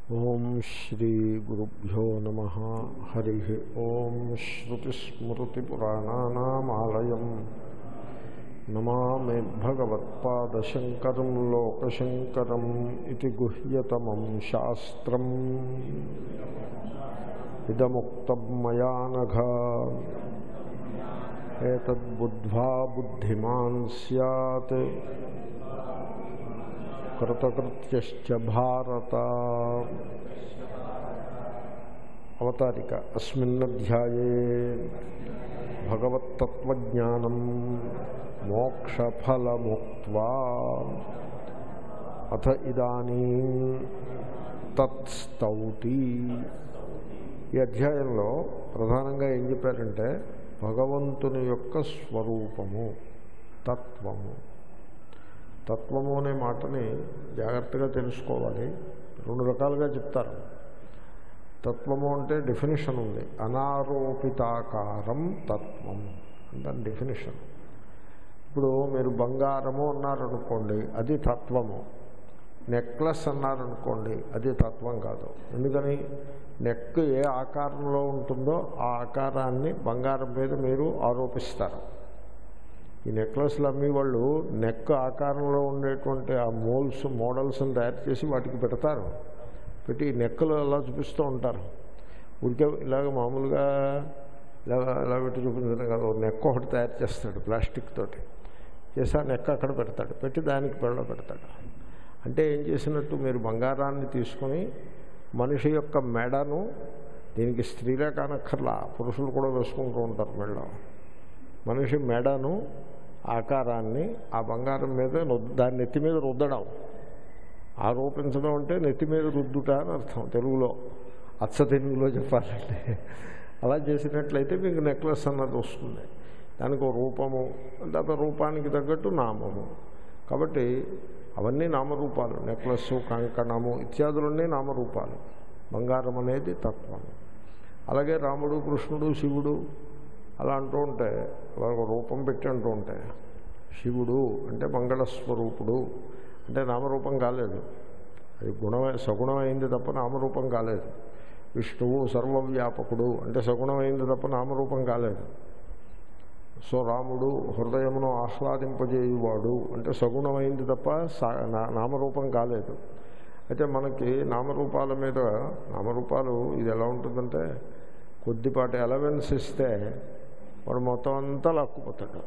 ఓం శ్రీ గురుభ్యో నమ హరి ఓం శ్రుతిస్మృతిపురాణానామాలయం నమామి భగవత్పాదశంకరం లోకశంకరం ఇది గుహ్యతమం శాస్త్రం ఇదముక్తం మయా నఘ ఏతద్బుద్ధ్వా బుద్ధిమాన్ సత్ కృతకృత్యశ్చ భారత అవతారిక అస్మిన్నధ్యాయే భగవత్తత్వజ్ఞానం మోక్షఫలముక్త్వా అథ ఇదానీ తత్స్తౌతి ఈ అధ్యాయంలో ప్రధానంగా ఏం చెప్పారంటే భగవంతుని యొక్క స్వరూపము తత్వము తత్వము అనే మాటని జాగ్రత్తగా తెలుసుకోవాలి రెండు రకాలుగా చెప్తారు తత్వము అంటే డెఫినేషన్ ఉంది అనారోపితాకారం తత్వం అంటే డెఫినేషన్ ఇప్పుడు మీరు బంగారము అన్నారనుకోండి అది తత్వము నెక్లెస్ అన్నారనుకోండి అది తత్వం కాదు ఎందుకని నెక్ ఏ ఆకారంలో ఉంటుందో ఆ ఆకారాన్ని బంగారం మీద మీరు ఆరోపిస్తారు ఈ నెక్లెస్లు అమ్మే వాళ్ళు నెక్ ఆకారంలో ఉండేటువంటి ఆ మోల్స్ మోడల్స్ని తయారు చేసి వాటికి పెడతారు పెట్టి నెక్కలు అలా చూపిస్తూ ఉంటారు ఊరికే ఇలాగ మామూలుగా ఇలా ఇలా పెట్టి చూపించడం కాదు నెక్ ఒకటి తయారు చేస్తాడు ప్లాస్టిక్ తోటి చేసి ఆ నెక్ అక్కడ పెడతాడు పెట్టి దానికి పెళ్ళ పెడతాడు అంటే ఏం చేసినట్టు మీరు బంగారాన్ని తీసుకొని మనిషి యొక్క మెడను దీనికి స్త్రీలే కానక్కర్లా పురుషులు కూడా వేసుకుంటూ ఉంటారు మెడలో మనిషి మెడను ఆకారాన్ని ఆ బంగారం మీద దాని నెత్తి మీద రుద్దడం ఆరోపించడం అంటే నెత్తి మీద రుద్దుట అని అర్థం తెలుగులో అచ్చ తెలుగులో చెప్పాలంటే అలా చేసినట్లయితే మీకు నెక్లెస్ అన్నది వస్తుంది దానికి ఒక రూపము తర్వాత రూపానికి తగ్గట్టు నామము కాబట్టి అవన్నీ నామరూపాలు నెక్లెస్ కంకణము ఇత్యాదులన్నీ నామరూపాలు బంగారం అనేది తత్వం అలాగే రాముడు కృష్ణుడు శివుడు అలా అంటూ ఉంటే ఒక రూపం పెట్టి అంటూ ఉంటే శివుడు అంటే మంగళస్వరూపుడు అంటే నామరూపం కాలేదు అది గుణమే సగుణమైంది తప్ప నామరూపం కాలేదు విష్ణువు సర్వవ్యాపకుడు అంటే సగుణమైంది తప్ప నామరూపం కాలేదు సో రాముడు హృదయమును ఆహ్లాదింపజేయువాడు అంటే సగుణమైంది తప్ప నామరూపం కాలేదు అయితే మనకి నామరూపాల మీద నామరూపాలు ఇది ఎలా ఉంటుందంటే కొద్దిపాటి అలవెన్స్ ఇస్తే వాడు మొత్తం అంతా లాక్కుపోతాడు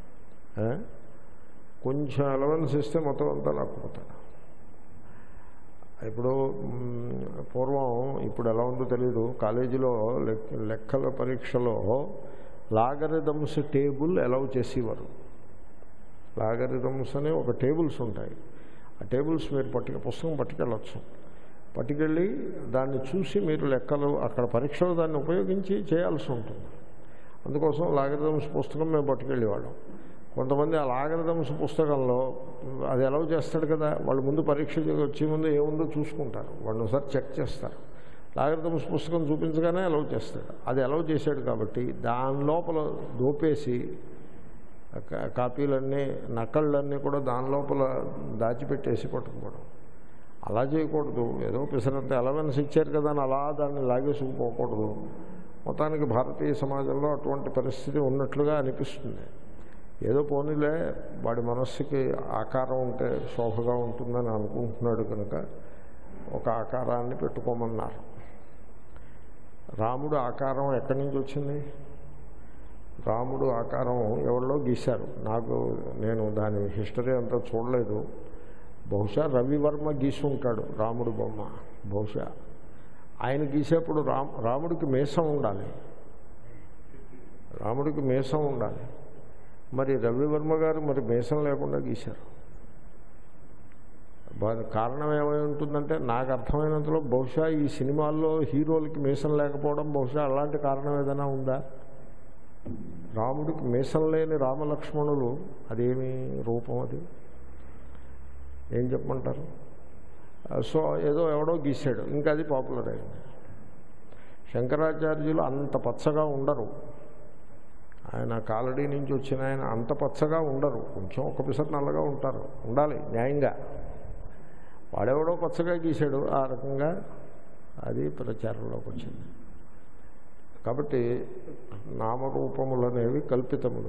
కొంచెం అలవెన్స్ ఇస్తే మొత్తం అంతా లాక్కుపోతాడు ఇప్పుడు పూర్వం ఇప్పుడు ఎలా ఉందో తెలియదు కాలేజీలో లెక్కల పరీక్షలో లాగరిథమ్స్ టేబుల్ అలౌ చేసేవారు లాగరిథమ్స్ అనే ఒక టేబుల్స్ ఉంటాయి ఆ టేబుల్స్ మీరు పట్టుక పుస్తకం పట్టుకెళ్ళచ్చు పట్టుకెళ్ళి దాన్ని చూసి మీరు లెక్కలు అక్కడ పరీక్షలో దాన్ని ఉపయోగించి చేయాల్సి ఉంటుంది అందుకోసం లాగరిథమ్స్ పుస్తకం మేము పట్టుకెళ్ళేవాళ్ళం కొంతమంది ఆ లాగరిథమ్స్ పుస్తకంలో అది ఎలా చేస్తాడు కదా వాళ్ళు ముందు పరీక్ష వచ్చే ముందు ఏముందో చూసుకుంటారు వాళ్ళు ఒకసారి చెక్ చేస్తారు లాగరిథమ్స్ పుస్తకం చూపించగానే అలౌ చేస్తాడు అది అలౌ చేశాడు కాబట్టి దాని లోపల దోపేసి కాపీలన్నీ నకళ్ళన్నీ కూడా దాని లోపల దాచిపెట్టేసి పట్టుకుపోవడం అలా చేయకూడదు ఏదో పిసరంత అలవెన్స్ ఇచ్చారు కదా అని అలా దాన్ని లాగేసుకుపోకూడదు మొత్తానికి భారతీయ సమాజంలో అటువంటి పరిస్థితి ఉన్నట్లుగా అనిపిస్తుంది ఏదో పోనీలే వాడి మనస్సుకి ఆకారం ఉంటే శోభగా ఉంటుందని అనుకుంటున్నాడు కనుక ఒక ఆకారాన్ని పెట్టుకోమన్నారు రాముడు ఆకారం ఎక్కడి నుంచి వచ్చింది రాముడు ఆకారం ఎవరిలో గీశారు నాకు నేను దాని హిస్టరీ అంతా చూడలేదు బహుశా రవివర్మ గీసుంటాడు రాముడు బొమ్మ బహుశా ఆయన గీసేప్పుడు రామ్ రాముడికి మీసం ఉండాలి రాముడికి మీసం ఉండాలి మరి రవివర్మ గారు మరి మీసం లేకుండా గీశారు కారణం ఏమై ఉంటుందంటే నాకు అర్థమైనంతలో బహుశా ఈ సినిమాల్లో హీరోలకి మీసం లేకపోవడం బహుశా అలాంటి కారణం ఏదైనా ఉందా రాముడికి మీసం లేని రామలక్ష్మణులు అదేమి రూపం అది ఏం చెప్పమంటారు సో ఏదో ఎవడో గీశాడు ఇంకా అది పాపులర్ అయింది శంకరాచార్యులు అంత పచ్చగా ఉండరు ఆయన కాలడీ నుంచి వచ్చిన ఆయన అంత పచ్చగా ఉండరు కొంచెం ఒక పిసర్ నల్లగా ఉంటారు ఉండాలి న్యాయంగా వాడెవడో పచ్చగా గీశాడు ఆ రకంగా అది ప్రచారంలోకి వచ్చింది కాబట్టి నామరూపములు అనేవి కల్పితములు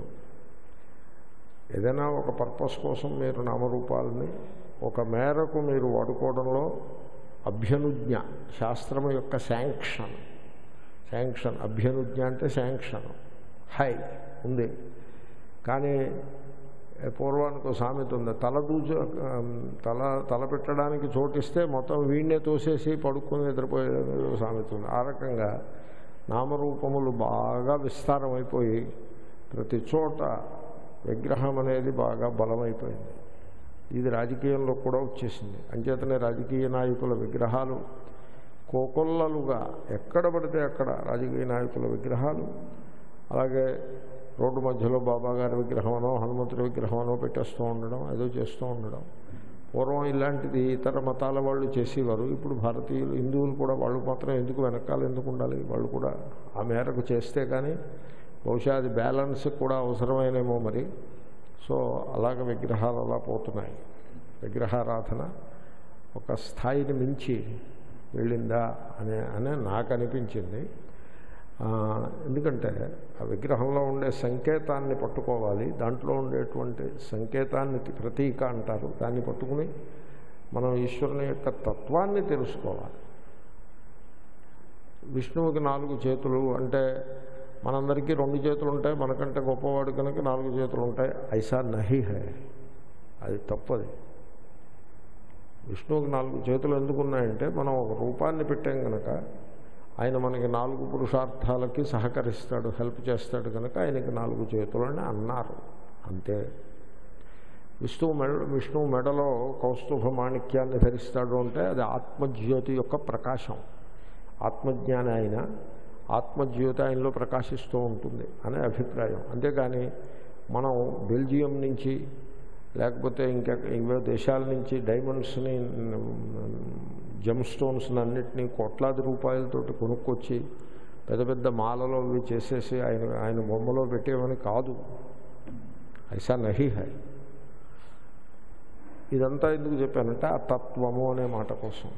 ఏదైనా ఒక పర్పస్ కోసం మీరు నామరూపాలని ఒక మేరకు మీరు వాడుకోవడంలో అభ్యనుజ్ఞ శాస్త్రము యొక్క శాంక్షన్ శాంక్షన్ అభ్యనుజ్ఞ అంటే శాంక్షన్ హై ఉంది కానీ పూర్వానికి ఒక సామెత ఉంది తల దూచు తల తల పెట్టడానికి చోటిస్తే మొత్తం వీణ్ణే తోసేసి పడుకుని నిద్రపోయే సామెత ఉంది ఆ రకంగా నామరూపములు బాగా విస్తారమైపోయి ప్రతి చోట విగ్రహం అనేది బాగా బలమైపోయింది ఇది రాజకీయంలో కూడా వచ్చేసింది అంచేతనే రాజకీయ నాయకుల విగ్రహాలు కోకొల్లలుగా ఎక్కడ పడితే అక్కడ రాజకీయ నాయకుల విగ్రహాలు అలాగే రోడ్డు మధ్యలో బాబాగారి విగ్రహమనో హనుమంతుడి విగ్రహమనో పెట్టేస్తూ ఉండడం ఏదో చేస్తూ ఉండడం పూర్వం ఇలాంటిది ఇతర మతాల వాళ్ళు చేసేవారు ఇప్పుడు భారతీయులు హిందువులు కూడా వాళ్ళు మాత్రం ఎందుకు వెనకాల ఎందుకు ఉండాలి వాళ్ళు కూడా ఆ మేరకు చేస్తే కానీ బహుశా అది బ్యాలెన్స్ కూడా అవసరమైనేమో మరి సో అలాగ విగ్రహాలు అలా పోతున్నాయి విగ్రహారాధన ఒక స్థాయిని మించి వెళ్ళిందా అనే అనే నాకు అనిపించింది ఎందుకంటే ఆ విగ్రహంలో ఉండే సంకేతాన్ని పట్టుకోవాలి దాంట్లో ఉండేటువంటి సంకేతాన్ని ప్రతీక అంటారు దాన్ని పట్టుకుని మనం ఈశ్వరుని యొక్క తత్వాన్ని తెలుసుకోవాలి విష్ణువుకి నాలుగు చేతులు అంటే మనందరికీ రెండు చేతులు ఉంటాయి మనకంటే గొప్పవాడు కనుక నాలుగు చేతులు ఉంటాయి ఐసా నహి హై అది తప్పది విష్ణువుకి నాలుగు చేతులు ఎందుకు ఉన్నాయంటే మనం ఒక రూపాన్ని పెట్టాం కనుక ఆయన మనకి నాలుగు పురుషార్థాలకి సహకరిస్తాడు హెల్ప్ చేస్తాడు కనుక ఆయనకి నాలుగు చేతులని అన్నారు అంతే విష్ణువు మెడ విష్ణువు మెడలో కౌస్తుభ మాణిక్యాన్ని ధరిస్తాడు అంటే అది ఆత్మజ్యోతి యొక్క ప్రకాశం ఆత్మజ్ఞాని ఆయన ఆత్మజ్యోతి ఆయనలో ప్రకాశిస్తూ ఉంటుంది అనే అభిప్రాయం అంతేగాని మనం బెల్జియం నుంచి లేకపోతే ఇంకా ఇంకో దేశాల నుంచి డైమండ్స్ని జమ్ స్టోన్స్ని అన్నిటినీ కోట్లాది రూపాయలతోటి కొనుక్కొచ్చి పెద్ద పెద్ద మాలలో ఇవి చేసేసి ఆయన ఆయన బొమ్మలో పెట్టేవని కాదు ఐసా నహి హై ఇదంతా ఎందుకు చెప్పానంటే ఆ తత్వము అనే మాట కోసం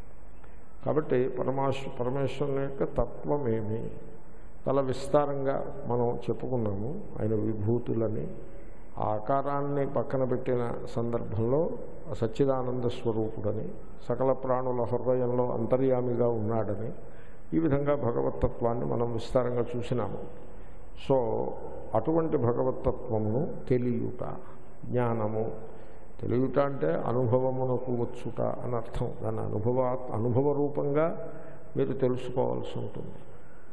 కాబట్టి పరమాశ్ పరమేశ్వరుని యొక్క తత్వం ఏమి చాలా విస్తారంగా మనం చెప్పుకున్నాము ఆయన విభూతులని ఆ ఆకారాన్ని పక్కన పెట్టిన సందర్భంలో సచ్చిదానంద స్వరూపుడని సకల ప్రాణుల హృదయంలో అంతర్యామిగా ఉన్నాడని ఈ విధంగా భగవతత్వాన్ని మనం విస్తారంగా చూసినాము సో అటువంటి భగవతత్వమును తెలియుట జ్ఞానము తెలియట అంటే అనుభవమునకు వచ్చుట అని అర్థం దాని అనుభవ అనుభవ రూపంగా మీరు తెలుసుకోవాల్సి ఉంటుంది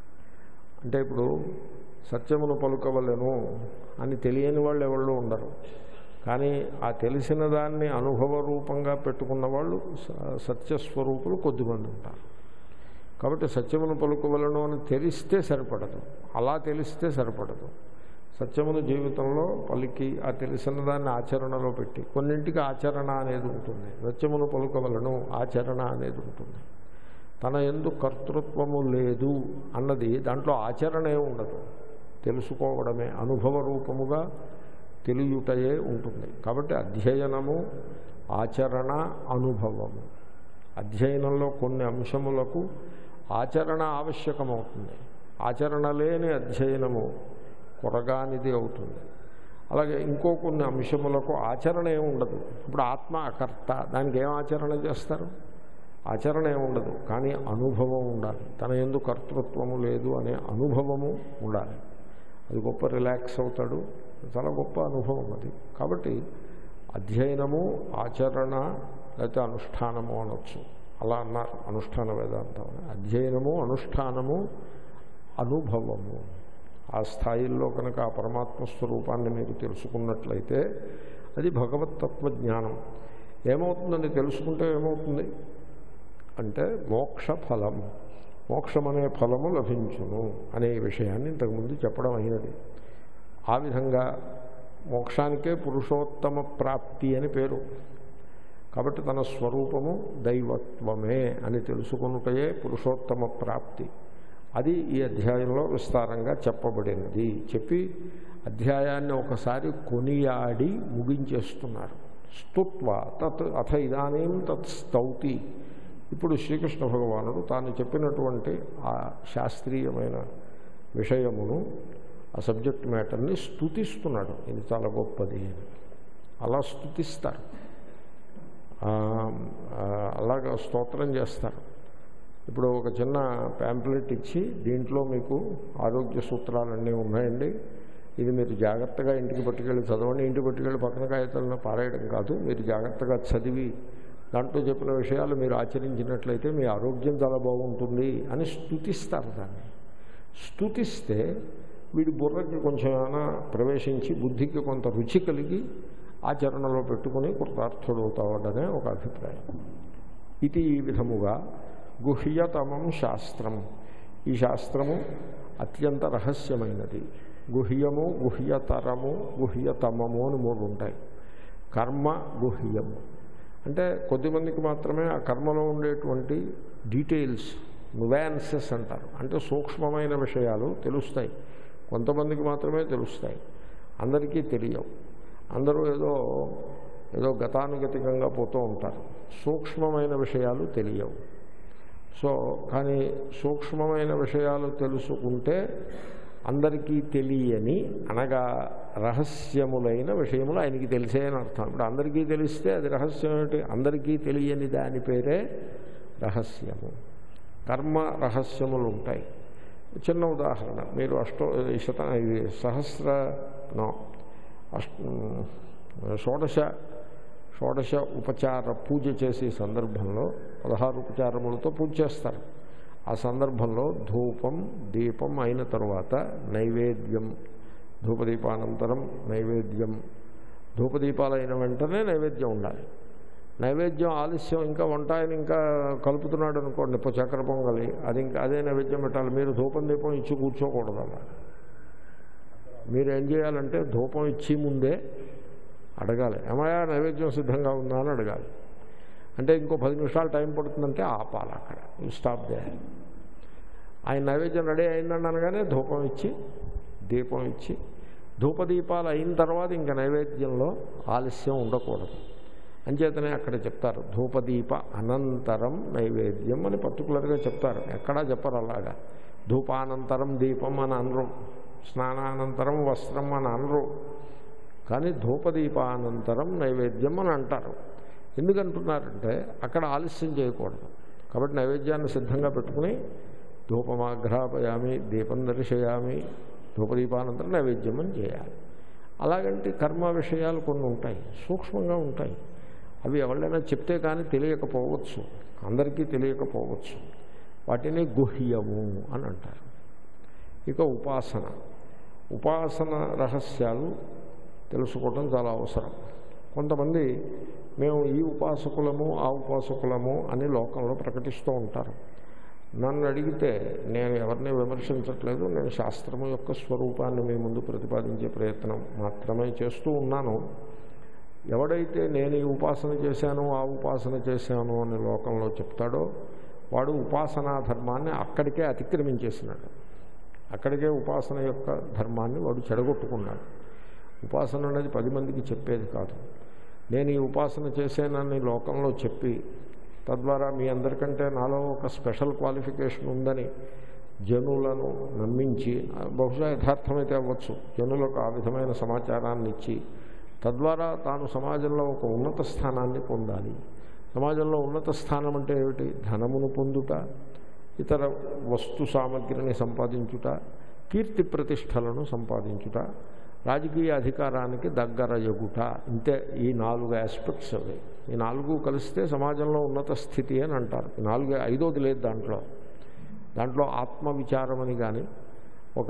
అంటే ఇప్పుడు సత్యమును పలుకవలను అని తెలియని వాళ్ళు ఎవళ్ళు ఉండరు కానీ ఆ తెలిసిన దాన్ని అనుభవ రూపంగా పెట్టుకున్న వాళ్ళు సత్యస్వరూపులు కొద్దిమంది ఉంటారు కాబట్టి సత్యమును పలుకవలను అని తెలిస్తే సరిపడదు అలా తెలిస్తే సరిపడదు సత్యమును జీవితంలో పలికి ఆ తెలిసిన దాన్ని ఆచరణలో పెట్టి కొన్నింటికి ఆచరణ అనేది ఉంటుంది సత్యమును పలుకవలను ఆచరణ అనేది ఉంటుంది తన ఎందు కర్తృత్వము లేదు అన్నది దాంట్లో ఆచరణే ఉండదు తెలుసుకోవడమే అనుభవ రూపముగా తెలియుటయే ఉంటుంది కాబట్టి అధ్యయనము ఆచరణ అనుభవము అధ్యయనంలో కొన్ని అంశములకు ఆచరణ ఆవశ్యకమవుతుంది ఆచరణ లేని అధ్యయనము కొరగానిది అవుతుంది అలాగే ఇంకో కొన్ని అంశములకు ఆచరణ ఏమి ఉండదు ఇప్పుడు ఆత్మ అకర్త దానికి ఏం ఆచరణ చేస్తారు ఆచరణ ఏమి ఉండదు కానీ అనుభవం ఉండాలి తన ఎందు కర్తృత్వము లేదు అనే అనుభవము ఉండాలి అది గొప్ప రిలాక్స్ అవుతాడు చాలా గొప్ప అనుభవం అది కాబట్టి అధ్యయనము ఆచరణ లేకపోతే అనుష్ఠానము అనొచ్చు అలా అన్నారు అనుష్ఠాన వేదాంతం అధ్యయనము అనుష్ఠానము అనుభవము ఆ స్థాయిల్లో కనుక ఆ పరమాత్మ స్వరూపాన్ని మీరు తెలుసుకున్నట్లయితే అది భగవతత్వ జ్ఞానం ఏమవుతుందని తెలుసుకుంటే ఏమవుతుంది అంటే మోక్ష ఫలం మోక్షం అనే ఫలము లభించును అనే విషయాన్ని ఇంతకుముందు చెప్పడం అయినది ఆ విధంగా మోక్షానికే పురుషోత్తమ ప్రాప్తి అని పేరు కాబట్టి తన స్వరూపము దైవత్వమే అని తెలుసుకున్నటయే పురుషోత్తమ ప్రాప్తి అది ఈ అధ్యాయంలో విస్తారంగా చెప్పబడినది చెప్పి అధ్యాయాన్ని ఒకసారి కొనియాడి ముగించేస్తున్నారు స్తుత్వ తత్ అథ ఇదానీం తత్ స్తౌతి ఇప్పుడు శ్రీకృష్ణ భగవానుడు తాను చెప్పినటువంటి ఆ శాస్త్రీయమైన విషయమును ఆ సబ్జెక్ట్ మ్యాటర్ని స్థుతిస్తున్నాడు ఇది చాలా గొప్పది అని అలా స్థుతిస్తారు ఆ, ఆ, అలాగా స్తోత్రం చేస్తారు ఇప్పుడు ఒక చిన్న ప్యాంప్లెట్ ఇచ్చి దీంట్లో మీకు ఆరోగ్య సూత్రాలన్నీ ఉన్నాయండి ఇది మీరు జాగ్రత్తగా ఇంటికి పట్టుకెళ్ళి చదవండి ఇంటికి పట్టుకెళ్ళి పక్కన కాగితాలను పారేయడం కాదు మీరు జాగ్రత్తగా చదివి దాంట్లో చెప్పిన విషయాలు మీరు ఆచరించినట్లయితే మీ ఆరోగ్యం చాలా బాగుంటుంది అని స్థుతిస్తారు దాన్ని స్థుతిస్తే వీడి బుర్రకి కొంచెం ఏమైనా ప్రవేశించి బుద్ధికి కొంత రుచి కలిగి ఆచరణలో పెట్టుకుని కృతార్థుడవుతాడనే ఒక అభిప్రాయం ఇది ఈ విధముగా గుహ్యతమం శాస్త్రం ఈ శాస్త్రము అత్యంత రహస్యమైనది గుహ్యము గుహ్యతరము గుహ్యతమము అని మూడు ఉంటాయి కర్మ గుహ్యము అంటే కొద్దిమందికి మాత్రమే ఆ కర్మలో ఉండేటువంటి డీటెయిల్స్ నువాన్సెస్ అంటారు అంటే సూక్ష్మమైన విషయాలు తెలుస్తాయి కొంతమందికి మాత్రమే తెలుస్తాయి అందరికీ తెలియవు అందరూ ఏదో ఏదో గతానుగతికంగా పోతూ ఉంటారు సూక్ష్మమైన విషయాలు తెలియవు సో కానీ సూక్ష్మమైన విషయాలు తెలుసుకుంటే అందరికీ తెలియని అనగా రహస్యములైన విషయములు ఆయనకి తెలిసే అని అర్థం ఇప్పుడు అందరికీ తెలిస్తే అది రహస్యం ఏమిటి అందరికీ తెలియని దాని పేరే రహస్యము కర్మ రహస్యములు ఉంటాయి చిన్న ఉదాహరణ మీరు అష్టో ఈ శత ఇది సహస్ర నో అష్ట షోడశ షోడశ ఉపచార పూజ చేసే సందర్భంలో పదహారు ఉపచారములతో పూజ చేస్తారు ఆ సందర్భంలో ధూపం దీపం అయిన తర్వాత నైవేద్యం ధూపదీపానంతరం నైవేద్యం ధూపదీపాలు అయిన వెంటనే నైవేద్యం ఉండాలి నైవేద్యం ఆలస్యం ఇంకా వంట ఆయన ఇంకా కలుపుతున్నాడు అనుకోండి ఇప్పుడు చక్కెర పొంగలి అది ఇంకా అదే నైవేద్యం పెట్టాలి మీరు ధూపం దీపం ఇచ్చి కూర్చోకూడదు అలా మీరు ఏం చేయాలంటే ధూపం ఇచ్చి ముందే అడగాలి ఏమయ్యా నైవేద్యం సిద్ధంగా ఉందా అని అడగాలి అంటే ఇంకో పది నిమిషాలు టైం పడుతుందంటే ఆపాలి అక్కడ స్టాప్ దే ఆయన నైవేద్యం రెడీ అయిందని అనగానే ధూపం ఇచ్చి దీపం ఇచ్చి ధూపదీపాలు అయిన తర్వాత ఇంకా నైవేద్యంలో ఆలస్యం ఉండకూడదు అంచేతనే అక్కడ చెప్తారు ధూపదీప అనంతరం నైవేద్యం అని పర్టికులర్గా చెప్తారు ఎక్కడా చెప్పరు అలాగా ధూపానంతరం దీపం అని అనరు స్నానానంతరం వస్త్రం అని అనరు కానీ ధూపదీపానంతరం నైవేద్యం అని అంటారు ఎందుకంటున్నారంటే అక్కడ ఆలస్యం చేయకూడదు కాబట్టి నైవేద్యాన్ని సిద్ధంగా పెట్టుకుని ధూపమాఘ్రాపయామి దీపం దర్శయామి ధూపదీపానంతరం నైవేద్యం అని చేయాలి అలాగంటే కర్మ విషయాలు కొన్ని ఉంటాయి సూక్ష్మంగా ఉంటాయి అవి ఎవరైనా చెప్తే కానీ తెలియకపోవచ్చు అందరికీ తెలియకపోవచ్చు వాటిని గుహ్యము అని అంటారు ఇక ఉపాసన ఉపాసన రహస్యాలు తెలుసుకోవటం చాలా అవసరం కొంతమంది మేము ఈ ఉపాసకులము ఆ ఉపాసకులము అని లోకంలో ప్రకటిస్తూ ఉంటారు నన్ను అడిగితే నేను ఎవరిని విమర్శించట్లేదు నేను శాస్త్రము యొక్క స్వరూపాన్ని మీ ముందు ప్రతిపాదించే ప్రయత్నం మాత్రమే చేస్తూ ఉన్నాను ఎవడైతే నేను ఈ ఉపాసన చేశాను ఆ ఉపాసన చేశాను అని లోకంలో చెప్తాడో వాడు ఉపాసనా ధర్మాన్ని అక్కడికే అతిక్రమించేసినాడు అక్కడికే ఉపాసన యొక్క ధర్మాన్ని వాడు చెడగొట్టుకున్నాడు ఉపాసన అనేది పది మందికి చెప్పేది కాదు నేను ఈ ఉపాసన చేశానని లోకంలో చెప్పి తద్వారా మీ అందరికంటే నాలో ఒక స్పెషల్ క్వాలిఫికేషన్ ఉందని జనులను నమ్మించి బహుశా యథార్థమైతే అవ్వచ్చు జనులకు ఆ విధమైన సమాచారాన్ని ఇచ్చి తద్వారా తాను సమాజంలో ఒక ఉన్నత స్థానాన్ని పొందాలి సమాజంలో ఉన్నత స్థానం అంటే ఏమిటి ధనమును పొందుట ఇతర వస్తు సామగ్రిని సంపాదించుట కీర్తి ప్రతిష్టలను సంపాదించుట రాజకీయ అధికారానికి దగ్గర ఎగుట ఇంతే ఈ నాలుగు ఆస్పెక్ట్స్ అవి ఈ నాలుగు కలిస్తే సమాజంలో ఉన్నత స్థితి అని అంటారు ఈ నాలుగు ఐదోది లేదు దాంట్లో దాంట్లో ఆత్మవిచారం అని కానీ ఒక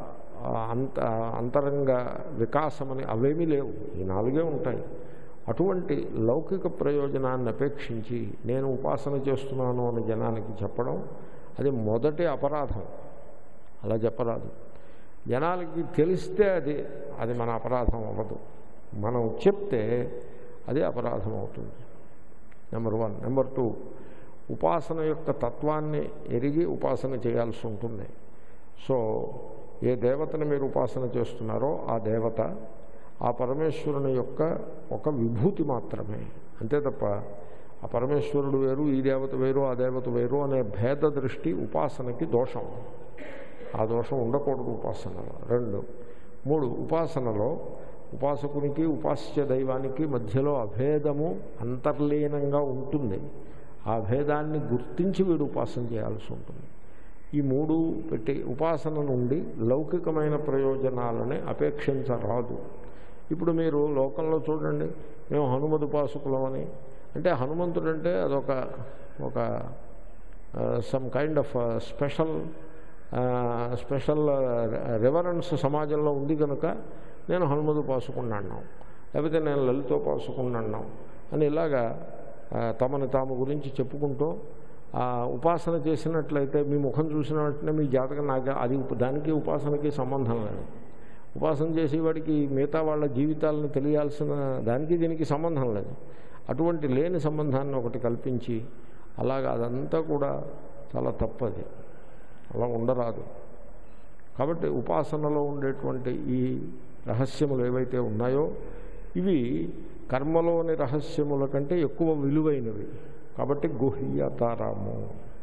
అంత అంతరంగ వికాసమని అవేమీ లేవు ఈ నాలుగే ఉంటాయి అటువంటి లౌకిక ప్రయోజనాన్ని అపేక్షించి నేను ఉపాసన చేస్తున్నాను అని జనానికి చెప్పడం అది మొదటి అపరాధం అలా చెప్పరాదు జనాలకి తెలిస్తే అది అది మన అపరాధం అవ్వదు మనం చెప్తే అది అపరాధం అవుతుంది నెంబర్ వన్ నెంబర్ టూ ఉపాసన యొక్క తత్వాన్ని ఎరిగి ఉపాసన చేయాల్సి ఉంటుంది సో ఏ దేవతను మీరు ఉపాసన చేస్తున్నారో ఆ దేవత ఆ పరమేశ్వరుని యొక్క ఒక విభూతి మాత్రమే అంతే తప్ప ఆ పరమేశ్వరుడు వేరు ఈ దేవత వేరు ఆ దేవత వేరు అనే భేద దృష్టి ఉపాసనకి దోషం ఆ దోషం ఉండకూడదు ఉపాసనలో రెండు మూడు ఉపాసనలో ఉపాసకునికి ఉపాస్య దైవానికి మధ్యలో అభేదము అంతర్లీనంగా ఉంటుంది ఆ భేదాన్ని గుర్తించి వీడు ఉపాసన చేయాల్సి ఉంటుంది ఈ మూడు పెట్టి ఉపాసన నుండి లౌకికమైన ప్రయోజనాలని అపేక్షించరాదు ఇప్పుడు మీరు లోకంలో చూడండి మేము హనుమద్ ఉపాసకులమని అంటే హనుమంతుడు అంటే అదొక ఒక some kind of special special reverence సమాజంలో ఉంది కనుక నేను హనుమద్ ఉపాసకున్నాను లేకపోతే నేను లలితోపాసకున్నాను అని ఇలాగా ఆ, తమని తాము గురించి చెప్పుకుంటూ ఆ ఉపాసన చేసినట్లయితే మీ ముఖం చూసిన వెంటనే మీ జాతకం నాకు అది ఉప- దానికి ఉపాసనకి సంబంధం లేదు ఉపాసన చేసేవాడికి మిగతా వాళ్ళ జీవితాలను తెలియాల్సిన దానికి దీనికి సంబంధం లేదు అటువంటి లేని సంబంధాన్ని ఒకటి కల్పించి అలాగ అదంతా కూడా చాలా తప్పది అలా ఉండరాదు కాబట్టి ఉపాసనలో ఉండేటువంటి ఈ రహస్యములు ఏవైతే ఉన్నాయో ఇవి కర్మలోని రహస్యముల కంటే ఎక్కువ విలువైనవి కాబట్టి గుహ్యతరము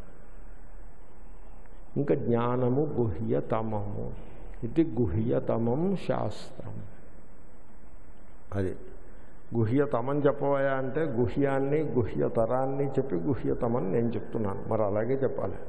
ఇంకా జ్ఞానము గుహ్యతమము ఇది గుహ్యతమం శాస్త్రం అది గుహ్యతమం చెప్పవయా అంటే గుహ్యాన్ని గుహ్యతరాన్ని చెప్పి గుహ్యతమని నేను చెప్తున్నాను మరి అలాగే చెప్పాలి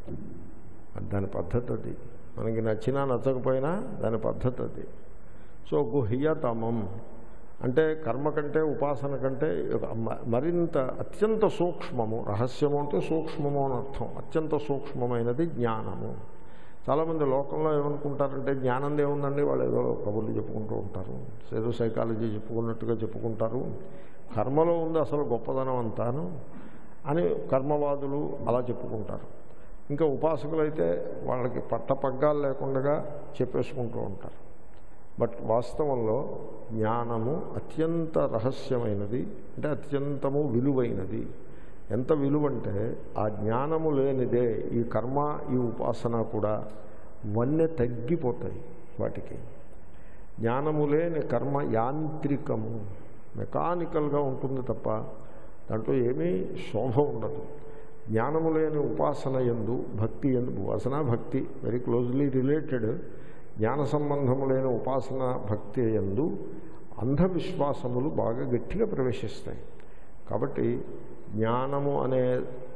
దాని పద్ధతి అది మనకి నచ్చినా నచ్చకపోయినా దాని పద్ధతి అది సో గుహ్యతమం అంటే కర్మ కంటే ఉపాసన కంటే ఒక మ- మరింత అత్యంత సూక్ష్మము రహస్యము అంటే సూక్ష్మము అని అర్థం అత్యంత సూక్ష్మమైనది జ్ఞానము చాలామంది లోకంలో ఏమనుకుంటారంటే జ్ఞానం ఏముందండి వాళ్ళు ఏదో కబుర్లు చెప్పుకుంటూ ఉంటారు ఏదో సైకాలజీ చెప్పుకున్నట్టుగా చెప్పుకుంటారు కర్మలో ఉంది అసలు గొప్పదనం అంతాను అని కర్మవాదులు అలా చెప్పుకుంటారు ఇంకా ఉపాసకులైతే వాళ్ళకి పట్టపగ్గాలు లేకుండా చెప్పేసుకుంటూ ఉంటారు బట్ వాస్తవంలో జ్ఞానము అత్యంత రహస్యమైనది అంటే అత్యంతము విలువైనది ఎంత విలువంటే ఆ జ్ఞానము లేనిదే ఈ కర్మ ఈ ఉపాసన కూడా వన్నె తగ్గిపోతాయి వాటికి జ్ఞానము లేని కర్మ యాంత్రికము మెకానికల్గా ఉంటుంది తప్ప దాంట్లో ఏమీ శోభ ఉండదు జ్ఞానము లేని ఉపాసన ఎందు భక్తి ఎందు ఉపాసన భక్తి వెరీ క్లోజ్లీ రిలేటెడ్ జ్ఞాన సంబంధము లేని ఉపాసన భక్తి ఎందు అంధవిశ్వాసములు బాగా గట్టిగా ప్రవేశిస్తాయి కాబట్టి జ్ఞానము అనే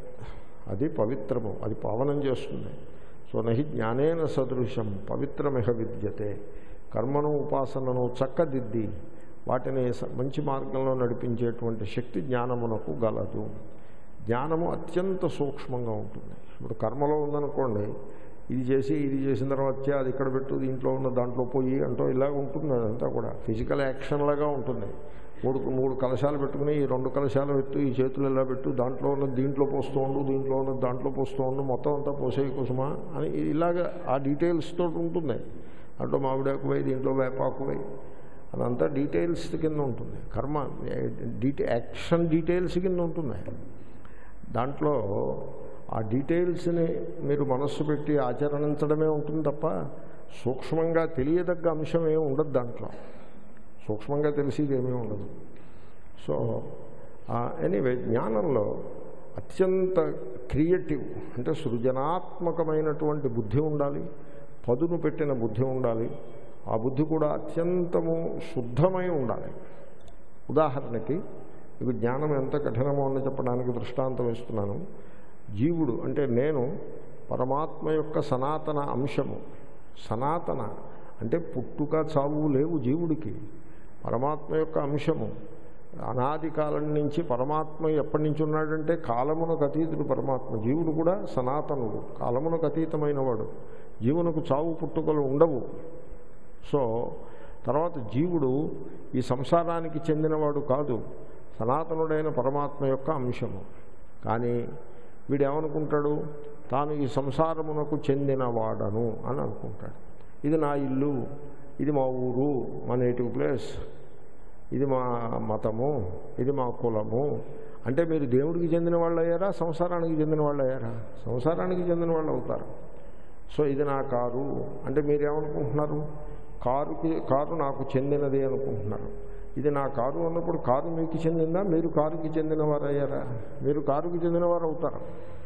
అది పవిత్రము అది పావనం చేస్తుంది సో నహి జ్ఞానేన సదృశం పవిత్రమిహ విద్యతే కర్మను ఉపాసనను చక్కదిద్ది వాటిని స- మంచి మార్గంలో నడిపించేటువంటి శక్తి జ్ఞానమునకు గలదు జ్ఞానము అత్యంత సూక్ష్మంగా ఉంటుంది ఇప్పుడు కర్మలో ఉందనుకోండి ఇది చేసి ఇది చేసిన తర్వాత చే, అది ఇక్కడ పెట్టు దీంట్లో ఉన్న దాంట్లో పోయి అంటూ ఇలాగ ఉంటుంది అదంతా కూడా ఫిజికల్ యాక్షన్ లాగా ఉంటుంది మూడు మూడు కలశాలు పెట్టుకుని ఈ రెండు కలశాలు పెట్టు ఈ చేతులు ఇలా పెట్టు దాంట్లో ఉన్న దీంట్లో పోస్తూ ఉండు దీంట్లో ఉన్న దాంట్లో పోస్తూ ఉండు మొత్తం అంతా పోసేయి కుసుమా అని ఇలాగ ఆ డీటెయిల్స్ తోటి ఉంటుంది దాంట్లో మామిడాకు పోయి దీంట్లో వేపాకు పోయి అదంతా డీటెయిల్స్ కింద ఉంటుంది కర్మ డీటే యాక్షన్ డీటెయిల్స్ కింద ఉంటుంది దాంట్లో ఆ డీటెయిల్స్ని మీరు మనస్సు పెట్టి ఆచరించడమే ఉంటుంది తప్ప సూక్ష్మంగా తెలియదగ్గ అంశం ఏమి ఉండదు దాంట్లో సూక్ష్మంగా తెలిసేది ఏమీ ఉండదు సో ఎనీవే జ్ఞానంలో అత్యంత క్రియేటివ్ అంటే సృజనాత్మకమైనటువంటి బుద్ధి ఉండాలి పదును పెట్టిన బుద్ధి ఉండాలి ఆ బుద్ధి కూడా అత్యంతము శుద్ధమై ఉండాలి ఉదాహరణకి మీకు జ్ఞానం ఎంత కఠినమో అని చెప్పడానికి దృష్టాంతం ఇస్తున్నాను జీవుడు అంటే నేను పరమాత్మ యొక్క సనాతన అంశము సనాతన అంటే పుట్టుక చావు లేవు జీవుడికి పరమాత్మ యొక్క అంశము అనాది కాలం నుంచి పరమాత్మ ఎప్పటి నుంచి ఉన్నాడంటే కాలమునకు అతీతుడు పరమాత్మ జీవుడు కూడా సనాతనుడు కాలమునకు అతీతమైన వాడు జీవునకు చావు పుట్టుకలు ఉండవు సో తర్వాత జీవుడు ఈ సంసారానికి చెందినవాడు కాదు సనాతనుడైన పరమాత్మ యొక్క అంశము కానీ వీడు ఏమనుకుంటాడు తాను ఈ సంసారమునకు చెందినవాడను అని అనుకుంటాడు ఇది నా ఇల్లు ఇది మా ఊరు మా నేటివ్ ప్లేస్ ఇది మా మతము ఇది మా కులము అంటే మీరు దేవుడికి చెందిన వాళ్ళు అయ్యారా సంసారానికి చెందిన వాళ్ళు అయ్యారా సంసారానికి చెందిన వాళ్ళు అవుతారు సో ఇది నా కారు అంటే మీరేమనుకుంటున్నారు కారుకి కారు నాకు చెందినది అనుకుంటున్నారు ఇది నా కారు అన్నప్పుడు కారు మీకు చెందిందా మీరు కారుకి చెందినవారు అయ్యారా మీరు కారుకి చెందినవారు అవుతారు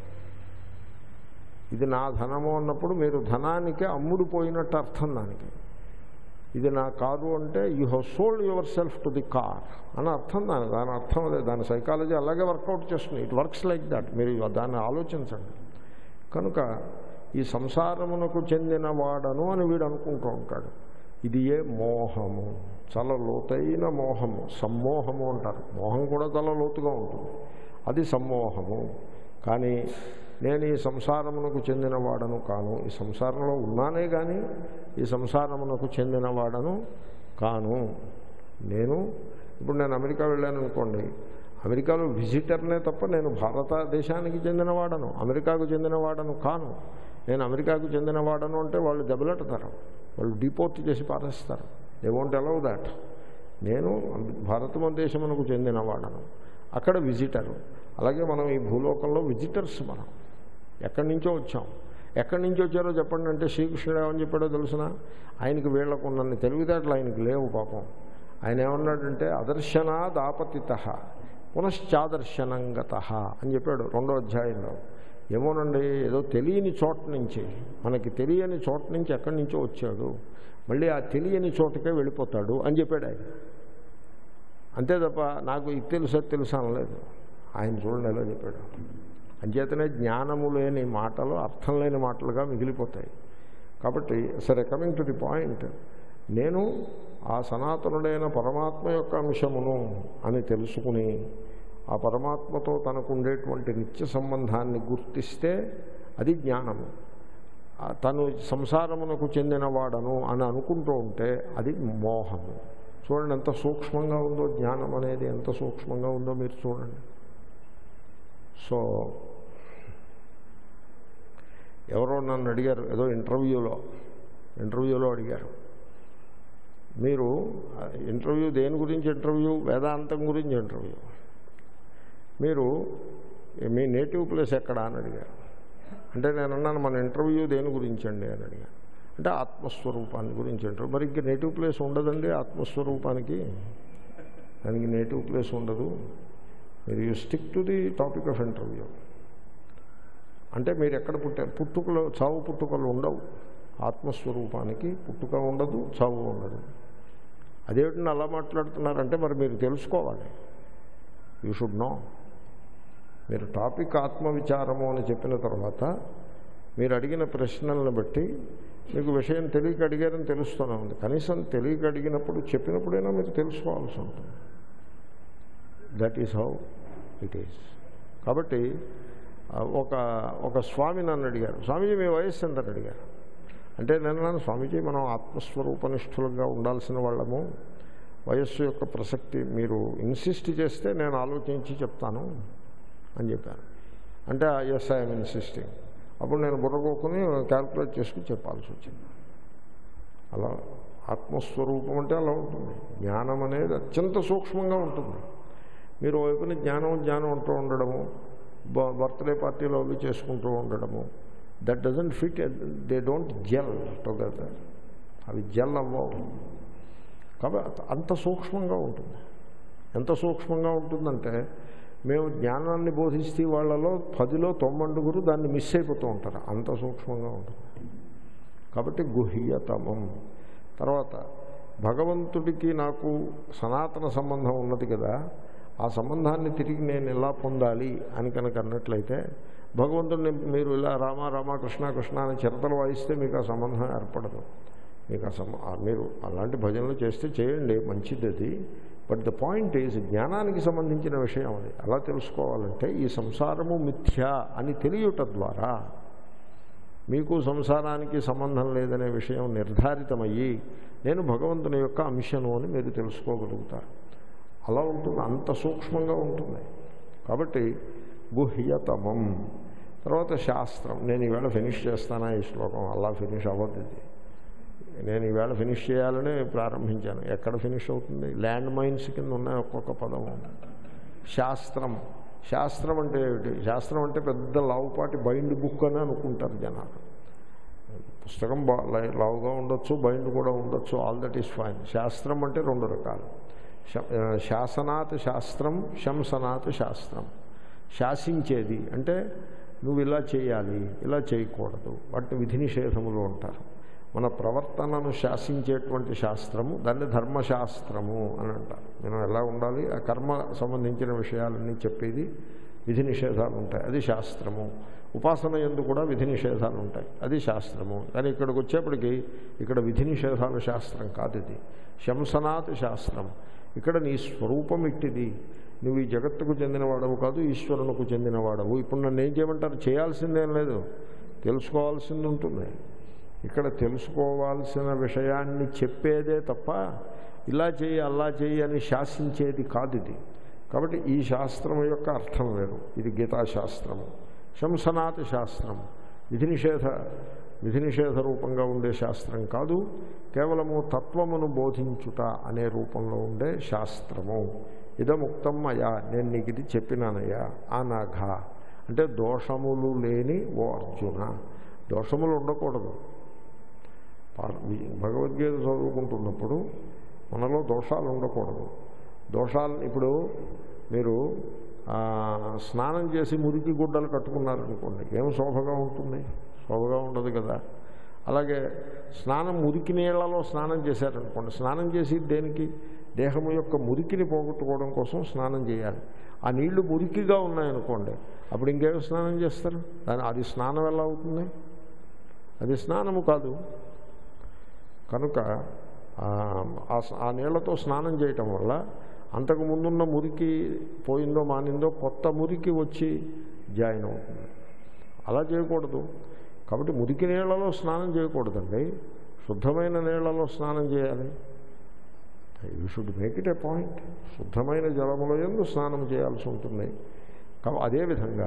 ఇది నా ధనము అన్నప్పుడు మీరు ధనానికి అమ్ముడు పోయినట్టు అర్థం దానికి ఇది నా కారు అంటే you have sold yourself to the car అని అర్థం దాని దాని అర్థం అదే దాని సైకాలజీ అలాగే వర్కౌట్ చేస్తుంది ఇట్ వర్క్స్ లైక్ దట్ మీరు దాన్ని ఆలోచించండి కనుక ఈ సంసారమునకు చెందిన వాడను అని వీడు అనుకుంటూ ఉంటాడు ఇది ఏ మోహము చాలా లోతైన మోహము సమ్మోహము అంటారు మోహం కూడా చాలా లోతుగా ఉంటుంది అది సమ్మోహము కానీ నేను ఈ సంసారమునకు చెందినవాడను కాను ఈ సంసారంలో ఉన్నానే కానీ ఈ సంసారమునకు చెందినవాడను కాను నేను ఇప్పుడు నేను అమెరికా వెళ్ళాను అనుకోండి అమెరికాలో విజిటర్నే తప్ప నేను భారతదేశానికి చెందినవాడను అమెరికాకు చెందినవాడను కాను నేను అమెరికాకు చెందినవాడను అంటే వాళ్ళు దెబ్బలెడతారు వాళ్ళు డిపోర్ట్ చేసి పారేస్తారు దే వోంట్ అలౌ దాట్ నేను భారత దేశమునకు చెందినవాడను అక్కడ విజిటరు అలాగే మనం ఈ భూలోకంలో విజిటర్స్ మనం ఎక్కడి నుంచో వచ్చాం ఎక్కడి నుంచి వచ్చారో చెప్పండి అంటే శ్రీకృష్ణుడు ఏమని చెప్పాడో తెలుసిన ఆయనకి వీళ్లకు ఉన్నన్ని తెలివితేటలు ఆయనకి లేవు పాపం ఆయన ఏమన్నాడంటే అదర్శనాద్ ఆపతిత పునశ్చాదర్శనంగత అని చెప్పాడు రెండో అధ్యాయంలో ఏమోనండి ఏదో తెలియని చోట నుంచి మనకి తెలియని చోట నుంచి ఎక్కడి నుంచో వచ్చాడు మళ్ళీ ఆ తెలియని చోటకే వెళ్ళిపోతాడు అని చెప్పాడు ఆయన అంతే తప్ప నాకు ఇది తెలుసా తెలుసా అనలేదు ఆయన చూడండి ఎలా చెప్పాడు అంచేతనే జ్ఞానము లేని మాటలు అర్థం లేని మాటలుగా మిగిలిపోతాయి కాబట్టి సరే కమింగ్ టు ది పాయింట్ నేను ఆ సనాతనుడైన పరమాత్మ యొక్క అంశమును అని తెలుసుకుని ఆ పరమాత్మతో తనకు ఉండేటువంటి నిత్య సంబంధాన్ని గుర్తిస్తే అది జ్ఞానము తను సంసారమునకు చెందినవాడను అని అనుకుంటూ ఉంటే అది మోహము చూడండి ఎంత సూక్ష్మంగా ఉందో జ్ఞానం అనేది ఎంత సూక్ష్మంగా ఉందో మీరు చూడండి సో ఎవరో నన్ను అడిగారు ఏదో ఇంటర్వ్యూలో ఇంటర్వ్యూలో అడిగారు మీరు ఇంటర్వ్యూ దేని గురించి ఇంటర్వ్యూ వేదాంతం గురించి ఇంటర్వ్యూ మీరు మీ నేటివ్ ప్లేస్ ఎక్కడా అని అడిగారు అంటే నేను అన్నాను మన ఇంటర్వ్యూ దేని గురించి అండి అని అడిగాను అంటే ఆత్మస్వరూపాన్ని గురించి అంటారు మరి ఇంక నేటివ్ ప్లేస్ ఉండదండి ఆత్మస్వరూపానికి దానికి నేటివ్ ప్లేస్ ఉండదు మీరు you stick to the topic of interview అంటే మీరు ఎక్కడ పుట్టారు పుట్టుకలో చావు పుట్టుకలు ఉండవు ఆత్మస్వరూపానికి పుట్టుక ఉండదు చావు ఉండదు అదేమిటని అలా మాట్లాడుతున్నారంటే మరి మీరు తెలుసుకోవాలి యూ షుడ్ నో మీరు టాపిక్ ఆత్మవిచారము అని చెప్పిన తర్వాత మీరు అడిగిన ప్రశ్నలను బట్టి మీకు విషయం తెలియక అడిగారని తెలుస్తూనే ఉంది కనీసం తెలియక అడిగినప్పుడు చెప్పినప్పుడైనా మీరు తెలుసుకోవాల్సి ఉంటుంది that is how it is కాబట్టి ఒక ఒక స్వామి నన్ను అడిగారు స్వామీజీ మీ వయస్సు ఎంతని అడిగారు అంటే నేను నన్ను స్వామీజీ మనం ఆత్మస్వరూపనిష్ఠులుగా ఉండాల్సిన వాళ్ళము వయస్సు యొక్క ప్రసక్తి మీరు ఇన్సిస్ట్ చేస్తే నేను ఆలోచించి చెప్తాను అని చెప్పాను అంటే ఎస్ ఐఎమ్ ఇన్సిస్టింగ్ అప్పుడు నేను బుర్రగోకుని క్యాల్కులేట్ చేసుకుని చెప్పాల్సి వచ్చింది అలా ఆత్మస్వరూపం అంటే అలా ఉంటుంది జ్ఞానం అనేది అత్యంత సూక్ష్మంగా ఉంటుంది మీరు వైపున జ్ఞానం జ్ఞానం అంటూ ఉండడము బర్త్డే పార్టీలో అవి చేసుకుంటూ ఉండడము that doesn't fit they don't gel together అవి జెల్ అవ్వవు కాబట్టి అంత సూక్ష్మంగా ఉంటుంది ఎంత సూక్ష్మంగా ఉంటుందంటే మేము జ్ఞానాన్ని బోధిస్తే వాళ్ళలో పదిలో తొమ్మండుగురు దాన్ని మిస్ అయిపోతూ ఉంటారు అంత సూక్ష్మంగా ఉంటుంది కాబట్టి గుహ్యతమం తర్వాత భగవంతుడికి నాకు సనాతన సంబంధం ఉన్నది కదా ఆ సంబంధాన్ని తిరిగి నేను ఎలా పొందాలి అని కనుక అన్నట్లయితే భగవంతుడిని మీరు ఇలా రామ రామ కృష్ణ కృష్ణ అని చిరతలు వాయిస్తే మీకు ఆ సంబంధం ఏర్పడదు మీకు ఆ సంబ మీరు అలాంటి భజనలు చేస్తే చేయండి మంచిది అది బట్ ద పాయింట్ ఈజ్ జ్ఞానానికి సంబంధించిన విషయం అది అలా తెలుసుకోవాలంటే ఈ సంసారము మిథ్య అని తెలియట ద్వారా మీకు సంసారానికి సంబంధం లేదనే విషయం నిర్ధారితమయ్యి నేను భగవంతుని యొక్క అంశను అని మీరు తెలుసుకోగలుగుతారు అలా ఉంటుంది అంత సూక్ష్మంగా ఉంటుంది కాబట్టి గుహ్యతమం తర్వాత శాస్త్రం నేను ఈవేళ ఫినిష్ చేస్తానా ఈ శ్లోకం అలా ఫినిష్ అవ్వద్దు ఇది నేను ఈవేళ ఫినిష్ చేయాలని ప్రారంభించాను ఎక్కడ ఫినిష్ అవుతుంది ల్యాండ్ మైన్స్ కింద ఉన్నాయి ఒక్కొక్క పదం శాస్త్రం శాస్త్రం అంటే ఏమిటి శాస్త్రం అంటే పెద్ద లావుపాటి బైండ్ బుక్ అని అనుకుంటారు జనాలు పుస్తకం బా లావుగా ఉండొచ్చు బైండ్ కూడా ఉండొచ్చు ఆల్ దట్ ఈస్ ఫైన్ శాస్త్రం అంటే రెండు రకాలు శ- ఆ, శాసనాత్ శాస్త్రం శంసనాత్ శాస్త్రం శాసించేది అంటే నువ్వు ఇలా చేయాలి ఇలా చేయకూడదు వాటిని విధి నిషేధములు అంటారు మన ప్రవర్తనను శాసించేటువంటి శాస్త్రము దాన్ని ధర్మశాస్త్రము అని అంటారు మనం ఎలా ఉండాలి ఆ కర్మ సంబంధించిన విషయాలన్నీ చెప్పేది విధి నిషేధాలు ఉంటాయి అది శాస్త్రము ఉపాసన ఎందు కూడా విధి నిషేధాలు ఉంటాయి అది శాస్త్రము కానీ ఇక్కడికి వచ్చేప్పటికి ఇక్కడ విధి నిషేధాల శాస్త్రం కాదు ఇది శంసనాథ్ శాస్త్రం ఇక్కడ నీ స్వరూపం ఇట్టిది నువ్వు ఈ జగత్తుకు చెందినవాడవు కాదు ఈశ్వరునికి చెందినవాడవు ఇప్పుడు నన్ను ఏం చేయమంటారు చేయాల్సిందేం లేదు తెలుసుకోవాల్సింది ఉంటుంది ఇక్కడ తెలుసుకోవాల్సిన విషయాన్ని చెప్పేదే తప్ప ఇలా చేయి అలా చేయి అని శాసించేది కాదు ఇది కాబట్టి ఈ శాస్త్రం యొక్క అర్థం వేరు ఇది గీతాశాస్త్రము శంసనాథ శాస్త్రం విధి నిషేధ విధి నిషేధ రూపంగా ఉండే శాస్త్రం కాదు కేవలము తత్వమును బోధించుట అనే రూపంలో ఉండే శాస్త్రము ఇదముక్తం అయా నేను నీకు ఇది చెప్పినానయ్యా ఆనాఘ అంటే దోషములు లేని ఓ అర్జున దోషములు ఉండకూడదు పా- వి- భగవద్గీత చదువుకుంటున్నప్పుడు మనలో దోషాలు ఉండకూడదు దోషాలు ఇప్పుడు మీరు ఆ, స్నానం చేసి మురికి గుడ్డలు కట్టుకున్నారనుకోండి ఏం శోభగా ఉంటుంది శోభగా ఉండదు కదా అలాగే స్నానం మురికి నీళ్లలో స్నానం చేశారనుకోండి స్నానం చేసి దేనికి దేహము యొక్క మురికిని పోగొట్టుకోవడం కోసం స్నానం చేయాలి ఆ నీళ్లు మురికిగా ఉన్నాయనుకోండి అప్పుడు ఇంకేం స్నానం చేస్తారు దాని అది స్నానం ఎలా అవుతుంది అది స్నానము కాదు కనుక ఆ, ఆ స- ఆ నీళ్లతో స్నానం చేయటం వల్ల అంతకు ముందున్న మురికి పోయిందో మానిందో కొత్త మురికి వచ్చి జాయిన్ అవుతుంది అలా చేయకూడదు కాబట్టి మురికి నీళ్లలో స్నానం చేయకూడదండి శుద్ధమైన నీళ్లలో స్నానం చేయాలి you should make it a point శుద్ధమైన జలములో ఎందు స్నానం చేయాల్సి ఉంటుంది కాబట్టి అదేవిధంగా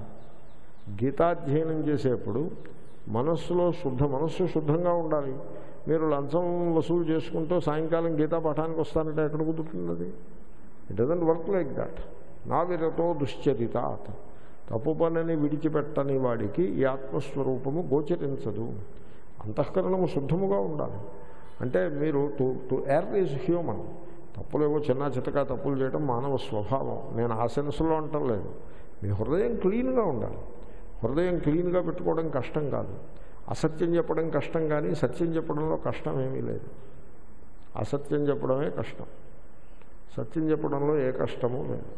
గీతాధ్యయనం చేసేప్పుడు మనస్సులో శుద్ధ మనస్సు శుద్ధంగా ఉండాలి మీరు లంచం వసూలు చేసుకుంటూ సాయంకాలం గీతా పాఠానికి వస్తానంటే ఎక్కడ కుదురుతుంది అది it doesn't work like that నా విరతో దుశ్చరితాత్ తప్పు పనిని విడిచిపెట్టని వాడికి ఈ ఆత్మస్వరూపము గోచరించదు అంతఃకరణము శుద్ధముగా ఉండాలి అంటే మీరు to to err is human తప్పులేవో చిన్న చితకా తప్పులు చేయడం మానవ స్వభావం నేను ఆ సెన్స్లో అంటలేదు మీ హృదయం క్లీన్గా ఉండాలి హృదయం క్లీన్గా పెట్టుకోవడం కష్టం కాదు అసత్యం చెప్పడం కష్టం కానీ సత్యం చెప్పడంలో కష్టం ఏమీ లేదు అసత్యం చెప్పడమే కష్టం సత్యం చెప్పడంలో ఏ కష్టమూ లేదు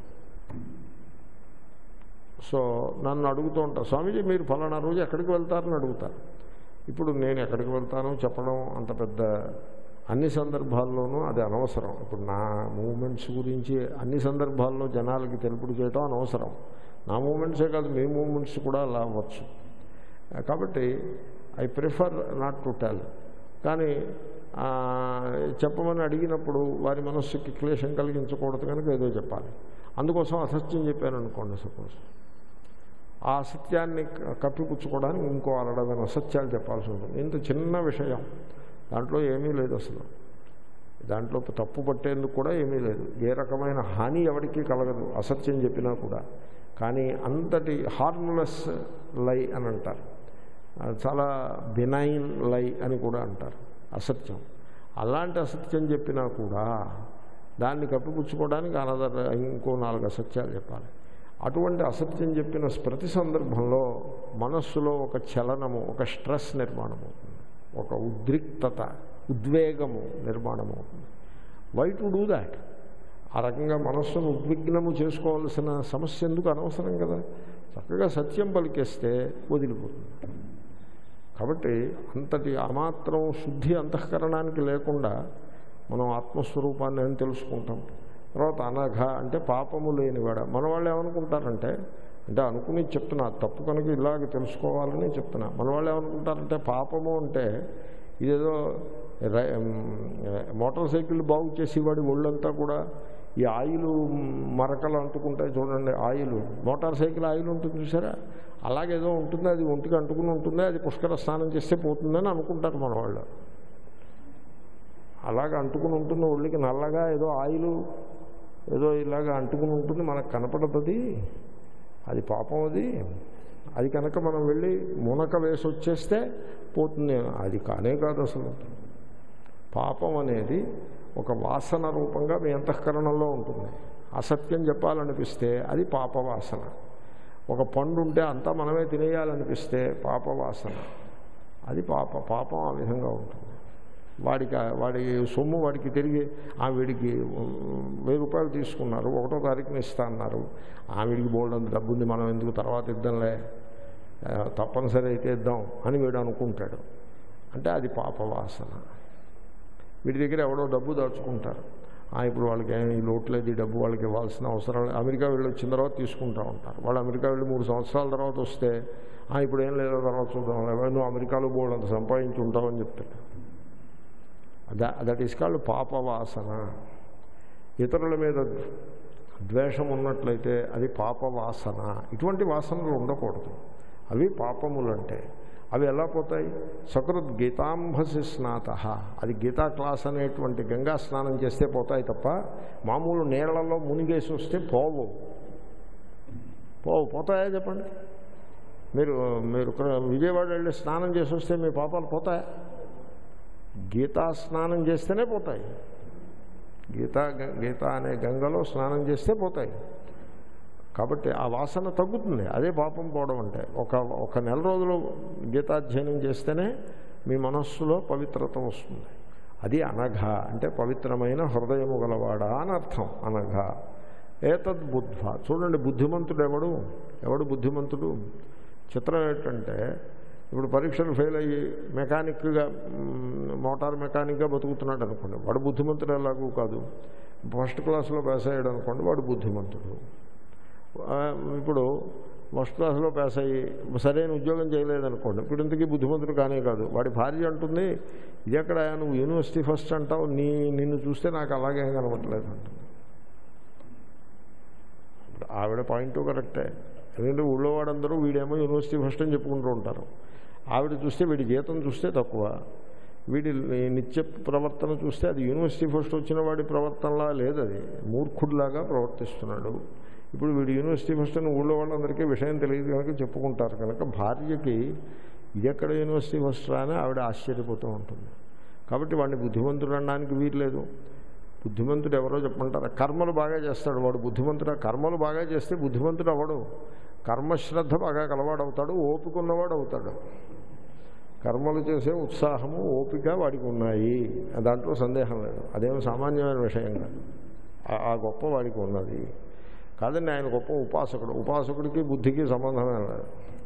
సో నన్ను అడుగుతూ ఉంటారు స్వామీజీ మీరు ఫలానా రోజు ఎక్కడికి వెళ్తారని అడుగుతారు ఇప్పుడు నేను ఎక్కడికి వెళ్తానో చెప్పడం అంత పెద్ద అన్ని సందర్భాల్లోనూ అది అనవసరం ఇప్పుడు నా మూమెంట్స్ గురించి అన్ని సందర్భాల్లో జనాలకి తెలుపుడు చేయడం అనవసరం నా మూమెంట్సే కాదు మీ మూమెంట్స్ కూడా అలా అవ్వచ్చు కాబట్టి I prefer not to tell కానీ ఆ, చెప్పమని అడిగినప్పుడు వారి మనస్సుకి క్లేశం కలిగించకూడదు కనుక ఏదో చెప్పాలి అందుకోసం అసత్యం చెప్పాను అనుకోండి సపోజ్ ఆ అసత్యాన్ని క- కప్పిపుచ్చుకోవడానికి ఇంకో అరడదన అసత్యాలు చెప్పాల్సి ఉంటుంది ఇంత చిన్న విషయం దాంట్లో ఏమీ లేదు అసలు దాంట్లో తప్పు పట్టేందుకు కూడా ఏమీ లేదు ఏ రకమైన హాని ఎవరికీ కలగదు అసత్యం చెప్పినా కూడా కానీ అంతటి హార్మ్లెస్ లై అని అంటారు ఆ, చాలా బినైన్ లై అని కూడా అంటారు అసత్యం అలాంటి అసత్యం చెప్పినా కూడా దాన్ని కప్పిపుచ్చుకోవడానికి అనదర్ ఇంకో నాలుగు అసత్యాలు చెప్పాలి అటువంటి అసత్యం చెప్పిన ప్రతి సందర్భంలో మనస్సులో ఒక చలనము ఒక స్ట్రెస్ నిర్మాణం అవుతుంది ఒక ఉద్రిక్తత ఉద్వేగము నిర్మాణం అవుతుంది వై టు డూ దాట్ ఆ రకంగా మనస్సును ఉద్విగ్నము చేసుకోవాల్సిన సమస్య ఎందుకు అనవసరం కదా చక్కగా సత్యం పలికేస్తే వదిలిపోతుంది కాబట్టి అంతటి అమాత్రం శుద్ధి అంతఃకరణానికి లేకుండా మనం ఆత్మస్వరూపాన్ని అని తెలుసుకుంటాం తర్వాత అనఘ అంటే పాపము లేనివాడ మన వాళ్ళు ఏమనుకుంటారంటే అంటే అనుకుని చెప్తున్నా తప్పు కనుక ఇలాగ తెలుసుకోవాలని చెప్తున్నా మన వాళ్ళు ఏమనుకుంటారంటే పాపము అంటే ఇదేదో రై- మోటార్ సైకిల్ బాగు చేసేవాడి ఒళ్ళంతా కూడా ఈ ఆయిల్ మరకలు అంటుకుంటాయి చూడండి ఆయిల్ మోటార్ సైకిల్ ఆయిల్ ఉంటుంది చూసారా అలాగేదో ఉంటుంది అది ఒంటికి అంటుకుని ఉంటుంది అది పుష్కర స్నానం చేస్తే పోతుందని అనుకుంటారు మన వాళ్ళు అలాగ అంటుకుని ఉంటుంది ఒళ్ళకి నల్లగా ఏదో ఆయిల్ ఏదో ఇలాగ అంటుకుని ఉంటుంది మనకు కనపడుతుంది అది పాపం అది అది కనుక మనం వెళ్ళి మునక వేసి వచ్చేస్తే పోతుంది అది కానే కాదు అసలు పాపం అనేది ఒక వాసన రూపంగా మీ అంతఃకరణంలో ఉంటుంది అసత్యం చెప్పాలనిపిస్తే అది పాప వాసన ఒక పండు ఉంటే అంతా మనమే తినేయాలనిపిస్తే పాప వాసన అది పాప పాపం ఆ విధంగా ఉంటుంది వాడికి వాడి సొమ్ము వాడికి తిరిగి ఆ వీడికి వెయ్యి రూపాయలు తీసుకున్నారు ఒకటో తారీఖున ఇస్తా అన్నారు ఆవిడికి బోల్డ్ అంత డబ్బు ఉంది మనం ఎందుకు తర్వాత ఇద్దాంలే ఆ, తప్పనిసరి అయితే ఇద్దాం అని వీడు అనుకుంటాడు అంటే అది పాప వాసన వీడి దగ్గర ఎవడో డబ్బు దాచుకుంటారు ఆ, ఇప్పుడు వాళ్ళకి ఏం ఈ లోటు లేదు ఈ డబ్బు వాళ్ళకి ఇవ్వాల్సిన అవసరం లేదు అమెరికా వెళ్ళి వచ్చిన తర్వాత తీసుకుంటూ ఉంటారు వాళ్ళు అమెరికా వెళ్ళి మూడు సంవత్సరాల తర్వాత వస్తే "ఆ, ఇప్పుడు ఏం లేదో తర్వాత చూద్దాం లేవో నువ్వు అమెరికాలో బోల్డ్ అంత సంపాదించి ఉంటావని చెప్తాడు దట్ ఈస్ కాల్డ్ పాప వాసన ఇతరుల మీద ద్వేషం ఉన్నట్లయితే అది పాప వాసన ఇటువంటి వాసనలు ఉండకూడదు అవి పాపములంటే అవి ఎలా పోతాయి సకృత్ గీతాంభసి స్నాత అది గీతా క్లాస్ అనేటువంటి గంగా స్నానం చేస్తే పోతాయి తప్ప మామూలు నీళ్లలో మునిగేసి వస్తే పోవు పోవు పోతాయా చెప్పండి మీరు మీరు ఇక్కడ విజయవాడ వెళ్ళి స్నానం చేసి వస్తే మీ పాపాలు పోతాయా గీతా స్నానం చేస్తేనే పోతాయి గీతా గ- గీత అనే గంగలో స్నానం చేస్తే పోతాయి కాబట్టి ఆ వాసన తగ్గుతుంది అదే పాపం పోవడం అంటే ఒక ఒక నెల రోజులు గీతాధ్యయనం చేస్తేనే మీ మనస్సులో పవిత్రత వస్తుంది అది అనఘ అంటే పవిత్రమైన హృదయము గలవాడా అని అర్థం అనఘ ఏతద్ బుద్ధ చూడండి బుద్ధిమంతుడు ఎవడు ఎవడు బుద్ధిమంతుడు చిత్రం ఏంటంటే ఇప్పుడు పరీక్షలు ఫెయిల్ అయ్యి మెకానిక్గా మ్, మోటార్ మెకానిక్గా బతుకుతున్నాడు అనుకోండి వాడు బుద్ధిమంతుడు ఎలాగూ కాదు ఫస్ట్ క్లాస్లో పాస్ అయ్యాడు అనుకోండి వాడు బుద్ధిమంతుడు ఆ, ఇప్పుడు ఫస్ట్ క్లాస్లో పాస్ అయ్యి సరైన ఉద్యోగం చేయలేదనుకోండి ఇప్పుడు ఇంతకీ బుద్ధిమంతుడు కానే కాదు వాడి భార్య అంటుంది ఇది ఎక్కడ నువ్వు యూనివర్సిటీ ఫస్ట్ అంటావు నీ నిన్ను చూస్తే నాకు అలాగే కనబట్టలేదు అంటుంది ఇప్పుడు ఆవిడ పాయింట్ కరెక్టే ఎందుకంటే ఊళ్ళో వాడందరూ వీడేమో యూనివర్సిటీ ఫస్ట్ అని చెప్పుకుంటూ ఉంటారు ఆవిడ చూస్తే వీడి జీతం చూస్తే తక్కువ వీడి నిత్య ప్రవర్తన చూస్తే అది యూనివర్సిటీ ఫస్ట్ వచ్చిన వాడి ప్రవర్తనలా లేదు అది మూర్ఖుడిలాగా ప్రవర్తిస్తున్నాడు ఇప్పుడు వీడు యూనివర్సిటీ ఫస్ట్ అని ఊళ్ళో వాళ్ళందరికీ విషయం తెలియదు కనుక చెప్పుకుంటారు కనుక భార్యకి ఇది ఎక్కడ యూనివర్సిటీ ఫస్ట్ రాని ఆవిడ ఆశ్చర్యపోతూ ఉంటుంది కాబట్టి వాడిని బుద్ధిమంతుడు అనడానికి వీర్లేదు బుద్ధిమంతుడు ఎవరో చెప్పమంటారా కర్మలు బాగా చేస్తాడు వాడు బుద్ధిమంతుడు కర్మలు బాగా చేస్తే బుద్ధిమంతుడు అవడు కర్మశ్రద్ధ బాగా కలవాడవుతాడు ఓపిక ఉన్నవాడు అవుతాడు కర్మలు చేసే ఉత్సాహము ఓపిక వాడికి ఉన్నాయి దాంట్లో సందేహం లేదు అదేం సామాన్యమైన విషయం కాదు ఆ- ఆ గొప్ప వాడికి ఉన్నది కాదండి ఆయన గొప్ప ఉపాసకుడు ఉపాసకుడికి బుద్ధికి సంబంధమే లేదు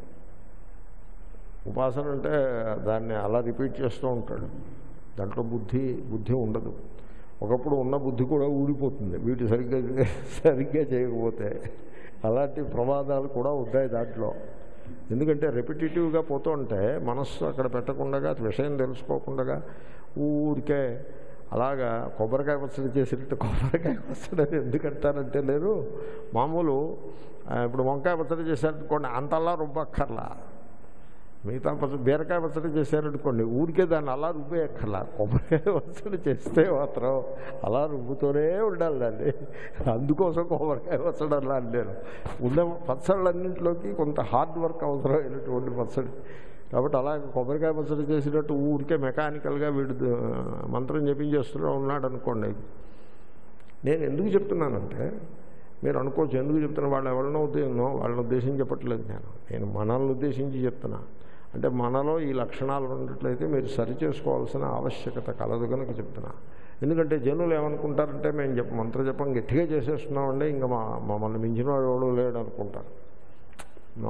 ఉపాసన అంటే దాన్ని అలా రిపీట్ చేస్తూ ఉంటాడు దాంట్లో బుద్ధి బుద్ధి ఉండదు ఒకప్పుడు ఉన్న బుద్ధి కూడా ఊడిపోతుంది వీటి సరిగ్గా సరిగ్గా చేయకపోతే అలాంటి ప్రమాదాలు కూడా ఉంటాయి దాంట్లో ఎందుకంటే రెపిటేటివ్గా పోతుంటే మనస్సు అక్కడ పెట్టకుండా విషయం తెలుసుకోకుండా ఊరికే అలాగా కొబ్బరికాయ పచ్చడి చేసినట్టు కొబ్బరికాయ పచ్చడి అని ఎందుకంటారంటే లేదు మామూలు ఆ, ఇప్పుడు వంకాయ పచ్చడి చేశారనుకోండి అంతలా రుబ్బక్కర్లా మిగతా పచ్చడి బీరకాయ పచ్చడి చేశారనుకోండి ఊరికే దాన్ని అలా రుబ్బేయక్కర్లా కొబ్బరికాయ పచ్చడి చేస్తే మాత్రం అలా రుబ్బుతూనే ఉండాలి దాన్ని అందుకోసం కొబ్బరికాయ పచ్చడి అలా నేను ఉన్న పచ్చళ్ళన్నింటిలోకి కొంత హార్డ్ వర్క్ అవసరమైనటువంటి పచ్చడి కాబట్టి అలా కొబ్బరికాయ పచ్చడి చేసినట్టు ఊరికే మెకానికల్గా వీడు ద- మంత్రం జపించేస్తూనే ఉన్నాడు అనుకోండి నేను ఎందుకు చెప్తున్నానంటే మీరు అనుకోవచ్చు ఎందుకు చెప్తున్నా వాళ్ళు ఎవరినో ఉద్దేశం వాళ్ళని ఉద్దేశించి చెప్పట్లేదు నేను నేను మనల్ని ఉద్దేశించి చెప్తున్నా అంటే మనలో ఈ లక్షణాలు ఉన్నట్లయితే మీరు సరి చేసుకోవాల్సిన ఆవశ్యకత కలదు కనుక చెప్తున్నా ఎందుకంటే జనులు ఏమనుకుంటారంటే మేము చెప్ప మంత్ర జపం గట్టిగా చేసేస్తున్నామంటే ఇంకా మా మమ్మల్ని మించిన వాడు ఎవడు లేడు అనుకుంటారు నో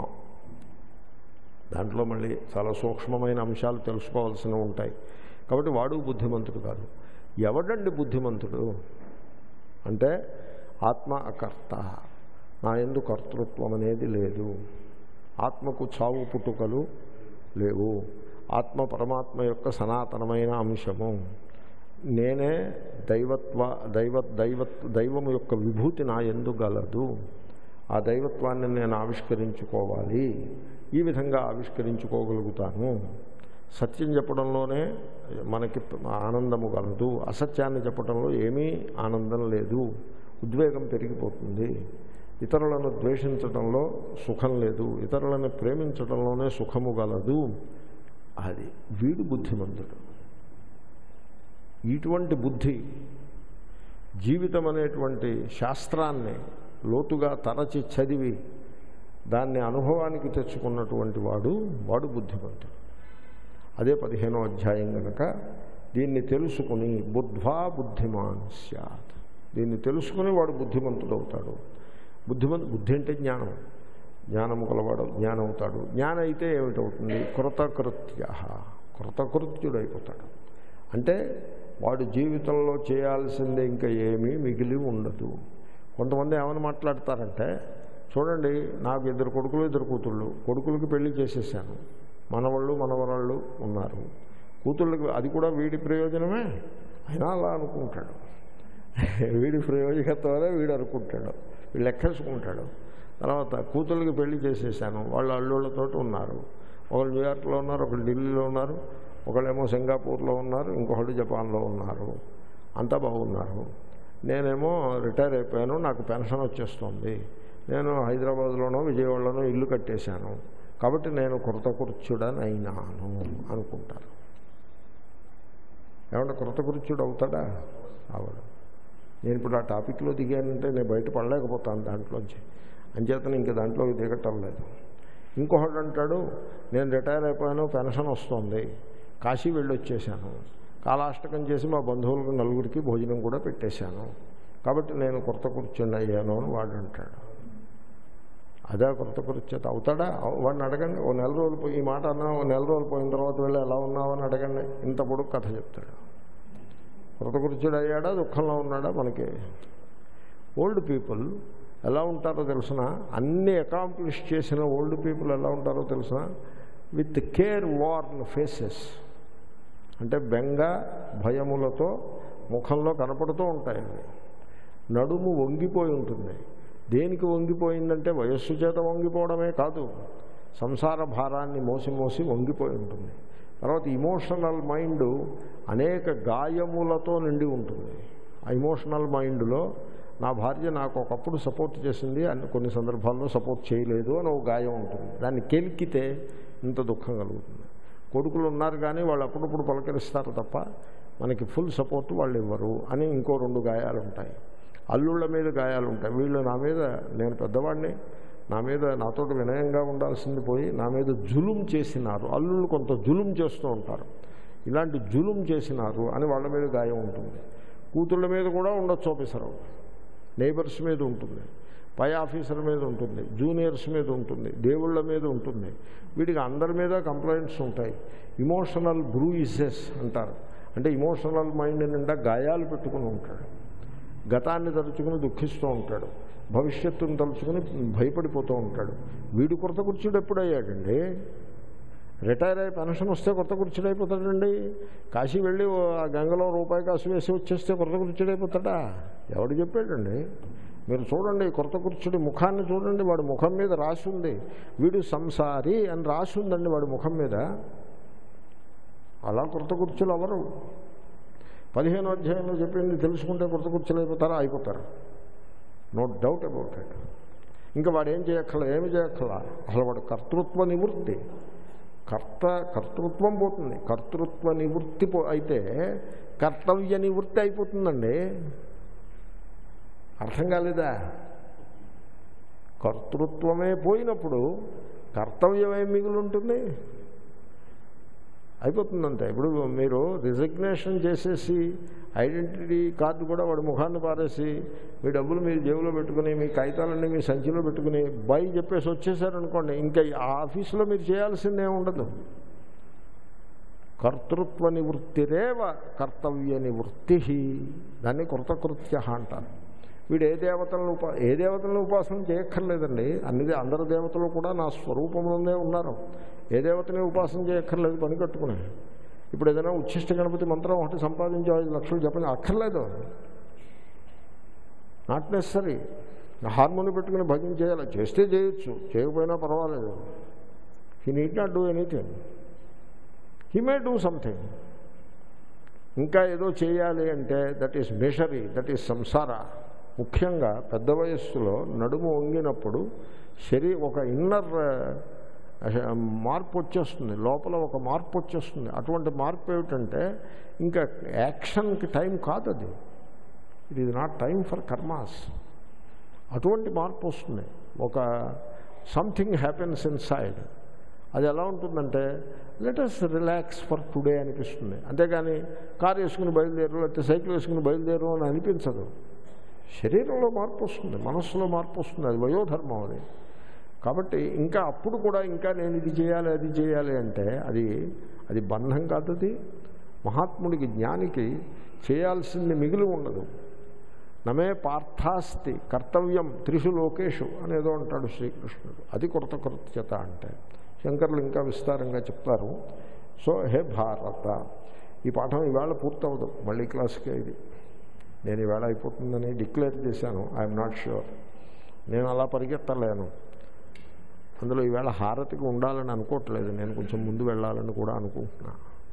దాంట్లో మళ్ళీ చాలా సూక్ష్మమైన అంశాలు తెలుసుకోవాల్సినవి ఉంటాయి కాబట్టి వాడు బుద్ధిమంతుడు కాదు ఎవడండి బుద్ధిమంతుడు అంటే ఆత్మ అకర్త నా ఎందు కర్తృత్వం అనేది లేదు ఆత్మకు చావు పుట్టుకలు లేవు ఆత్మ పరమాత్మ యొక్క సనాతనమైన అంశము నేనే దైవత్వ దైవ దైవ దైవము యొక్క విభూతి నా ఎందు గలదు ఆ దైవత్వాన్ని నేను ఆవిష్కరించుకోవాలి ఈ విధంగా ఆవిష్కరించుకోగలుగుతాను సత్యం చెప్పడంలోనే మనకి ఆనందము కలదు అసత్యాన్ని చెప్పడంలో ఏమీ ఆనందం లేదు ఉద్వేగం పెరిగిపోతుంది ఇతరులను ద్వేషించడంలో సుఖం లేదు ఇతరులను ప్రేమించడంలోనే సుఖము గలదు అది వీడు బుద్ధిమంతుడు ఇటువంటి బుద్ధి జీవితం అనేటువంటి శాస్త్రాన్ని లోతుగా తరచి చదివి దాన్ని అనుభవానికి తెచ్చుకున్నటువంటి వాడు వాడు బుద్ధిమంతుడు అదే పదిహేనో అధ్యాయం కనుక దీన్ని తెలుసుకుని బుద్ధ్వా బుద్ధిమాన్ సత్ దీన్ని తెలుసుకుని వాడు బుద్ధిమంతుడు అవుతాడు బుద్ధిమంతు బుద్ధి అంటే జ్ఞానం జ్ఞానము కలవాడు జ్ఞానం అవుతాడు జ్ఞానం అయితే ఏమిటవుతుంది కృతకృత్య కృతకృత్యుడైపోతాడు అంటే వాడు జీవితంలో చేయాల్సిందే ఇంకా ఏమీ మిగిలి ఉండదు కొంతమంది ఏమని మాట్లాడతారంటే చూడండి నాకు ఇద్దరు కొడుకులు ఇద్దరు కూతుళ్ళు కొడుకులకి పెళ్లి చేసేసాను మనవాళ్ళు మనవరాళ్ళు ఉన్నారు కూతుళ్ళకి అది కూడా వీడి ప్రయోజనమే అయినా అలా అనుకుంటాడు వీడి ప్రయోజకత్వమే వీడు అనుకుంటాడు వీడు లెక్కేసుకుంటాడు తర్వాత కూతుళ్ళకి పెళ్లి చేసేసాను వాళ్ళ అల్లుళ్ళతో ఉన్నారు ఒకళ్ళు న్యూయార్క్లో ఉన్నారు ఒకళ్ళు ఢిల్లీలో ఉన్నారు ఒకళ్ళేమో సింగపూర్లో ఉన్నారు ఇంకొకళ్ళు జపాన్లో ఉన్నారు అంతా బాగున్నారు నేనేమో రిటైర్ అయిపోయాను నాకు పెన్షన్ వచ్చేస్తుంది నేను హైదరాబాద్లోనో విజయవాడలోనో ఇల్లు కట్టేశాను కాబట్టి నేను కృతకృత్యుడని అయినాను అనుకుంటారు ఏమన్నా కృతకృత్యుడు అవుతాడా అవడు నేను ఇప్పుడు ఆ టాపిక్లో దిగానంటే నేను బయట పడలేకపోతాను దాంట్లోంచి అంచేతను ఇంక దాంట్లోకి దిగటం లేదు ఇంకొకడు అంటాడు నేను రిటైర్ అయిపోయాను పెన్షన్ వస్తుంది కాశీ వెళ్ళి వచ్చేసాను కాలాష్టకం చేసి మా బంధువులకు నలుగురికి భోజనం కూడా పెట్టేశాను కాబట్టి నేను కొత్త కూర్చుండి అయ్యాను అని వాడు అంటాడు అదే కొత్త కూర్చోత అవుతాడా అవు- వాడిని అడగండి ఓ నెల రోజులు పోయి ఈ మాట అన్నా ఓ నెల రోజులు పోయిన తర్వాత వెళ్ళి ఎలా ఉన్నావని అడగండి ఇంత పొడుగు కథ చెప్తాడు కొత్త కూర్చుడు అయ్యాడా దుఃఖంలో ఉన్నాడా మనకి ఓల్డ్ పీపుల్ ఎలా ఉంటారో తెలిసిన అన్ని అకాంప్లిష్ చేసిన ఓల్డ్ పీపుల్ ఎలా ఉంటారో తెలిసిన విత్ కేర్ వార్న్ ఫేసెస్ అంటే బెంగ భయములతో ముఖంలో కనపడుతూ ఉంటాయి అవి నడుము వంగిపోయి ఉంటుంది దేనికి వంగిపోయిందంటే వయస్సు చేత వంగిపోవడమే కాదు సంసార భారాన్ని మోసి మోసి వంగిపోయి ఉంటుంది తర్వాత ఇమోషనల్ మైండ్ అనేక గాయములతో నిండి ఉంటుంది ఆ ఇమోషనల్ మైండ్లో నా భార్య నాకు ఒకప్పుడు సపోర్ట్ చేసింది అని కొన్ని సందర్భాల్లో సపోర్ట్ చేయలేదు అని ఒక గాయం ఉంటుంది దాన్ని కెలికితే ఇంత దుఃఖం కలుగుతుంది కొడుకులు ఉన్నారు కానీ వాళ్ళు అప్పుడప్పుడు పలకరిస్తారు తప్ప మనకి ఫుల్ సపోర్ట్ వాళ్ళు ఇవ్వరు అని ఇంకో రెండు గాయాలు ఉంటాయి అల్లుళ్ళ మీద గాయాలు ఉంటాయి వీళ్ళు నా మీద నేను పెద్దవాడిని నా మీద నాతో వినయంగా ఉండాల్సింది పోయి నా మీద జులుం చేసినారు అల్లుళ్ళు కొంత జులుం చేస్తూ ఉంటారు ఇలాంటి జులుం చేసినారు అని వాళ్ళ మీద గాయం ఉంటుంది కూతుళ్ళ మీద కూడా ఉండొచ్చు ఆఫీసరు నైబర్స్ మీద ఉంటుంది పై ఆఫీసర్ మీద ఉంటుంది జూనియర్స్ మీద ఉంటుంది దేవుళ్ళ మీద ఉంటుంది వీటికి అందరి మీద కంప్లైంట్స్ ఉంటాయి ఇమోషనల్ బ్రూయిజెస్ అంటారు అంటే ఇమోషనల్ మైండ్ నిండా గాయాలు పెట్టుకుని ఉంటాడు గతాన్ని తలుచుకుని దుఃఖిస్తూ ఉంటాడు భవిష్యత్తును తలుచుకుని భయపడిపోతూ ఉంటాడు వీడు కొత్త కుర్చీడు ఎప్పుడయ్యాడండి రిటైర్ అయ్యి పెన్షన్ వస్తే కొత్త కుర్చీడు అయిపోతాడండి కాశీ వెళ్ళి ఓ ఆ గంగలో రూపాయి కాసు వేసి వచ్చేస్తే కొత్త కుర్చీడు అయిపోతాడా ఎవడు చెప్పాడండి మీరు చూడండి కొత్త కుర్చీడి ముఖాన్ని చూడండి వాడి ముఖం మీద రాసి ఉంది వీడు సంసారి అని రాసి ఉందండి వాడి ముఖం మీద అలా కొత్త కుర్చీలు ఎవరు పదిహేను అధ్యాయంలో చెప్పింది తెలుసుకుంటే కొత్త కుర్చీలు అయిపోతారా అయిపోతారు నో డౌట్ అబౌట్ ఇట్ ఇంకా వాడు ఏం చేయక్కల ఏమి చేయక్కల అసలు వాడు కర్తృత్వ నివృత్తి కర్త కర్తృత్వం పోతుంది కర్తృత్వ నివృత్తి పో అయితే కర్తవ్య నివృత్తి అయిపోతుందండి అర్థం కాలేదా కర్తృత్వమే పోయినప్పుడు కర్తవ్యం ఏం మిగిలి ఉంటుంది అయిపోతుందంటే ఇప్పుడు మీరు రిజిగ్నేషన్ చేసేసి ఐడెంటిటీ కార్డు కూడా వాడి ముఖాన్ని పారేసి మీ డబ్బులు మీరు జేబులో పెట్టుకుని మీ కాగితాలన్నీ మీ సంచిలో పెట్టుకుని బై చెప్పేసి వచ్చేసారనుకోండి ఇంకా ఆ ఆఫీసులో మీరు చేయాల్సిందే ఉండదు కర్తృత్వ నివృత్తిరేవ కర్తవ్య నివృత్తి దాన్ని కృతకృత్య అంటారు వీడు ఏ దేవతలను ఉపా ఏ దేవతలను ఉపాసన చేయక్కర్లేదండి అన్ని దే- అందరు దేవతలు కూడా నా స్వరూపంలోనే ఉన్నారు ఏ దేవతని ఉపాసన చేయక్కర్లేదు పని కట్టుకుని ఇప్పుడు ఏదైనా ఉచ్ఛిష్ట గణపతి మంత్రం ఒకటి సంపాదించి ఐదు లక్షలు చెప్పండి అక్కర్లేదు నాట్ నెసరీ హార్మోని పెట్టుకుని భజన చేయాలి చేస్తే చేయొచ్చు చేయకపోయినా పర్వాలేదు he need not do anything he may do something ఇంకా ఏదో చేయాలి అంటే that is misery that is సంసార ముఖ్యంగా పెద్ద వయస్సులో నడుము వంగినప్పుడు శరీ ఒక ఇన్నర్ మార్పు వచ్చేస్తుంది లోపల ఒక మార్పు వచ్చేస్తుంది అటువంటి మార్పు ఏమిటంటే ఇంకా యాక్షన్కి టైం కాదు అది it is not time for karmas అటువంటి మార్పు వస్తుంది ఒక సంథింగ్ హ్యాపెన్స్ ఇన్ సైడ్ అది ఎలా ఉంటుందంటే లెటస్ రిలాక్స్ ఫర్ టుడే అనిపిస్తుంది అంతేగాని కారు వేసుకుని బయలుదేరు లేకపోతే సైకిల్ వేసుకుని బయలుదేరు అని అనిపించదు శరీరంలో మార్పు వస్తుంది మనస్సులో మార్పు వస్తుంది అది వయోధర్మం అది కాబట్టి ఇంకా అప్పుడు కూడా ఇంకా నేను ఇది చేయాలి అది చేయాలి అంటే అది అది బంధం కాదు అది మహాత్ముడికి జ్ఞానికి చేయాల్సింది మిగిలి ఉండదు నమే పార్థాస్తి కర్తవ్యం త్రిషు లోకేషు అనేదో అంటాడు శ్రీకృష్ణుడు అది కృతకృత్యత అంటే శంకర్లు ఇంకా విస్తారంగా చెప్తారు సో హే భారత ఈ పాఠం ఈవేళ పూర్తవదు మళ్ళీ క్లాస్కే ఇది నేను ఈవేళ అయిపోతుందని డిక్లేర్ చేశాను ఐఎమ్ నాట్ ష్యూర్ నేను అలా పరిగెత్తలేను అందులో ఈవేళ హారతికి ఉండాలని అనుకోవట్లేదు నేను కొంచెం ముందు వెళ్ళాలని కూడా అనుకుంటున్నా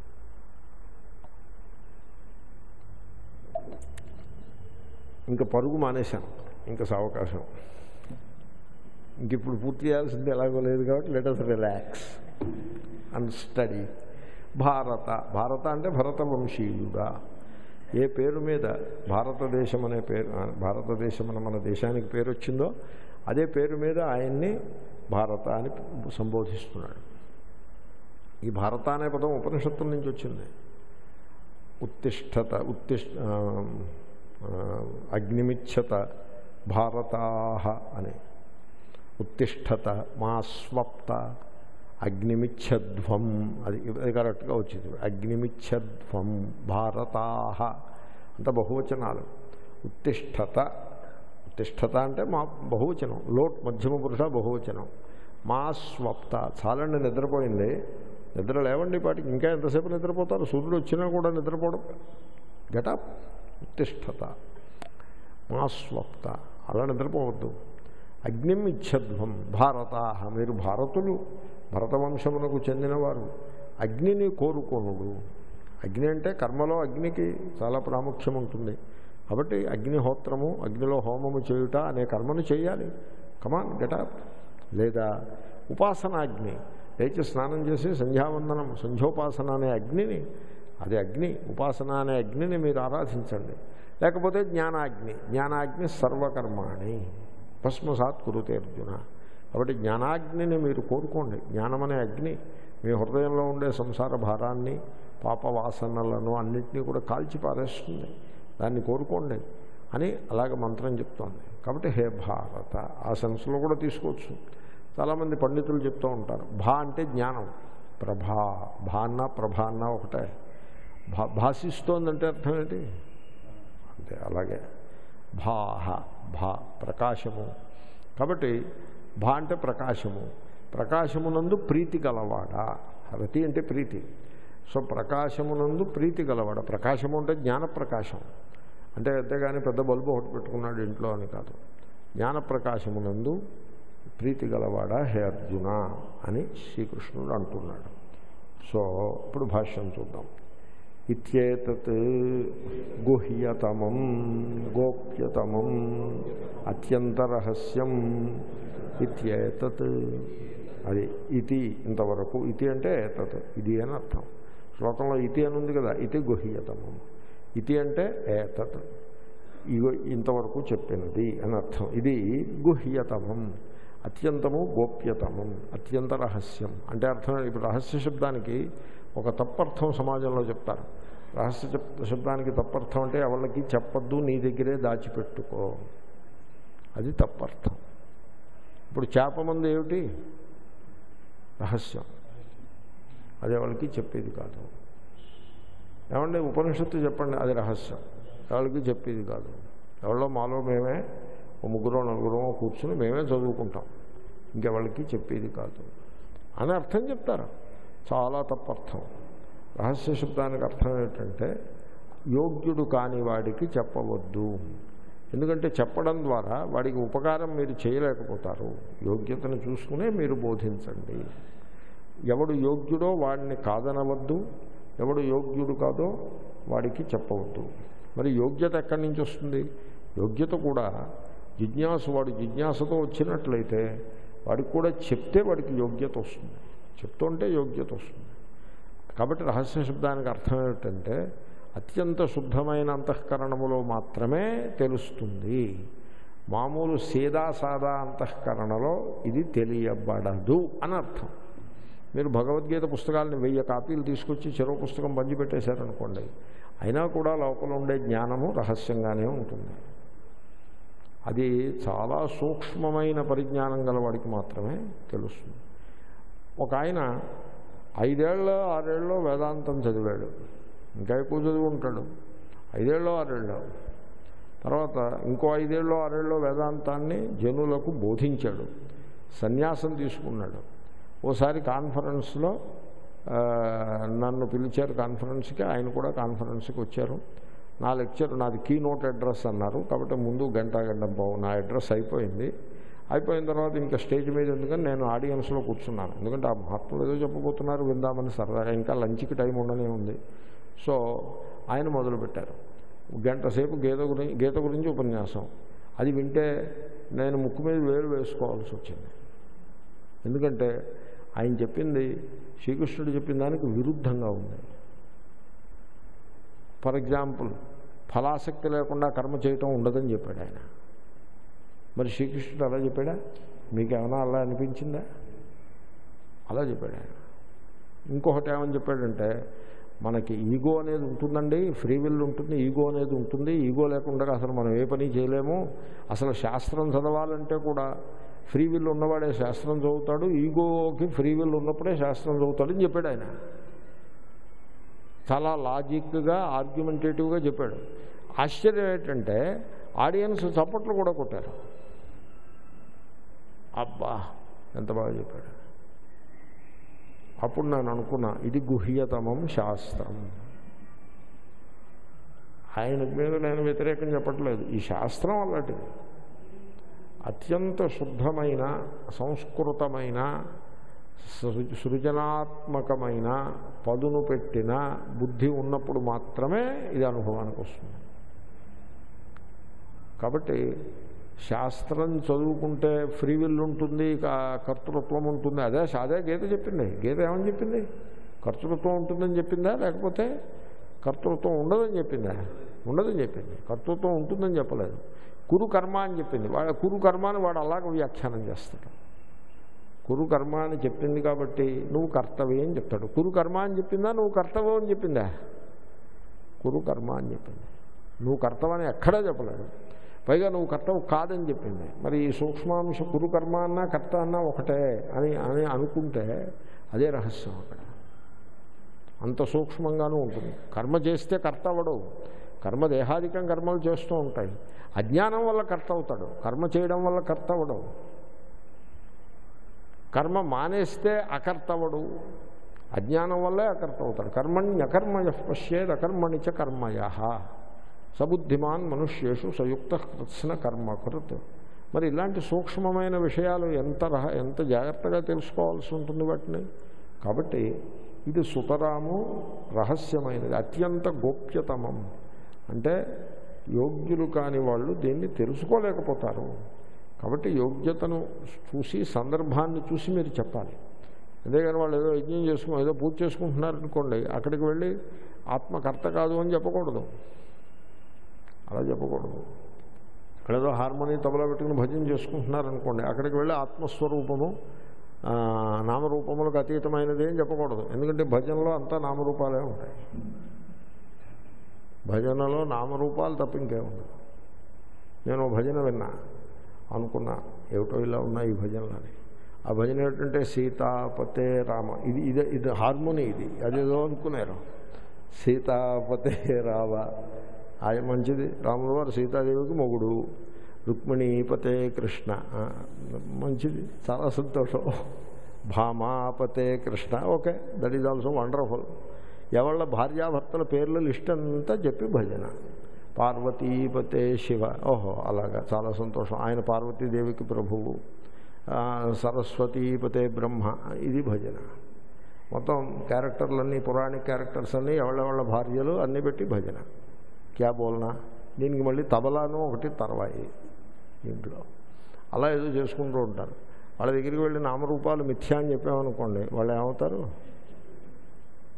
ఇంకా పరుగు మానేశాను ఇంకా సావకాశం ఇంక ఇప్పుడు పూర్తి చేయాల్సింది ఎలాగో లేదు కాబట్టి లెటస్ రిలాక్స్ అండ్ స్టడీ భారత భారత అంటే భరత వంశీయుగా ఏ పేరు మీద భారతదేశం అనే పేరు భారతదేశం అనే మన దేశానికి పేరు వచ్చిందో అదే పేరు మీద ఆయన్ని భారత అని సంబోధిస్తున్నాడు ఈ భారత అనే పదం ఉపనిషత్తుల నుంచి వచ్చింది ఉత్తిష్టత ఉత్తిష్ట అగ్నిమిచ్చత భారతాహ అని ఉత్తిష్టత మా స్వప్త అగ్నిమిచ్చధ్వం అది అది కరెక్ట్గా వచ్చింది అగ్నిమిచ్చధ్వం భారతాహ అంత బహువచనాలు ఉత్తిష్టత ఉత్తిష్టత అంటే మా బహువచనం లోట్ మధ్యమ పురుష బహువచనం మా స్వప్త చాలండి నిద్రపోయింది నిద్ర లేవండి పాటికి ఇంకా ఎంతసేపు నిద్రపోతారు సూర్యుడు వచ్చినా కూడా నిద్రపోవడం గటప్ ఉత్తిష్టత మా స్వప్త అలా నిద్రపోవద్దు అగ్నిం ఇచ్చధ్వం భారత మీరు భారతులు భరతవంశమునకు చెందినవారు అగ్నిని కోరుకోనుడు అగ్ని అంటే కర్మలో అగ్నికి చాలా ప్రాముఖ్యం ఉంటుంది కాబట్టి అగ్నిహోత్రము అగ్నిలో హోమము చేయుట అనే కర్మను చేయాలి కమాన్ గెటప్ లేదా ఉపాసనాగ్ని లేచి స్నానం చేసి సంధ్యావందనం సంధ్యోపాసన అనే అగ్నిని అది అగ్ని ఉపాసన అనే అగ్నిని మీరు ఆరాధించండి లేకపోతే జ్ఞానాగ్ని జ్ఞానాగ్ని సర్వకర్మాణి భస్మసాత్ కురుతే అర్జున కాబట్టి జ్ఞానాగ్నిని మీరు కోరుకోండి జ్ఞానమనే అగ్ని మీ హృదయంలో ఉండే సంసార భారాన్ని పాప వాసనలను అన్నింటినీ కూడా కాల్చి పారేస్తుంది దాన్ని కోరుకోండి అని అలాగ మంత్రం చెప్తోంది కాబట్టి హే భారత ఆ సెన్స్లో కూడా తీసుకోవచ్చు చాలామంది పండితులు చెప్తూ ఉంటారు భా అంటే జ్ఞానం ప్రభా భా అన్న ప్రభా అన్న ఒకటే భా భాషిస్తోందంటే అర్థం ఏంటి అంతే అలాగే భాహ భా ప్రకాశము కాబట్టి భా అంటే ప్రకాశము ప్రకాశమునందు ప్రీతి గలవాడా రతి అంటే ప్రీతి సో ప్రకాశమునందు ప్రీతి గలవాడ ప్రకాశము అంటే జ్ఞాన ప్రకాశం అంటే అంతేగాని పెద్ద బల్బు ఒకటి పెట్టుకున్నాడు ఇంట్లో అని కాదు జ్ఞాన ప్రకాశమునందు ప్రీతి గలవాడా హే అర్జున అని శ్రీకృష్ణుడు అంటున్నాడు సో ఇప్పుడు భాష్యం చూద్దాం ఇత్యేతత్ గుహ్యతమం గోప్యతమం అత్యంతరహస్యం ఇత్యేతత్ అది ఇది ఇంతవరకు ఇది అంటే ఏతత్ ఇది అని అర్థం శ్లోకంలో ఇతి అని ఉంది కదా ఇది గుహ్యతమం ఇది అంటే ఏతత్ ఇగో ఇంతవరకు చెప్పినది అని అర్థం ఇది గుహ్యతమం అత్యంతము గోప్యతమం అత్యంత రహస్యం అంటే అర్థం ఇప్పుడు రహస్య శబ్దానికి ఒక తప్పర్థం సమాజంలో చెప్తారు రహస్య శబ్దానికి తప్పర్థం అంటే ఎవరికి చెప్పద్దు నీ దగ్గరే దాచిపెట్టుకో అది తప్పర్థం ఇప్పుడు చేప మంది ఏమిటి రహస్యం అది ఎవరికి చెప్పేది కాదు ఏమంటే ఉపనిషత్తు చెప్పండి అది రహస్యం ఎవరికి చెప్పేది కాదు ఎవరో మాలో మేమే ఓ ముగ్గురు నలుగురు కూర్చుని మేమే చదువుకుంటాం ఇంకెవరికి చెప్పేది కాదు అని అర్థం చెప్తారు చాలా తప్పర్థం రహస్య శబ్దానికి అర్థం ఏంటంటే యోగ్యుడు కాని వాడికి చెప్పవద్దు ఎందుకంటే చెప్పడం ద్వారా వాడికి ఉపకారం మీరు చేయలేకపోతారు యోగ్యతను చూసుకునే మీరు బోధించండి ఎవడు యోగ్యుడో వాడిని కాదనవద్దు ఎవడు యోగ్యుడు కాదో వాడికి చెప్పవద్దు మరి యోగ్యత ఎక్కడి నుంచి వస్తుంది యోగ్యత కూడా జిజ్ఞాసు వాడు జిజ్ఞాసతో వచ్చినట్లయితే వాడికి కూడా చెప్తే వాడికి యోగ్యత వస్తుంది చెప్తుంటే యోగ్యత వస్తుంది కాబట్టి రహస్య శబ్దానికి అర్థం ఏమిటంటే అత్యంత శుద్ధమైన అంతఃకరణములో మాత్రమే తెలుస్తుంది మామూలు సీదా సాదా అంతఃకరణలో ఇది తెలియబడదు అని అర్థం మీరు భగవద్గీత పుస్తకాలను వెయ్యి కాపీలు తీసుకొచ్చి చెరువు పుస్తకం పంచిపెట్టేశారనుకోండి అయినా కూడా లోపల ఉండే జ్ఞానము రహస్యంగానే ఉంటుంది అది చాలా సూక్ష్మమైన పరిజ్ఞానం గలవాడికి మాత్రమే తెలుస్తుంది ఒక ఆయన ఐదేళ్ళ ఆరేళ్ళలో వేదాంతం చదివాడు ఇంకా ఎక్కువ చదివి ఉంటాడు ఐదేళ్ళలో ఆరేళ్ళలో తర్వాత ఇంకో ఐదేళ్ళలో ఆరేళ్ళలో వేదాంతాన్ని జనులకు బోధించాడు సన్యాసం తీసుకున్నాడు ఓసారి కాన్ఫరెన్స్లో ఆ, నన్ను పిలిచారు కాన్ఫరెన్స్కి ఆయన కూడా కాన్ఫరెన్స్కి వచ్చారు నా లెక్చర్ నాది కీ నోట్ అడ్రస్ అన్నారు కాబట్టి ముందు గంట గంట బావు నా అడ్రస్ అయిపోయింది అయిపోయిన తర్వాత ఇంకా స్టేజ్ మీద ఎందుకని నేను ఆడియన్స్లో కూర్చున్నాను ఎందుకంటే ఆ మహాత్ములు ఏదో చెప్పబోతున్నారు విందామని సరదాగా ఇంకా లంచ్కి టైం ఉండనే ఉంది సో ఆయన మొదలుపెట్టారు గంట సేపు గీత గురించి గీత గురించి ఉపన్యాసం అది వింటే నేను ముక్కు మీద వేలు వేసుకోవాల్సి వచ్చింది ఎందుకంటే ఆయన చెప్పింది శ్రీకృష్ణుడు చెప్పిన దానికి విరుద్ధంగా ఉంది ఫర్ ఎగ్జాంపుల్ ఫలాసక్తి లేకుండా కర్మ చేయటం ఉండదని చెప్పాడు ఆయన మరి శ్రీకృష్ణుడు అలా చెప్పాడా మీకేమైనా అలా అనిపించిందా అలా చెప్పాడు ఆయన ఇంకొకటి ఏమని చెప్పాడంటే మనకి ఈగో అనేది ఉంటుందండి ఫ్రీ విల్ ఉంటుంది ఈగో అనేది ఉంటుంది ఈగో లేకుండా అసలు మనం ఏ పని చేయలేము అసలు శాస్త్రం చదవాలంటే కూడా ఫ్రీ విల్ ఉన్నవాడే శాస్త్రం చదువుతాడు ఈగోకి ఫ్రీ విల్ ఉన్నప్పుడే శాస్త్రం చదువుతాడని చెప్పాడు ఆయన చాలా లాజిక్గా ఆర్గ్యుమెంటేటివ్గా చెప్పాడు ఆశ్చర్యం ఏంటంటే ఆడియన్స్ చప్పట్లు కూడా కొట్టారు అబ్బా ఎంత బాగా చెప్పాడు అప్పుడు నేను అనుకున్నా ఇది గుహ్యతమం శాస్త్రం ఆయన మీద నేను వ్యతిరేకం చెప్పట్లేదు ఈ శాస్త్రం అలాంటిది అత్యంత శుద్ధమైన సంస్కృతమైన సృ- సృజనాత్మకమైన పదును పెట్టిన బుద్ధి ఉన్నప్పుడు మాత్రమే ఇది అనుభవానికి వస్తుంది కాబట్టి శాస్త్రం చదువుకుంటే ఫ్రీ విల్ ఉంటుంది క- కర్తృత్వం ఉంటుంది అదే అదే గీత చెప్పింది గీత ఏమని చెప్పింది కర్తృత్వం ఉంటుందని చెప్పిందా లేకపోతే కర్తృత్వం ఉండదని చెప్పిందా ఉండదని చెప్పింది కర్తృత్వం ఉంటుందని చెప్పలేదు కురు కర్మ అని చెప్పింది వాడు కురు కర్మ అని వాడు అలాగ వ్యాఖ్యానం చేస్తాడు కురు కర్మ అని చెప్పింది కాబట్టి నువ్వు కర్తవ్యం అని చెప్తాడు కురు కర్మ అని చెప్పిందా నువ్వు కర్తవ్యం అని చెప్పిందా కురు కర్మ అని చెప్పింది నువ్వు కర్తవని ఎక్కడా చెప్పలేదు పైగా నువ్వు కర్తవు కాదని చెప్పింది మరి ఈ సూక్ష్మాంశ కురు కర్మ అన్నా కర్త అన్నా ఒకటే అని అని అనుకుంటే అదే రహస్యం అక్కడ అంత సూక్ష్మంగానూ ఉంటుంది కర్మ చేస్తే కర్త అవడు కర్మ దేహాధికం కర్మలు చేస్తూ ఉంటాయి అజ్ఞానం వల్ల కర్త అవుతాడు కర్మ చేయడం వల్ల కర్త అవడు కర్మ మానేస్తే అకర్తవడు అజ్ఞానం వల్లే అకర్త అవుతాడు కర్మణ్యకర్మయ పశ్యేద్ అకర్మణి చ కర్మయ సబుద్ధిమాన్ మనుష్యేషు సయుక్త కృత్స్న కర్మకృత్ మరి ఇలాంటి సూక్ష్మమైన విషయాలు ఎంత రహ ఎంత జాగ్రత్తగా తెలుసుకోవాల్సి ఉంటుంది వాటిని కాబట్టి ఇది సుతరాము రహస్యమైనది అత్యంత గోప్యతమం అంటే యోగ్యులు కాని వాళ్ళు దీన్ని తెలుసుకోలేకపోతారు కాబట్టి యోగ్యతను చూసి సందర్భాన్ని చూసి మీరు చెప్పాలి అంతేగాని వాళ్ళు ఏదో యజ్ఞం చేసుకుని ఏదో పూజ చేసుకుంటున్నారనుకోండి అక్కడికి వెళ్ళి ఆత్మకర్త కాదు అని చెప్పకూడదు అలా చెప్పకూడదు ఇక్కడ ఏదో హార్మోని తబలా పెట్టుకుని భజన చేసుకుంటున్నారనుకోండి అక్కడికి వెళ్ళి ఆత్మస్వరూపము ఆ, నామరూపములకు అతీతమైనది అని చెప్పకూడదు ఎందుకంటే భజనలో అంతా నామరూపాలే ఉంటాయి భజనలో నామరూపాలు తప్ప ఇంకేముండదు నేను ఓ భజన విన్నా అనుకున్నా ఏమిటో ఇలా ఉన్నాయి ఈ భజనలని ఆ భజన ఏంటంటే సీతాపతే రామ ఇది ఇది ఇది హార్మోని ఇది అదేదో అనుకున్నారు సీతాపతే రావ ఆయన మంచిది రాముడు వారు సీతాదేవికి మొగుడు రుక్మిణీపతే కృష్ణ ఆ, మంచిది చాలా సంతోషం భామాపతే Krishna okay that is also wonderful ఎవళ్ళ భార్యాభర్తల పేర్ల లిస్ట్ అంతా చెప్పి భజన పార్వతీపతే శివ ఓహో అలాగా చాలా సంతోషం ఆయన పార్వతీదేవికి ప్రభువు ఆ, సరస్వతీపతే బ్రహ్మ ఇది భజన మొత్తం క్యారెక్టర్లన్నీ పురాణిక్ క్యారెక్టర్స్ అన్నీ ఎవళ్ళెవళ్ళ భార్యలు అన్నీ పెట్టి భజన క్యా బోల్నా దీనికి మళ్ళీ తబలాను ఒకటి తర్వాయి దీంట్లో అలా ఏదో చేసుకుంటూ ఉంటారు వాళ్ళ దగ్గరికి వెళ్ళి నామరూపాలు మిథ్యా అని చెప్పామనుకోండి వాళ్ళు ఏమవుతారు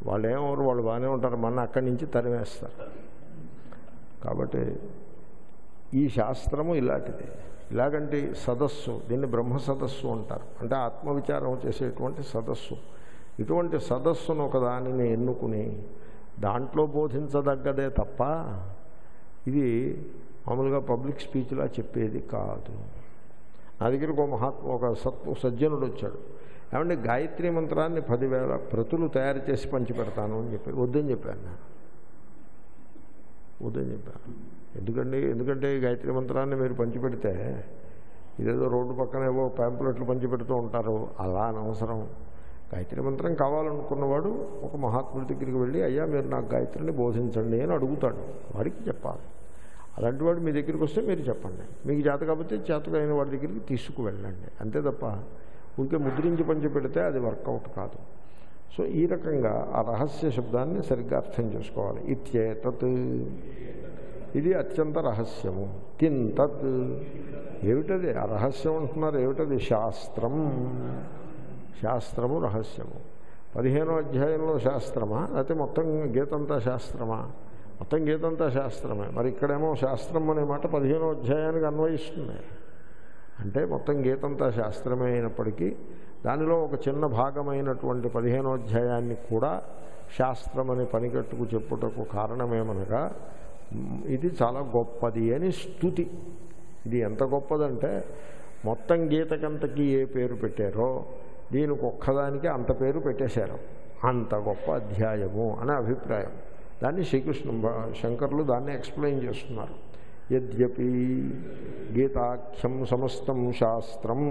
వాళ్ళు ఏమవరు వాళ్ళు బాగానే ఉంటారు మన అక్కడి నుంచి తరిమేస్తారు కాబట్టి ఈ శాస్త్రము ఇలాంటిది ఇలాగంటి సదస్సు దీన్ని బ్రహ్మ సదస్సు అంటారు అంటే ఆత్మవిచారం చేసేటువంటి సదస్సు ఇటువంటి సదస్సును ఒకదానిని ఎన్నుకుని దాంట్లో బోధించదగ్గదే తప్ప ఇది మామూలుగా పబ్లిక్ స్పీచ్లా చెప్పేది కాదు నా దగ్గరికి ఒక మహాత్మ ఒక సత్వ సజ్జనుడు వచ్చాడు ఏమంటే గాయత్రి మంత్రాన్ని పదివేల ప్రతులు తయారు చేసి పంచి పెడతాను అని చెప్పి వద్దని చెప్పాను నేను వద్దని చెప్పాను ఎందుకండి ఎందుకంటే ఈ గాయత్రి మంత్రాన్ని మీరు పంచిపెడితే ఇదేదో రోడ్డు పక్కన ఏవో ప్యాంపులెట్లు పంచిపెడుతూ ఉంటారు అలా అనవసరం గాయత్రి మంత్రం కావాలనుకున్నవాడు ఒక మహాత్ముడి దగ్గరికి వెళ్ళి అయ్యా మీరు నాకు గాయత్రిని బోధించండి అని అడుగుతాడు వాడికి చెప్పాలి అలాంటి వాడు మీ దగ్గరికి వస్తే మీరు చెప్పండి మీకు చేత కాకపోతే చేతకైన వాడి దగ్గరికి తీసుకువెళ్ళండి అంతే తప్ప ఊరికే ముద్రించి పంచి పెడితే అది వర్కౌట్ కాదు సో ఈ రకంగా ఆ రహస్య శబ్దాన్ని సరిగ్గా అర్థం చేసుకోవాలి ఇత్యేతత్ ఇది అత్యంత రహస్యము కింతత్ ఏమిటది ఆ రహస్యం అంటున్నారు ఏమిటది శాస్త్రం శాస్త్రము రహస్యము పదిహేనో అధ్యాయంలో శాస్త్రమా లేకపోతే మొత్తం గీతంతా శాస్త్రమా మొత్తం గీతంతా శాస్త్రమే మరి ఇక్కడేమో శాస్త్రం అనే మాట పదిహేనో అధ్యాయానికి అన్వయిస్తుంది అంటే మొత్తం గీతంతా శాస్త్రమే అయినప్పటికీ దానిలో ఒక చిన్న భాగమైనటువంటి పదిహేనో అధ్యాయాన్ని కూడా శాస్త్రమని పనికట్టుకు చెప్పుటకు కారణమేమనగా ఇది చాలా గొప్పది అని స్థుతి ఇది ఎంత గొప్పదంటే మొత్తం గీతకంతకి ఏ పేరు పెట్టారో దీనికి ఒక్కదానికి అంత పేరు పెట్టేశారు అంత గొప్ప అధ్యాయము అనే అభిప్రాయం దాన్ని శ్రీకృష్ణ శంకర్లు దాన్ని ఎక్స్ప్లెయిన్ చేస్తున్నారు యద్యపి గీతాఖ్యం సమస్తం శాస్త్రం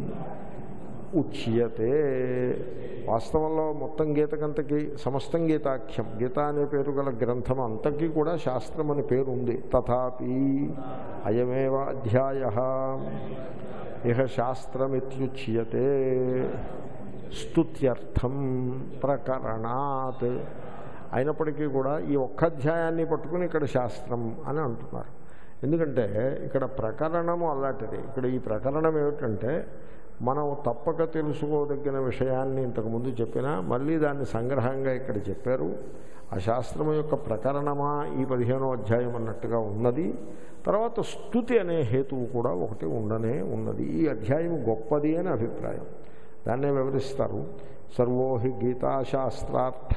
ఉచ్యతే వాస్తవంలో మొత్తం గీతకంతకి సమస్తం గీతాఖ్యం గీత అనే పేరు గల గ్రంథం అంతకీ కూడా శాస్త్రం అనే పేరు ఉంది తథాపి అయమేవ అధ్యాయ ఇహ శాస్త్రమిత్యుచ్యతే స్తుత్యర్థం ప్రకరణాత్ అయినప్పటికీ కూడా ఈ ఒక్క అధ్యాయాన్ని పట్టుకుని ఇక్కడ శాస్త్రం అని అంటున్నారు ఎందుకంటే ఇక్కడ ప్రకరణము అలాంటిది ఇక్కడ ఈ ప్రకరణం ఏమిటంటే మనం తప్పక తెలుసుకోదగిన విషయాన్ని ఇంతకుముందు చెప్పినా మళ్ళీ దాన్ని సంగ్రహంగా ఇక్కడ చెప్పారు ఆ శాస్త్రం యొక్క ప్రకరణమా ఈ పదిహేనో అధ్యాయం అన్నట్టుగా ఉన్నది తర్వాత స్థుతి అనే హేతువు కూడా ఒకటి ఉండనే ఉన్నది ఈ అధ్యాయం గొప్పది అని అభిప్రాయం దాన్నే వివరిస్తారు సర్వో హి గీతాశాస్త్రార్థ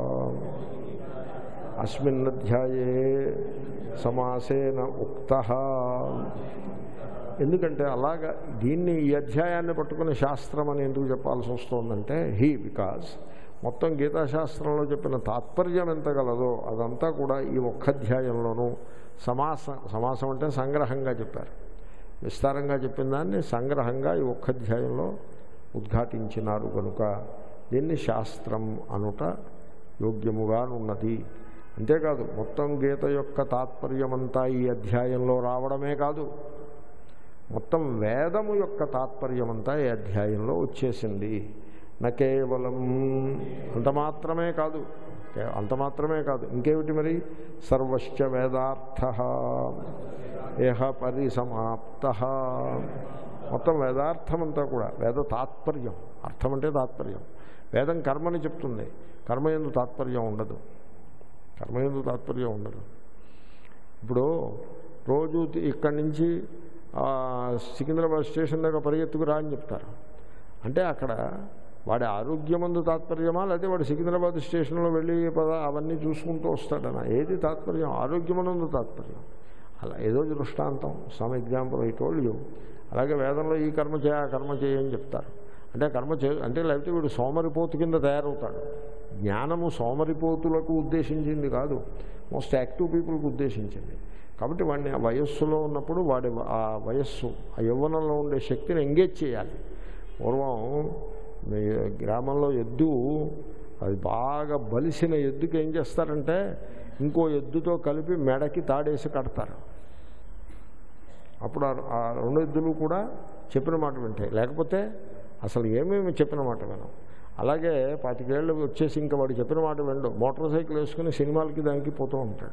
అస్మిన్నధ్యాయే సమాసేన ఉక్త ఎందుకంటే అలాగా దీన్ని ఈ అధ్యాయాన్ని పట్టుకుని శాస్త్రం అని ఎందుకు చెప్పాల్సి వస్తుందంటే హీ బికాజ్ మొత్తం గీతాశాస్త్రంలో చెప్పిన తాత్పర్యం ఎంత గలదో అదంతా కూడా ఈ ఒక్క అధ్యాయంలోనూ సమాస సమాసం అంటే సంగ్రహంగా చెప్పారు విస్తారంగా చెప్పిన దాన్ని సంగ్రహంగా ఈ ఒక్క అధ్యాయంలో ఉద్ఘాటించినారు కనుక దీన్ని శాస్త్రం అనుట యోగ్యముగానున్నది అంతేకాదు మొత్తం గీత యొక్క తాత్పర్యమంతా ఈ అధ్యాయంలో రావడమే కాదు మొత్తం వేదము యొక్క తాత్పర్యమంతా ఈ అధ్యాయంలో వచ్చేసింది నా కేవలం అంత మాత్రమే కాదు అంత మాత్రమే కాదు ఇంకేమిటి మరి సర్వశ్చ వేదార్థ ఏహ పరిసమాప్త మొత్తం వేదార్థమంతా కూడా వేద తాత్పర్యం అర్థం అంటే తాత్పర్యం వేదం కర్మని చెప్తుంది కర్మ ఎందు తాత్పర్యం ఉండదు కర్మ ఎందు తాత్పర్యం ఉండదు ఇప్పుడు రోజు ఇక్కడి నుంచి సికింద్రాబాద్ స్టేషన్ దగ్గర పరిగెత్తుకు రా అని చెప్తారు అంటే అక్కడ వాడి ఆరోగ్యమందు తాత్పర్యమా లేకపోతే వాడు సికింద్రాబాద్ స్టేషన్లో వెళ్ళి పద అవన్నీ చూసుకుంటూ వస్తాడనా ఏది తాత్పర్యం ఆరోగ్యమనందు తాత్పర్యం అలా ఏదో దృష్టాంతం some example I told you అలాగే వేదంలో ఈ కర్మ చేయ ఆ కర్మ చేయని చెప్తారు అంటే కర్మ చే అంటే లేకపోతే వీడు సోమరిపోతు కింద తయారవుతాడు జ్ఞానము సోమరిపోతులకు ఉద్దేశించింది కాదు మోస్ట్ యాక్టివ్ పీపుల్కి ఉద్దేశించింది కాబట్టి వాడిని ఆ వయస్సులో ఉన్నప్పుడు వాడి ఆ వయస్సు ఆ యవ్వనంలో ఉండే శక్తిని ఎంగేజ్ చేయాలి పూర్వం మీ గ్రామంలో ఎద్దు అది బాగా బలిసిన ఎద్దుకి ఏం చేస్తారంటే ఇంకో ఎద్దుతో కలిపి మెడకి తాడేసి కడతారు అప్పుడు ఆ రెండు ఎద్దులు కూడా చెప్పిన మాట వింటాయి లేకపోతే అసలు ఏమేమి చెప్పిన మాట వినం అలాగే పాతికేళ్ళు వచ్చేసి ఇంకా వాడు చెప్పిన మాట విండు మోటార్ సైకిల్ వేసుకుని సినిమాలకి దానికి పోతూ ఉంటాడు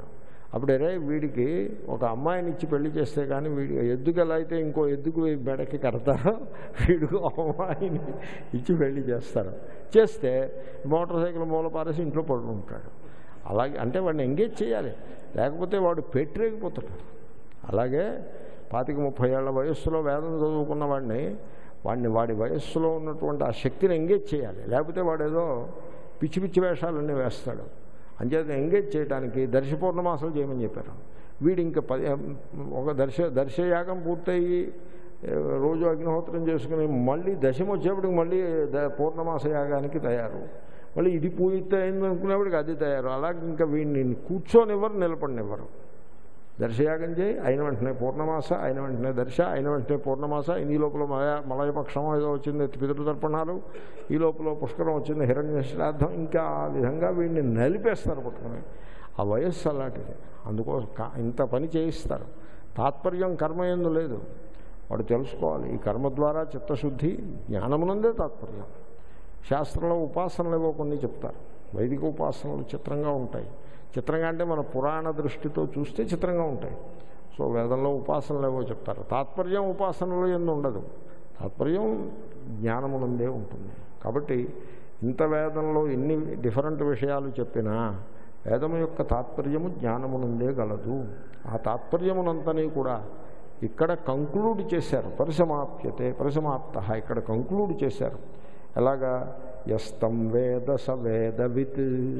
అప్పుడు అరే వీడికి ఒక అమ్మాయిని ఇచ్చి పెళ్లి చేస్తే కానీ వీడి ఎద్దుకు ఎలా అయితే ఇంకో ఎద్దుకు మెడకి కడతారో వీడికి ఒక అమ్మాయిని ఇచ్చి పెళ్లి చేస్తారు చేస్తే మోటార్ సైకిల్ మూల పారేసి ఇంట్లో పడుకుని ఉంటాడు అలాగే అంటే వాడిని ఎంగేజ్ చేయాలి లేకపోతే వాడు పెట్టరేగిపోతాడు అలాగే పాతిక ముప్పై ఏళ్ల వయస్సులో వేదం చదువుకున్న వాడిని వాడిని వాడి వయస్సులో ఉన్నటువంటి ఆ శక్తిని ఎంగేజ్ చేయాలి లేకపోతే వాడు ఏదో పిచ్చి పిచ్చి వేషాలన్నీ వేస్తాడు అంచేత ఎంగేజ్ చేయడానికి దర్శ పూర్ణమాసాలు చేయమని చెప్పారు వీడు ఇంకా పది ఒక దర్శ దర్శయాగం పూర్తయి ఏ, రోజు అగ్నిహోత్రం చేసుకుని మళ్ళీ దశం వచ్చేప్పటికి మళ్ళీ ద- పూర్ణమాస యాగానికి తయారు మళ్ళీ ఇది పూజిత అయింది అనుకునేప్పటికి అది తయారు అలాగే ఇంకా వీడిని కూర్చోనివ్వరు నిలబడినివ్వరు దర్శయాగం చేయి అయిన వెంటనే పూర్ణమాస అయిన వెంటనే దర్శ అయిన వెంటనే పూర్ణమాస ఈ లోపల మలయ మలయపక్షం ఏదో వచ్చింది పితృతర్పణాలు ఈ లోపల పుష్కరం వచ్చింది హిరణ్య శ్రాద్ధం ఇంకా ఆ విధంగా వీడిని నలిపేస్తారు పట్టుకుని ఆ వయస్సు అలాంటిది అందుకోసం కా- ఇంత పని చేయిస్తారు తాత్పర్యం కర్మయందు లేదు వాడు తెలుసుకోవాలి ఈ కర్మ ద్వారా చిత్తశుద్ధి జ్ఞానమునందే తాత్పర్యం శాస్త్రంలో ఉపాసనలు ఏవో కొన్ని చెప్తారు వైదిక ఉపాసనలు చిత్రంగా ఉంటాయి చిత్రంగా అంటే మన పురాణ దృష్టితో చూస్తే చిత్రంగా ఉంటాయి సో వేదంలో ఉపాసనలు ఏవో చెప్తారు తాత్పర్యం ఉపాసనలు ఎందు ఉండదు తాత్పర్యం జ్ఞానమునందే ఉంటుంది కాబట్టి ఇంత వేదంలో ఎన్ని డిఫరెంట్ విషయాలు చెప్పినా వేదము యొక్క తాత్పర్యము జ్ఞానమునందే గలదు ఆ తాత్పర్యమునంతని కూడా ఇక్కడ కంక్లూడ్ చేశారు పరిసమాప్యతే పరిసమాప్త ఇక్కడ కంక్లూడ్ చేశారు ఎలాగా యస్తం వేద స వేదవిత్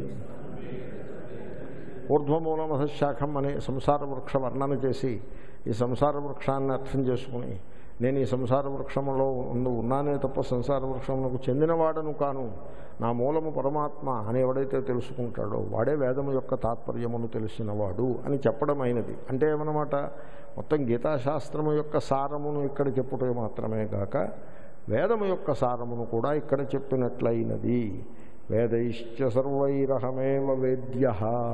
ఊర్ధ్వమూలమధశాఖం అనే సంసార వృక్ష వర్ణన చేసి ఈ సంసార వృక్షాన్ని అర్థం చేసుకుని నేను ఈ సంసార వృక్షంలో ఉండు ఉన్నానే తప్ప సంసార వృక్షములకు చెందినవాడను కాను నా మూలము పరమాత్మ అని ఎవడైతే తెలుసుకుంటాడో వాడే వేదము యొక్క తాత్పర్యమును తెలిసినవాడు అని చెప్పడం అయినది అంటే ఏమన్నమాట మొత్తం గీతాశాస్త్రము యొక్క సారమును ఇక్కడ చెప్పుటే మాత్రమే కాక వేదము యొక్క సారమును కూడా ఇక్కడ చెప్పినట్లయినది వేదైశ్చ సర్వైరహమేవ వేద్య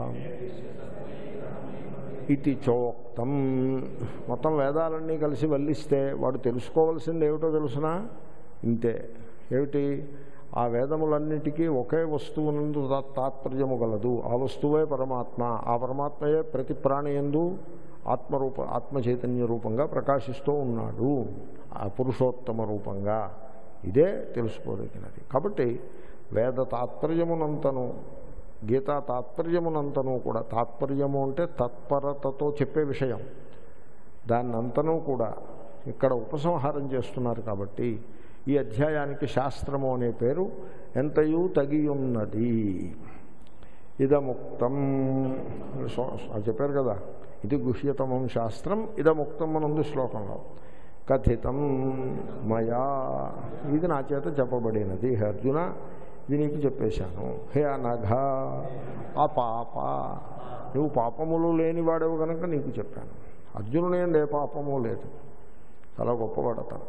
ఇది చోక్తం మొత్తం వేదాలన్నీ కలిసి వల్లిస్తే వాడు తెలుసుకోవాల్సింది ఏమిటో తెలుసునా ఇంతే ఏమిటి ఆ వేదములన్నిటికీ ఒకే వస్తువునందు తా- తాత్పర్యము గలదు ఆ వస్తువే పరమాత్మ ఆ పరమాత్మయే ప్రతి ప్రాణియందు ఆత్మరూప ఆత్మ చైతన్య రూపంగా ప్రకాశిస్తూ ఉన్నాడు ఆ పురుషోత్తమ రూపంగా ఇదే తెలుసుకోదగినది కాబట్టి వేద తాత్పర్యమునంతను గీతా తాత్పర్యమునంతను కూడా తాత్పర్యము అంటే తత్పరతతో చెప్పే విషయం దాన్నంతనూ కూడా ఇక్కడ ఉపసంహారం చేస్తున్నారు కాబట్టి ఈ అధ్యాయానికి శాస్త్రము అనే పేరు ఎంతయూ తగియున్నది ఇదముక్తం సో- అది చెప్పారు కదా ఇది గుహ్యతమం శాస్త్రం ఇదముక్తం అని ఉంది శ్లోకంలో కథితం మయా ఇది నా చేత చెప్పబడినది హే అర్జున ఇది నీకు చెప్పేశాను హే అనఘ ఆ పాప నువ్వు పాపములు లేనివాడవు కనుక నీకు చెప్పాను అర్జునుడు ఏం ఏ పాపము లేదు చాలా గొప్పవాడతాను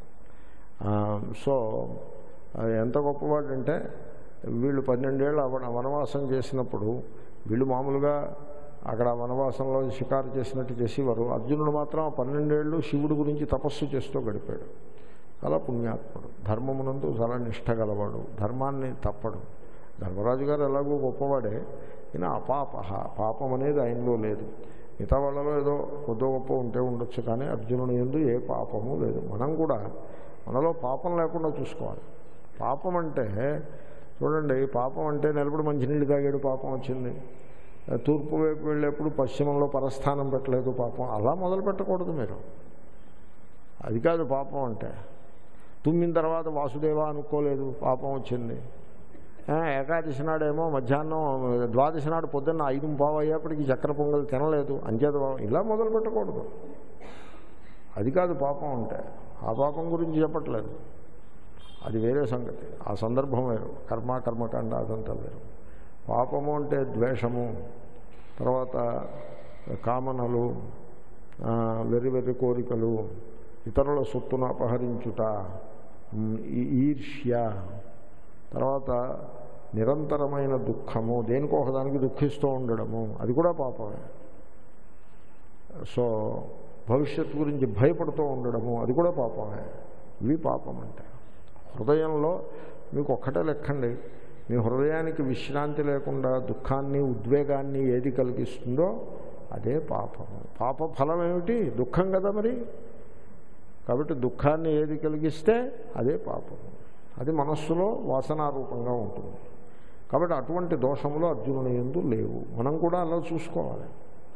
సో అది ఎంత గొప్పవాడంటే వీళ్ళు పన్నెండేళ్ళు అవన వనవాసం చేసినప్పుడు వీళ్ళు మామూలుగా అక్కడ వనవాసంలో షికారు చేసినట్టు చేసేవారు అర్జునుడు మాత్రం ఆ పన్నెండేళ్ళు శివుడి గురించి తపస్సు చేస్తూ గడిపాడు చాలా పుణ్యాత్ముడు ధర్మమునందు చాలా నిష్ట గలవాడు ధర్మాన్ని తప్పడు ధర్మరాజు గారు ఎలాగో గొప్పవాడే ఈయన అపాప పాపం అనేది ఆయనలో లేదు మిగతా వాళ్ళలో ఏదో కొద్దో గొప్ప ఉంటే ఉండొచ్చు కానీ అర్జునుని ఎందు ఏ పాపము లేదు మనం కూడా మనలో పాపం లేకుండా చూసుకోవాలి పాపం అంటే చూడండి పాపం అంటే నిలబడి మంచినీళ్ళు తాగాడు పాపం వచ్చింది తూర్పు వైపు వెళ్ళేప్పుడు పశ్చిమంలో పరస్థానం పెట్టలేదు పాపం అలా మొదలు పెట్టకూడదు మీరు అది కాదు పాపం అంటే తుమ్మిన తర్వాత వాసుదేవ అనుకోలేదు పాపం వచ్చింది ఆ, ఏకాదశి నాడేమో మధ్యాహ్నం ద్వాదశి నాడు పొద్దున్న ఐదు పావు అయ్యేప్పటికి చక్కెర పొంగల్ తినలేదు అంచేత పాపం. ఇలా మొదలు పెట్టకూడదు అది కాదు పాపం అంటే ఆ పాపం గురించి చెప్పట్లేదు అది వేరే సంగతి ఆ సందర్భం వేరు కర్మ కర్మకాండ అదంతా వేరు పాపము అంటే ద్వేషము తర్వాత కామనలు ఆ, వెర్రి వెర్రి కోరికలు ఇతరుల సొత్తును అపహరించుట ఉమ్, ఈ- ఈర్ష్య తర్వాత నిరంతరమైన దుఃఖము దేనికో ఒకదానికి దుఃఖిస్తూ ఉండడము అది కూడా పాపమే సో భవిష్యత్తు గురించి భయపడుతూ ఉండడము అది కూడా పాపమే ఇవి పాపం అంటే హృదయంలో మీకు ఒక్కటే లెక్కండి మీ హృదయానికి విశ్రాంతి లేకుండా దుఃఖాన్ని ఉద్వేగాన్ని ఏది కలిగిస్తుందో అదే పాపము పాప ఫలం ఏమిటి దుఃఖం కదా మరి కాబట్టి దుఃఖాన్ని ఏది కలిగిస్తే అదే పాపము అది మనస్సులో వాసనారూపంగా ఉంటుంది కాబట్టి అటువంటి దోషములు అర్జునుని ఎందు లేవు మనం కూడా అలా చూసుకోవాలి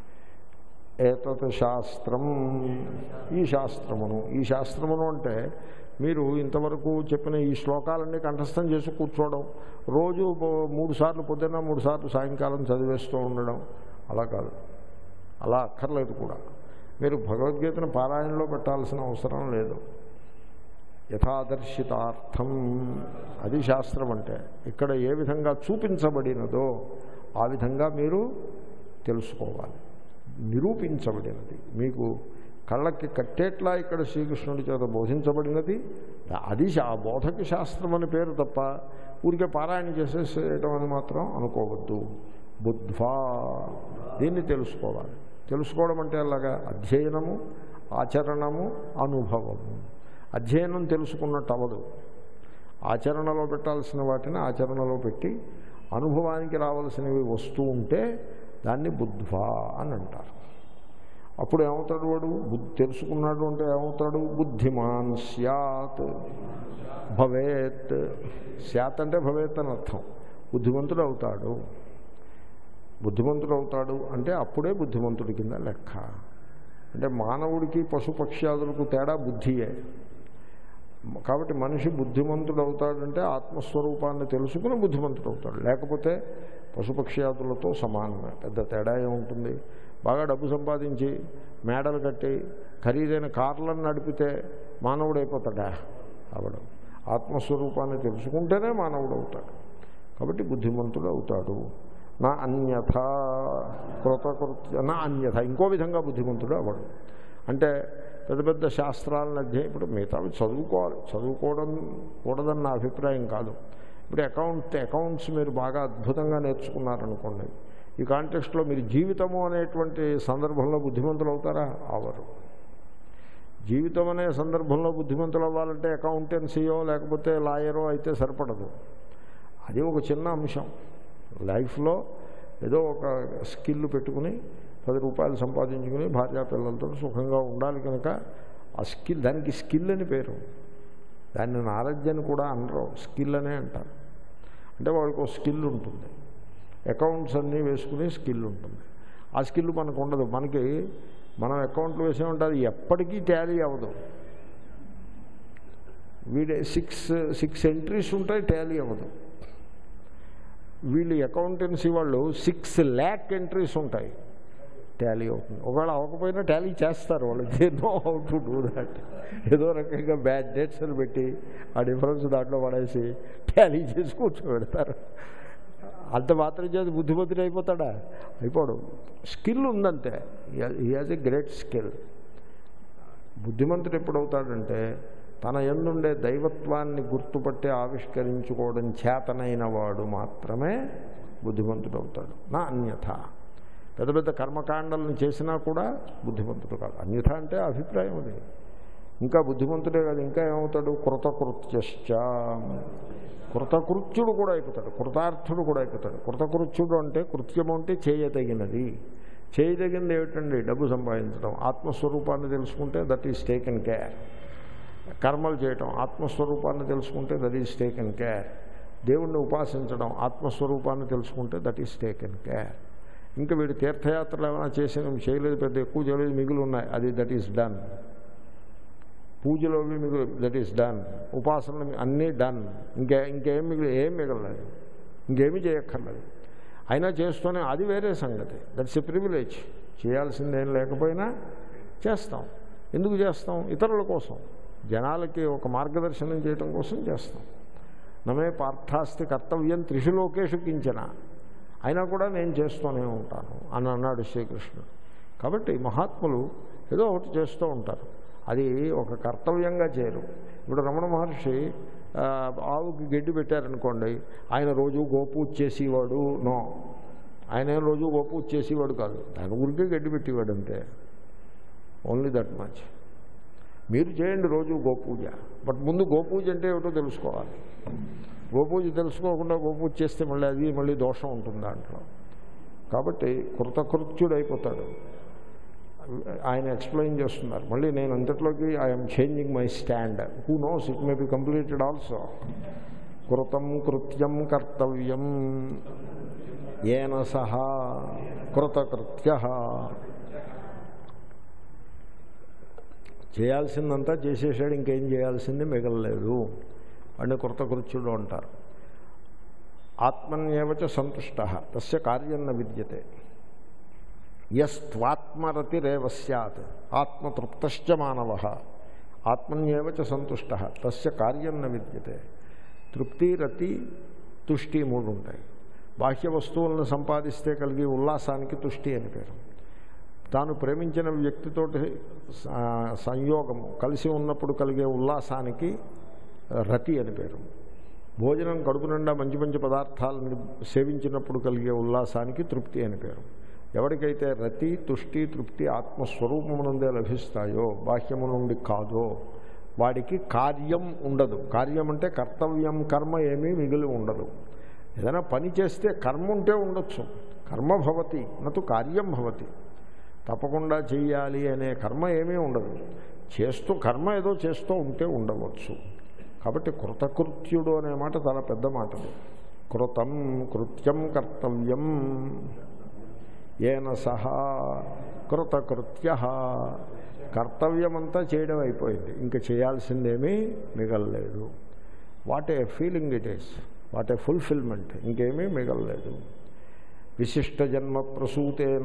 ఏతత్ శాస్త్రం ఈ శాస్త్రమును ఈ శాస్త్రమును అంటే మీరు ఇంతవరకు చెప్పిన ఈ శ్లోకాలన్నీ కంఠస్థం చేసి కూర్చోవడం రోజు పో- మూడు సార్లు పొద్దున్న మూడు సార్లు సాయంకాలం చదివేస్తూ ఉండడం అలా కాదు అలా అక్కర్లేదు కూడా మీరు భగవద్గీతను పారాయణలో పెట్టాల్సిన అవసరం లేదు యథాదర్శితార్థం అది శాస్త్రం అంటే ఇక్కడ ఏ విధంగా చూపించబడినదో ఆ విధంగా మీరు తెలుసుకోవాలి నిరూపించబడినది మీకు కళ్ళకి కట్టేట్లా ఇక్కడ శ్రీకృష్ణుడి చేత బోధించబడినది అది శా- ఆ బోధకి శాస్త్రం అని పేరు తప్ప ఊరికే పారాయణ చేసేసేయటం అని మాత్రం అనుకోవద్దు బుద్ధ్వా దీన్ని తెలుసుకోవాలి తెలుసుకోవడం అంటే అలాగా అధ్యయనము ఆచరణము అనుభవము అధ్యయనం తెలుసుకున్నట్టు అవ్వదు ఆచరణలో పెట్టాల్సిన వాటిని ఆచరణలో పెట్టి అనుభవానికి రావాల్సినవి వస్తూ ఉంటే దాన్ని బుద్ధ్వా అని అంటారు అప్పుడు ఏమవుతాడు వాడు బుద్ధి తెలుసుకున్నాడు అంటే ఏమవుతాడు బుద్ధిమాన్ స్యాత్ భవేత్ స్యాత్ అంటే భవేత్ అని అర్థం బుద్ధిమంతుడు అవుతాడు బుద్ధిమంతుడు అవుతాడు అంటే అప్పుడే బుద్ధిమంతుడి కింద లెక్క అంటే మానవుడికి పశుపక్ష్యాదులకు తేడా బుద్ధియే కాబట్టి మనిషి బుద్ధిమంతుడు అవుతాడంటే ఆత్మస్వరూపాన్ని తెలుసుకుని బుద్ధిమంతుడు అవుతాడు లేకపోతే పశుపక్ష్యాదులతో సమానమే పెద్ద తేడా ఏముంటుంది బాగా డబ్బు సంపాదించి మేడలు కట్టి ఖరీదైన కార్లను నడిపితే మానవుడు అయిపోతాడా అవడం ఆత్మస్వరూపాన్ని తెలుసుకుంటేనే మానవుడు అవుతాడు కాబట్టి బుద్ధిమంతుడు అవుతాడు నా అన్యథ కృతకృత్య నా అన్యథ ఇంకో విధంగా బుద్ధిమంతుడు అవడు అంటే పెద్ద పెద్ద శాస్త్రాలను అధ్యయనం ఇప్పుడు మిగతావి చదువుకోవాలి చదువుకోవడం కూడదని నా అభిప్రాయం కాదు ఇప్పుడు అకౌంట్ అకౌంట్స్ మీరు బాగా అద్భుతంగా నేర్చుకున్నారనుకోండి ఈ కాంటెక్స్ట్లో మీరు జీవితము అనేటువంటి సందర్భంలో బుద్ధిమంతులు అవుతారా అవరు జీవితం అనే సందర్భంలో బుద్ధిమంతులు అవ్వాలంటే అకౌంటెన్సీయో లేకపోతే లాయరో అయితే సరిపడదు అది ఒక చిన్న అంశం లైఫ్లో ఏదో ఒక స్కిల్ పెట్టుకుని పది రూపాయలు సంపాదించుకుని భార్యా పిల్లలతో సుఖంగా ఉండాలి కనుక ఆ స్కిల్ దానికి స్కిల్ అని పేరు దాన్ని నాలెడ్జ్ అని కూడా అనరు స్కిల్ అనే అంటారు అంటే వాడికి ఒక స్కిల్ ఉంటుంది అకౌంట్స్ అన్నీ వేసుకునే స్కిల్ ఉంటుంది ఆ స్కిల్ మనకు ఉండదు మనకి మనం అకౌంట్లు వేసామంటే అది ఎప్పటికీ ట్యాలీ అవ్వదు వీడి సిక్స్ సిక్స్ ఎంట్రీస్ ఉంటాయి ట్యాలీ అవ్వదు వీళ్ళు అకౌంటెన్సీ వాళ్ళు సిక్స్ ల్యాక్ ఎంట్రీస్ ఉంటాయి టాలీ అవుతుంది ఒకవేళ అవ్వకపోయినా టాలీ చేస్తారు వాళ్ళు they know how to do that ఏదో రకంగా బ్యాడ్ డేట్స్ అని పెట్టి ఆ డిఫరెన్స్ దాంట్లో పడేసి టాలీ చేసి కూర్చోబెడతారు అంత మాత్రం చేసి బుద్ధిమంతుడు అయిపోతాడా అయిపోడు స్కిల్ ఉందంతే ఈ హాజ్ ఎ గ్రేట్ స్కిల్ బుద్ధిమంతుడు ఎప్పుడవుతాడంటే తన ఎందుండే దైవత్వాన్ని గుర్తుపట్టి ఆవిష్కరించుకోవడం చేతనైన వాడు మాత్రమే బుద్ధిమంతుడు అవుతాడు నా అన్యథ పెద్ద పెద్ద కర్మకాండలను చేసినా కూడా బుద్ధిమంతుడు కాదు అన్యథ అంటే అభిప్రాయం అది ఇంకా బుద్ధిమంతుడే కాదు ఇంకా ఏమవుతాడు కృతకృత్యశ్చ కృతకృత్యుడు కూడా అయిపోతాడు కృతార్థుడు కూడా అయిపోతాడు కృతకృత్యుడు అంటే కృత్యము అంటే చేయదగినది చేయదగినది ఏమిటండి డబ్బు సంపాదించడం ఆత్మస్వరూపాన్ని తెలుసుకుంటే దట్ ఈస్ టేకెన్ కేర్ కర్మలు చేయటం ఆత్మస్వరూపాన్ని తెలుసుకుంటే దట్ ఈస్ టేకెన్ కేర్ దేవుణ్ణి ఉపాసించడం ఆత్మస్వరూపాన్ని తెలుసుకుంటే దట్ ఈస్ టేకెన్ కేర్ ఇంకా వీడు తీర్థయాత్రలు ఏమైనా చేసిన చేయలేదు పెద్ద ఎక్కువ చేయలేదు మిగులు ఉన్నాయి అది దట్ ఈస్ డన్ పూజలు అవి మిగులు దట్ ఈస్ డన్ ఉపాసనలు అన్నీ డన్ ఇంకే ఇంకేం మిగిలి ఏం మిగలలేదు ఇంకేమీ చేయక్కర్లేదు అయినా చేస్తూనే అది వేరే సంగతి దట్స్ ఎ ప్రివిలేజ్ చేయాల్సిందేం లేకపోయినా చేస్తాం ఎందుకు చేస్తాం ఇతరుల కోసం జనాలకి ఒక మార్గదర్శనం చేయటం కోసం చేస్తాం నమే పార్థాస్తి కర్తవ్యం త్రిషు లోకేషు కించన అయినా కూడా నేను చేస్తూనే ఉంటాను అని అన్నాడు శ్రీకృష్ణుడు కాబట్టి మహాత్ములు ఏదో ఒకటి చేస్తూ ఉంటారు అది ఒక కర్తవ్యంగా చేయరు ఇప్పుడు రమణ మహర్షి ఆ, ఆవుకి గడ్డి పెట్టారనుకోండి ఆయన రోజు గోపూజ చేసేవాడు నో ఆయన ఏం రోజు గోపూజ చేసేవాడు కాదు దాని గురికే గడ్డి పెట్టేవాడు అంతే ఓన్లీ దట్ మచ్ మీరు చేయండి రోజు గోపూజ బట్ ముందు గోపూజ అంటే ఏమిటో తెలుసుకోవాలి గోపూజ తెలుసుకోకుండా గోపూజ చేస్తే మళ్ళీ అది మళ్ళీ దోషం ఉంటుంది దాంట్లో కాబట్టి కృతకృత్యుడైపోతాడు ఆయన ఎక్స్ప్లెయిన్ చేస్తున్నారు మళ్ళీ నేను అంతట్లోకి I'm changing my stand who knows it may be completed also కృతం కృత్యం కర్తవ్యం ఏన సహా కృతకృత్య చేయాల్సిందంతా చేసేసాడు ఇంకేం చేయాల్సింది మిగలలేదు అని కృతకృత్యుడు అంటారు ఆత్మన్యేవచ సంతుష్ట తస్య కార్యం న విద్యతే యస్త్వాత్మరతిరేవ సత్ ఆత్మతృప్తశ్చ మానవ ఆత్మన్యేవచ సంతుష్ట తస్య కార్యం న విద్యతే తృప్తి రతి తుష్టి మూడు ఉంటాయి బాహ్య వస్తువులను సంపాదిస్తే కలిగే ఉల్లాసానికి తుష్టి అని పేరు తాను ప్రేమించిన వ్యక్తితోటి స- సంయోగము కలిసి ఉన్నప్పుడు కలిగే ఉల్లాసానికి రతి అని పేరు భోజనం కడుపు నిండా మంచి మంచి పదార్థాలను సేవించినప్పుడు కలిగే ఉల్లాసానికి తృప్తి అని పేరు ఎవరికైతే రతి తుష్టి తృప్తి ఆత్మస్వరూపము నుండే లభిస్తాయో బాహ్యము నుండి కాదో వాడికి కార్యం ఉండదు కార్యం అంటే కర్తవ్యం కర్మ ఏమీ మిగిలి ఉండదు ఏదైనా పని చేస్తే కర్మ ఉంటే ఉండొచ్చు కర్మ భవతి నటు కార్యం భవతి తప్పకుండా చెయ్యాలి అనే కర్మ ఏమీ ఉండదు చేస్తూ కర్మ ఏదో చేస్తూ ఉంటే ఉండవచ్చు కాబట్టి కృతకృత్యుడు అనే మాట చాలా పెద్ద మాట కృతం కృత్యం కర్తవ్యం ఏన సహా కృతకృత్య కర్తవ్యమంతా చేయడం అయిపోయింది ఇంకా చేయాల్సిందేమీ మిగలలేదు what a feeling it is what a fulfilment ఇంకేమీ మిగలలేదు విశిష్ట జన్మ ప్రసూతేన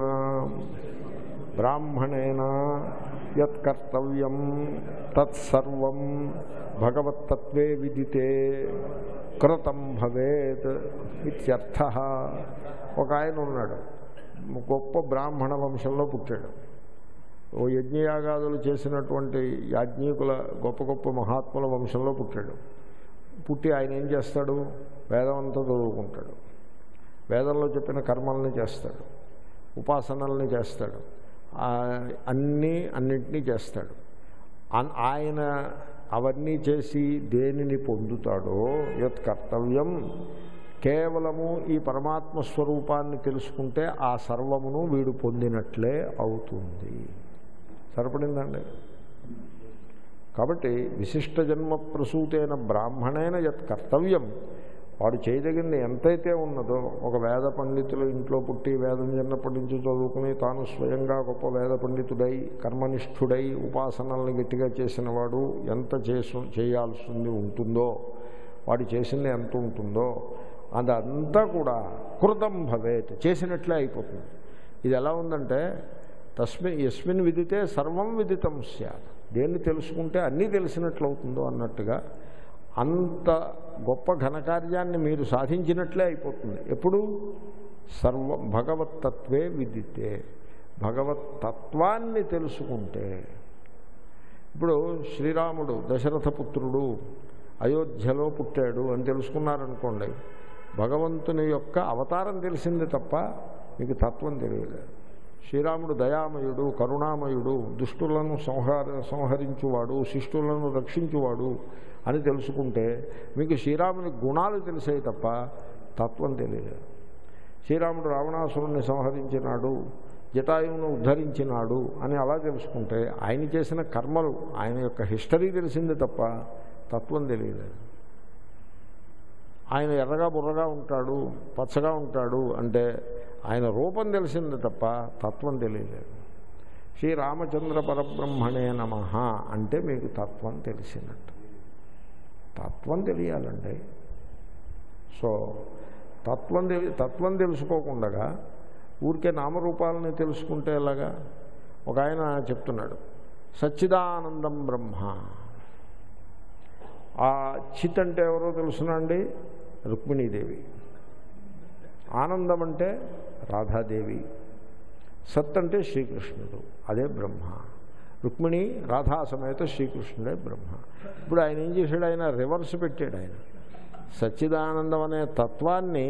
బ్రాహ్మణేన యత్కర్తవ్యం తత్సర్వం భగవత్తత్వే విదితే కృతం భవేత్ ఇత్యర్థ ఒక ఆయన ఉన్నాడు గొప్ప బ్రాహ్మణ వంశంలో పుట్టాడు ఓ యజ్ఞయాగాదులు చేసినటువంటి యాజ్ఞికుల గొప్ప గొప్ప మహాత్ముల వంశంలో పుట్టాడు పుట్టి ఆయన ఏం చేస్తాడు వేదం అంతా చదువుకుంటాడు వేదంలో చెప్పిన కర్మల్ని చేస్తాడు ఉపాసనల్ని చేస్తాడు ఆ, అన్నీ అన్నింటినీ చేస్తాడు అన్- ఆయన అవన్నీ చేసి దేనిని పొందుతాడో యత్ కర్తవ్యం కేవలము ఈ పరమాత్మ స్వరూపాన్ని తెలుసుకుంటే ఆ సర్వమును వీడు పొందినట్లే అవుతుంది సరిపడిందండి కాబట్టి విశిష్ట జన్మ ప్రసూతైన బ్రాహ్మణైన యత్ కర్తవ్యం వాడు చేయదగింది ఎంతైతే ఉన్నదో ఒక వేద పండితులు ఇంట్లో పుట్టి వేదం చిన్నప్పటి నుంచి చదువుకుని తాను స్వయంగా గొప్ప వేద పండితుడై కర్మనిష్ఠుడై ఉపాసనల్ని గట్టిగా చేసిన వాడు ఎంత చేసు చేయాల్సింది ఉంటుందో వాడు చేసింది ఎంత ఉంటుందో అదంతా కూడా కృతం భవేత్ చేసినట్లే అయిపోతుంది ఇది ఎలా ఉందంటే తస్మి యస్మిన్ విదితే సర్వం విదితం స్యాత్ దేన్ని తెలుసుకుంటే అన్నీ తెలిసినట్లు అవుతుందో అన్నట్టుగా అంత గొప్ప ఘనకార్యాన్ని మీరు సాధించినట్లే అయిపోతుంది ఎప్పుడు సర్వ భగవత్తత్వే విదితే భగవత్తత్వాన్ని తెలుసుకుంటే ఇప్పుడు శ్రీరాముడు దశరథ పుత్రుడు అయోధ్యలో పుట్టాడు అని తెలుసుకున్నారనుకోండి భగవంతుని యొక్క అవతారం తెలిసింది తప్ప మీకు తత్వం తెలియలేదు శ్రీరాముడు దయామయుడు కరుణామయుడు దుష్టులను సంహార సంహరించువాడు శిష్టులను రక్షించువాడు అని తెలుసుకుంటే మీకు శ్రీరాముని గుణాలు తెలిసాయి తప్ప తత్వం తెలియలేదు శ్రీరాముడు రావణాసురుణ్ణి సంహరించినాడు జటాయువును ఉద్ధరించినాడు అని అలా తెలుసుకుంటే ఆయన చేసిన కర్మలు ఆయన యొక్క హిస్టరీ తెలిసింది తప్ప తత్వం తెలియలేదు ఆయన ఎర్రగా బుర్రగా ఉంటాడు పచ్చగా ఉంటాడు అంటే ఆయన రూపం తెలిసింది తప్ప తత్వం తెలియలేదు శ్రీరామచంద్ర పరబ్రహ్మణే నమ అంటే మీకు తత్వం తెలిసినట్టు తత్వం తెలియాలండి సో తత్వం తెలి తత్వం తెలుసుకోకుండా ఊరికే నామరూపాలని తెలుసుకుంటే ఎలాగా ఒక ఆయన చెప్తున్నాడు సచ్చిదానందం బ్రహ్మ ఆ చిత్ అంటే ఎవరో తెలుసునండి రుక్మిణీదేవి ఆనందం అంటే రాధాదేవి సత్ అంటే శ్రీకృష్ణుడు అదే బ్రహ్మ రుక్మిణి రాధా సమేత శ్రీకృష్ణుడే బ్రహ్మ ఇప్పుడు ఆయన ఏం చేశాడు ఆయన రివర్స్ పెట్టాడు ఆయన సచ్చిదానందం అనే తత్వాన్ని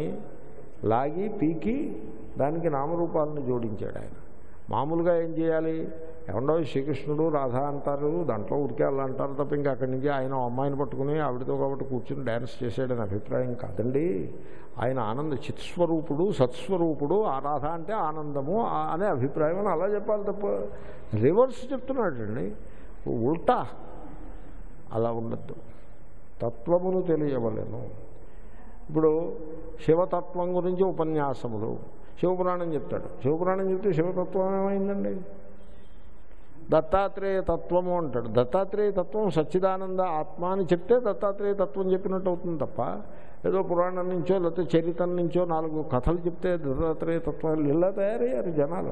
లాగి పీకి దానికి నామరూపాలను జోడించాడు ఆయన మామూలుగా ఏం చేయాలి ఏమండో శ్రీకృష్ణుడు రాధా అంటారు దాంట్లో ఉడికే అలా అంటారు తప్ప ఇంకా అక్కడి నుంచి ఆయన ఓ అమ్మాయిని పట్టుకుని ఆవిడతో కాబట్టి కూర్చుని డ్యాన్స్ చేసాడని అభిప్రాయం కాదండి ఆయన ఆనంద చిత్స్వరూపుడు సత్స్వరూపుడు ఆ రాధ అంటే ఆనందము ఆ- అనే అభిప్రాయం అని అలా చెప్పాలి తప్ప రివర్స్ చెప్తున్నాడండి ఉల్టా అలా ఉండద్దు తత్వమును తెలియవలేను ఇప్పుడు శివతత్వం గురించి ఉపన్యాసములు శివపురాణం చెప్తాడు శివపురాణం చెప్తే శివతత్వం ఏమైందండి దత్తాత్రేయ తత్వము అంటాడు దత్తాత్రేయ తత్వం సచ్చిదానంద ఆత్మ అని చెప్తే దత్తాత్రేయ తత్వం చెప్పినట్టు అవుతుంది తప్ప ఏదో పురాణం నుంచో లేకపోతే చరిత్ర నుంచో నాలుగు కథలు చెప్తే దత్తాత్రేయ తత్వాలు ఇలా తయారయ్యారు జనాలు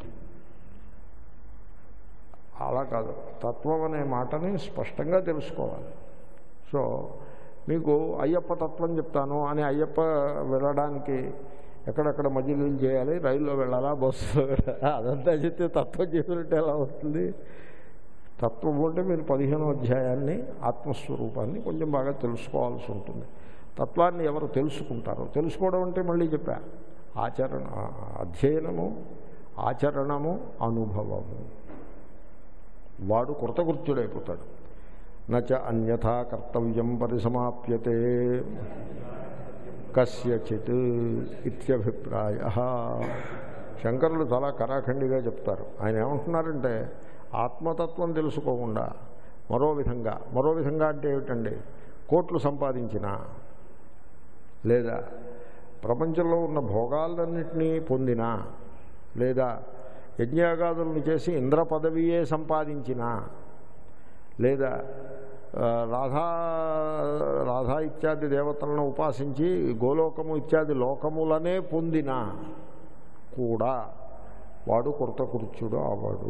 అలా కాదు తత్వం అనే మాటని స్పష్టంగా తెలుసుకోవాలి సో మీకు అయ్యప్ప తత్వం చెప్తాను అని అయ్యప్ప వెళ్ళడానికి ఎక్కడెక్కడ మధ్యలో చేయాలి రైల్లో వెళ్ళాలా బస్సులో వెళ్ళాలా అదంతా చెప్తే తత్వం చెప్పినట్టు ఎలా వస్తుంది తత్వం అంటే మీరు పదిహేనో అధ్యాయాన్ని ఆత్మస్వరూపాన్ని కొంచెం బాగా తెలుసుకోవాల్సి ఉంటుంది తత్వాన్ని ఎవరు తెలుసుకుంటారో తెలుసుకోవడం అంటే మళ్ళీ చెప్పా ఆచరణ అధ్యయనము ఆచరణము అనుభవము వాడు కృతకృత్యుడైపోతాడు నచ అన్యథా కర్తవ్యం పరిసమాప్యతే కస్యచిత్ ఇత్యభిప్రాయ శంకరులు చాలా కరాఖండిగా చెప్తారు ఆయన ఏమంటున్నారంటే ఆత్మతత్వం తెలుసుకోకుండా మరో విధంగా మరో విధంగా అంటే ఏమిటండి కోట్లు సంపాదించిన లేదా ప్రపంచంలో ఉన్న భోగాలన్నింటినీ పొందినా లేదా యజ్ఞాగాదులను చేసి ఇంద్ర పదవియే సంపాదించినా లేదా ఆ, రాధా రాధా ఇత్యాది దేవతలను ఉపాసించి గోలోకము ఇత్యాది లోకములనే పొందినా కూడా వాడు కృతకృత్యుడు అవడు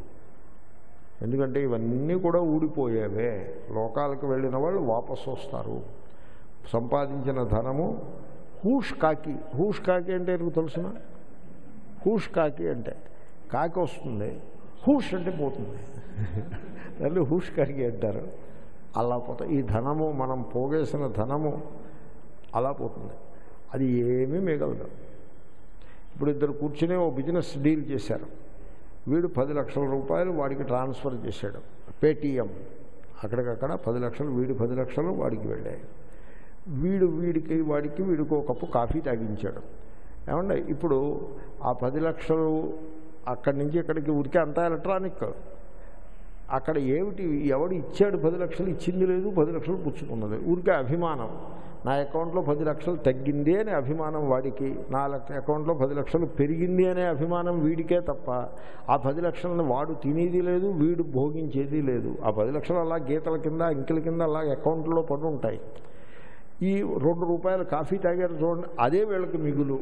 ఎందుకంటే ఇవన్నీ కూడా ఊడిపోయేవే లోకాలకు వెళ్ళిన వాళ్ళు వాపసు వస్తారు సంపాదించిన ధనము హూష్ కాకి హూష్ కాకి అంటే నీకు తెలుసిన హూష్ కాకి అంటే కాకి వస్తుంది హూష్ అంటే పోతుంది దాన్ని హూష్ కాకి అంటారు అలా పోతే ఈ ధనము మనం పోగేసిన ధనము అలా పోతుంది అది ఏమీ మిగలదు ఇప్పుడు ఇద్దరు కూర్చుని ఓ బిజినెస్ డీల్ చేశారు వీడు పది లక్షల రూపాయలు వాడికి ట్రాన్స్ఫర్ చేశాడు పేటీఎం అక్కడికక్కడ పది లక్షలు వీడి పది లక్షలు వాడికి వెళ్ళాయి వీడు వీడికి వాడికి వీడికి ఒక కప్పు కాఫీ తాగించాడు ఏమంటే ఇప్పుడు ఆ పది లక్షలు అక్కడి నుంచి ఇక్కడికి ఉడికే అంతా ఎలక్ట్రానిక్ అక్కడ ఏమిటి ఎవడు ఇచ్చాడు పది లక్షలు ఇచ్చింది లేదు పది లక్షలు పుచ్చుకున్నది ఊరికే అభిమానం నా అకౌంట్లో పది లక్షలు తగ్గింది అనే అభిమానం వాడికి నా లక్ష అకౌంట్లో పది లక్షలు పెరిగింది అనే అభిమానం వీడికే తప్ప ఆ పది లక్షలను వాడు తినేది లేదు వీడు భోగించేది లేదు ఆ పది లక్షలు అలా గీతల కింద ఇంకెల కింద అలా అకౌంట్లో పడి ఉంటాయి ఈ రెండు రూపాయలు కాఫీ తాగారు చూడండి అదే వీళ్ళకి మిగులు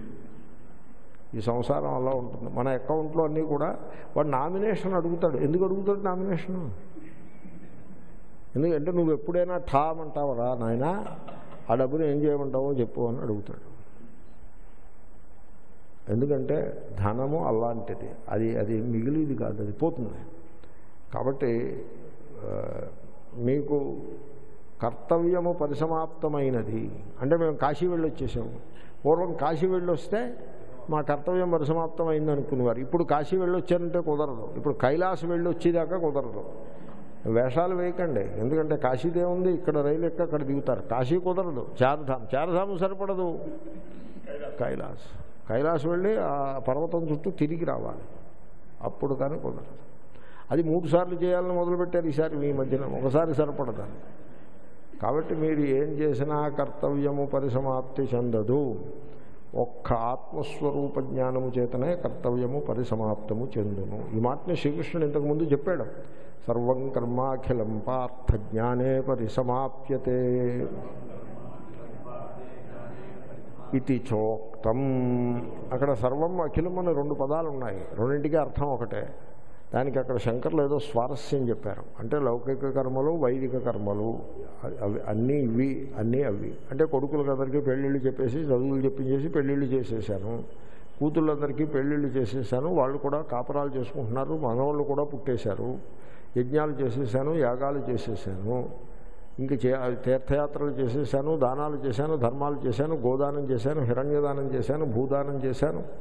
ఈ సంసారం అలా ఉంటుంది మన అకౌంట్లో అన్నీ కూడా వాడు నామినేషన్ అడుగుతాడు ఎందుకు అడుగుతాడు నామినేషన్ ఎందుకంటే నువ్వు ఎప్పుడైనా ఠామ్ అంటావరా నాయన ఆ డబ్బులు ఏం చేయమంటావో చెప్పు అని అడుగుతాడు ఎందుకంటే ధనము అలాంటిది అది అది మిగిలిది కాదు అది పోతుంది కాబట్టి ఆ, మీకు కర్తవ్యము పరిసమాప్తమైనది అంటే మేము కాశీ వెళ్ళి వచ్చేసాము పూర్వం కాశీ వెళ్ళి వస్తే మా కర్తవ్యం పరిసమాప్తం అయింది అనుకునేవారు ఇప్పుడు కాశీ వెళ్ళి వచ్చారంటే కుదరదు ఇప్పుడు కైలాసం వెళ్ళి వచ్చేదాకా కుదరదు వేషాలు వేయకండి ఎందుకంటే కాశీదే ఉంది ఇక్కడ రైలు ఎక్క అక్కడ దిగుతారు కాశీ కుదరదు చారధామ్ చారధామ్ సరిపడదు కైలాస్ కైలాస్ వెళ్ళి ఆ పర్వతం చుట్టూ తిరిగి రావాలి అప్పుడు కానీ కుదరదు అది మూడు సార్లు చేయాలని మొదలుపెట్టారు ఈసారి మీ మధ్యన ఒకసారి సరిపడదని కాబట్టి మీరు ఏం చేసినా కర్తవ్యము పరిసమాప్తి చెందదు ఒక్క ఆత్మస్వరూప జ్ఞానము చేతనే కర్తవ్యము పరిసమాప్తము చెందును ఈ మాటని శ్రీకృష్ణుడు ఇంతకుముందు చెప్పాడు సర్వం కర్మాఖిలం పార్థ జ్ఞానే పరిసమాప్యతే ఇది చోక్తం అక్కడ సర్వం అఖిలం అని రెండు పదాలు ఉన్నాయి రెండింటికి అర్థం ఒకటే దానికి అక్కడ శంకర్లు ఏదో స్వారస్యం చెప్పారు అంటే లౌకిక కర్మలు వైదిక కర్మలు అవి- అవి అన్నీ ఇవి అన్నీ అవి అంటే కొడుకులందరికీ పెళ్ళిళ్ళు చెప్పేసి చదువులు చెప్పించేసి పెళ్ళిళ్ళు చేసేసాను కూతుళ్ళందరికీ పెళ్ళిళ్ళు చేసేసాను వాళ్ళు కూడా కాపరాలు చేసుకుంటున్నారు మనవాళ్ళు కూడా పుట్టేశారు యజ్ఞాలు చేసేసాను యాగాలు చేసేసాను ఇంక చే తీర్థయాత్రలు చేసేసాను దానాలు చేశాను ధర్మాలు చేశాను గోదానం చేశాను హిరణ్యదానం చేశాను భూదానం చేశాను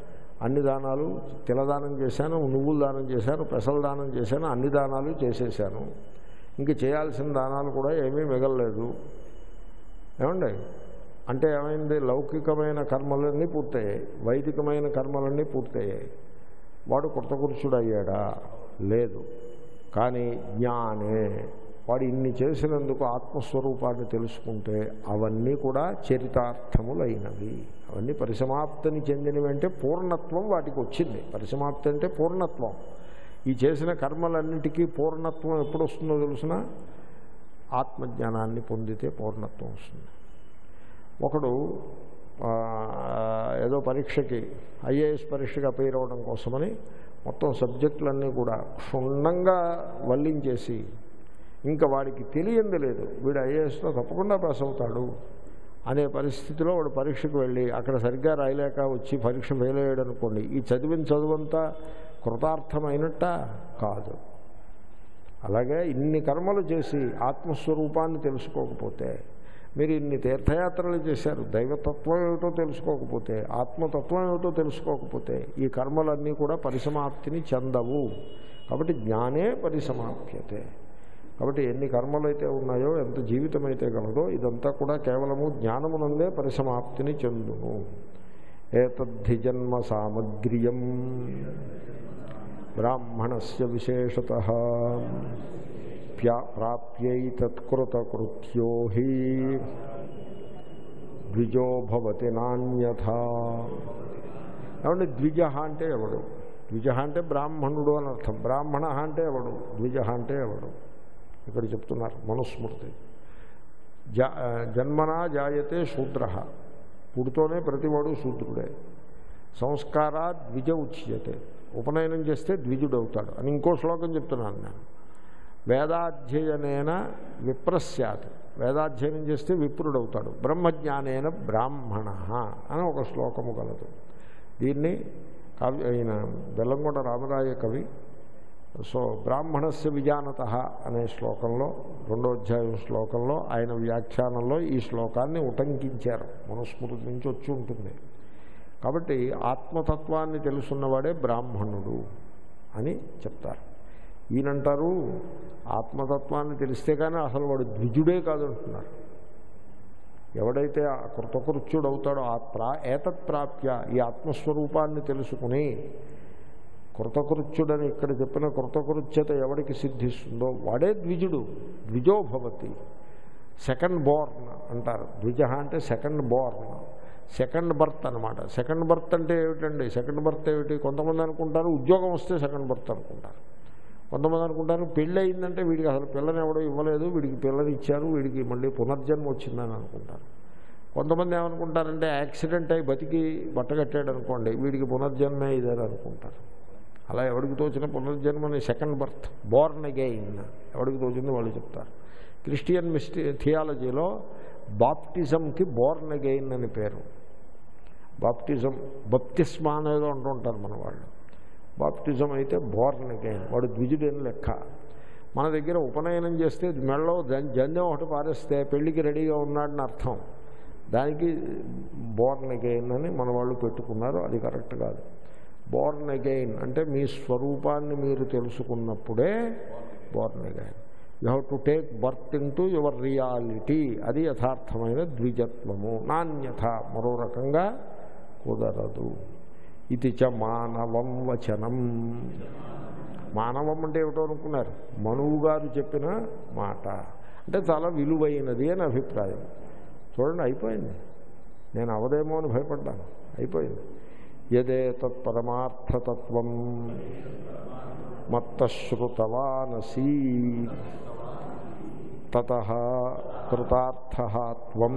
అన్ని దానాలు తిలదానం చేశాను నువ్వులు దానం చేశాను పెసల దానం చేశాను అన్ని దానాలు చేసేసాను ఇంక చేయాల్సిన దానాలు కూడా ఏమీ మిగలలేదు ఏమండి అంటే ఏమైంది లౌకికమైన కర్మలన్నీ పూర్తయ్యాయి వైదికమైన కర్మలన్నీ పూర్తయ్యాయి వాడు కృతకృత్యుడు అయ్యాడా లేదు కానీ జ్ఞానే వాడు ఇన్ని చేసినందుకు ఆత్మస్వరూపాన్ని తెలుసుకుంటే అవన్నీ కూడా చరితార్థములైనవి అవన్నీ పరిసమాప్తిని చెందినవి అంటే పూర్ణత్వం వాటికి వచ్చింది పరిసమాప్తి అంటే పూర్ణత్వం ఈ చేసిన కర్మలన్నిటికీ పూర్ణత్వం ఎప్పుడు వస్తుందో తెలిసిన ఆత్మజ్ఞానాన్ని పొందితే పూర్ణత్వం వస్తుంది ఒకడు ఆ, ఏదో పరీక్షకి ఐఏఎస్ పరీక్షకి అపేర్ అవ్వడం కోసమని మొత్తం సబ్జెక్టులన్నీ కూడా క్షుణ్ణంగా వల్లించేసి ఇంకా వాడికి తెలియంది లేదు వీడు ఐఏఎస్లో తప్పకుండా పాస్ అవుతాడు అనే పరిస్థితిలో వాడు పరీక్షకు వెళ్ళి అక్కడ సరిగ్గా రాయలేక వచ్చి పరీక్ష ఫెయిల్ అయ్యాడు అనుకోండి ఈ చదివిన చదువంతా కృతార్థమైనట్ట కాదు అలాగే ఇన్ని కర్మలు చేసి ఆత్మస్వరూపాన్ని తెలుసుకోకపోతే మీరు ఇన్ని తీర్థయాత్రలు చేశారు దైవతత్వం ఏమిటో తెలుసుకోకపోతే ఆత్మతత్వం ఏమిటో తెలుసుకోకపోతే ఈ కర్మలన్నీ కూడా పరిసమాప్తిని చెందవు కాబట్టి జ్ఞానే పరిసమాప్యతే కాబట్టి ఎన్ని కర్మలు అయితే ఉన్నాయో ఎంత జీవితం అయితే గలదో ఇదంతా కూడా కేవలము జ్ఞానమునందే పరిసమాప్తిని చెందును ఏతద్ధి జన్మ సామగ్రియం బ్రాహ్మణస్య విశేషత ప్యా ప్రాప్యై తత్కృతకృత్యో హి ద్విజో భవతి నాణ్యథా ఏమంటే ద్విజ అంటే ఎవడు ద్విజ అంటే బ్రాహ్మణుడు అని అర్థం బ్రాహ్మణ అంటే ఎవడు ద్విజ అంటే ఎవడు ఇక్కడ చెప్తున్నారు మనుస్మృతి జా జన్మనా జాయతే శూద్ర పుడుతోనే ప్రతివాడు శూద్రుడే సంస్కారా ద్విజ ఉచ్యతే ఉపనయనం చేస్తే ద్విజుడవుతాడు అని ఇంకో శ్లోకం చెప్తున్నాను నేను వేదాధ్యయనేన విప్రస్యాత్ వేదాధ్యయనం చేస్తే విప్రుడవుతాడు బ్రహ్మజ్ఞానేన బ్రాహ్మణ అని ఒక శ్లోకము కలదు దీన్ని కావ్య అయిన బెల్లంకొండ రామరాయ కవి సో బ్రాహ్మణస్య విజానత అనే శ్లోకంలో రెండో అధ్యాయం శ్లోకంలో ఆయన వ్యాఖ్యానంలో ఈ శ్లోకాన్ని ఉటంకించారు మనుస్మృతి నుంచి వచ్చి ఉంటుంది కాబట్టి ఆత్మతత్వాన్ని తెలుసున్నవాడే బ్రాహ్మణుడు అని చెప్తారు ఈయనంటారు ఆత్మతత్వాన్ని తెలిస్తే కానీ అసలు వాడు ద్విజుడే కాదు అంటున్నారు ఎవడైతే ఆ కృతకృత్యుడు అవుతాడో ఆ ప్రా ఏతత్ ప్రాప్య ఈ ఆత్మస్వరూపాన్ని తెలుసుకుని కృతకృత్యుడని ఇక్కడ చెప్పిన కృతకృత్యత ఎవడికి సిద్ధిస్తుందో వాడే ద్విజుడు ద్విజో భవతి సెకండ్ బోర్న్ అంటారు ద్విజ అంటే సెకండ్ బోర్న్ సెకండ్ బర్త్ అనమాట సెకండ్ బర్త్ అంటే ఏమిటండి సెకండ్ బర్త్ ఏమిటి కొంతమంది అనుకుంటారు ఉద్యోగం వస్తే సెకండ్ బర్త్ అనుకుంటారు కొంతమంది అనుకుంటారు పెళ్ళి అయిందంటే వీడికి అసలు పిల్లని ఎవడో ఇవ్వలేదు వీడికి పిల్లని ఇచ్చారు వీడికి మళ్ళీ పునర్జన్మ వచ్చిందని అనుకుంటారు కొంతమంది ఏమనుకుంటారంటే యాక్సిడెంట్ అయి బతికి బట్టగట్టాడు అనుకోండి వీడికి పునర్జన్మే ఇదని అనుకుంటారు అలా ఎవడికి తోచిన పునర్జన్మని సెకండ్ బర్త్ బోర్న్ అగైన్ ఎవడికి తోచింది వాళ్ళు చెప్తారు క్రిస్టియన్ మిస్టి థియాలజీలో బాప్టిజంకి బోర్న్ అగైన్ అని పేరు బాప్టిజం బప్తిస్మా అనేదో అంటుంటారు మన వాళ్ళు బాప్టిజం అయితే బోర్న్ అగైన్ వాడు ద్విజుడని లెక్క మన దగ్గర ఉపనయనం చేస్తే మెడలో జం- జంధ్యం ఒకటి పారేస్తే పెళ్లికి రెడీగా ఉన్నాడని అర్థం దానికి బోర్న్ అగైన్ అని మన వాళ్ళు పెట్టుకున్నారు అది కరెక్ట్ కాదు బోర్న్ అగైన్ అంటే మీ స్వరూపాన్ని మీరు తెలుసుకున్నప్పుడే born again you have to take birth into your reality అది యథార్థమైన ద్విజత్వము నాణ్యత మరో రకంగా కుదరదు ఇది చ మానవం వచనం మానవం అంటే ఏమిటో అనుకున్నారు మనువు గారు చెప్పిన మాట అంటే చాలా విలువైనది అని అభిప్రాయం చూడండి అయిపోయింది నేను అవదేమో అని భయపడ్డాను అయిపోయింది యదే తత్పరమార్థతత్వం మత్తశ్రుతవానసీ తత కృతార్థ త్వం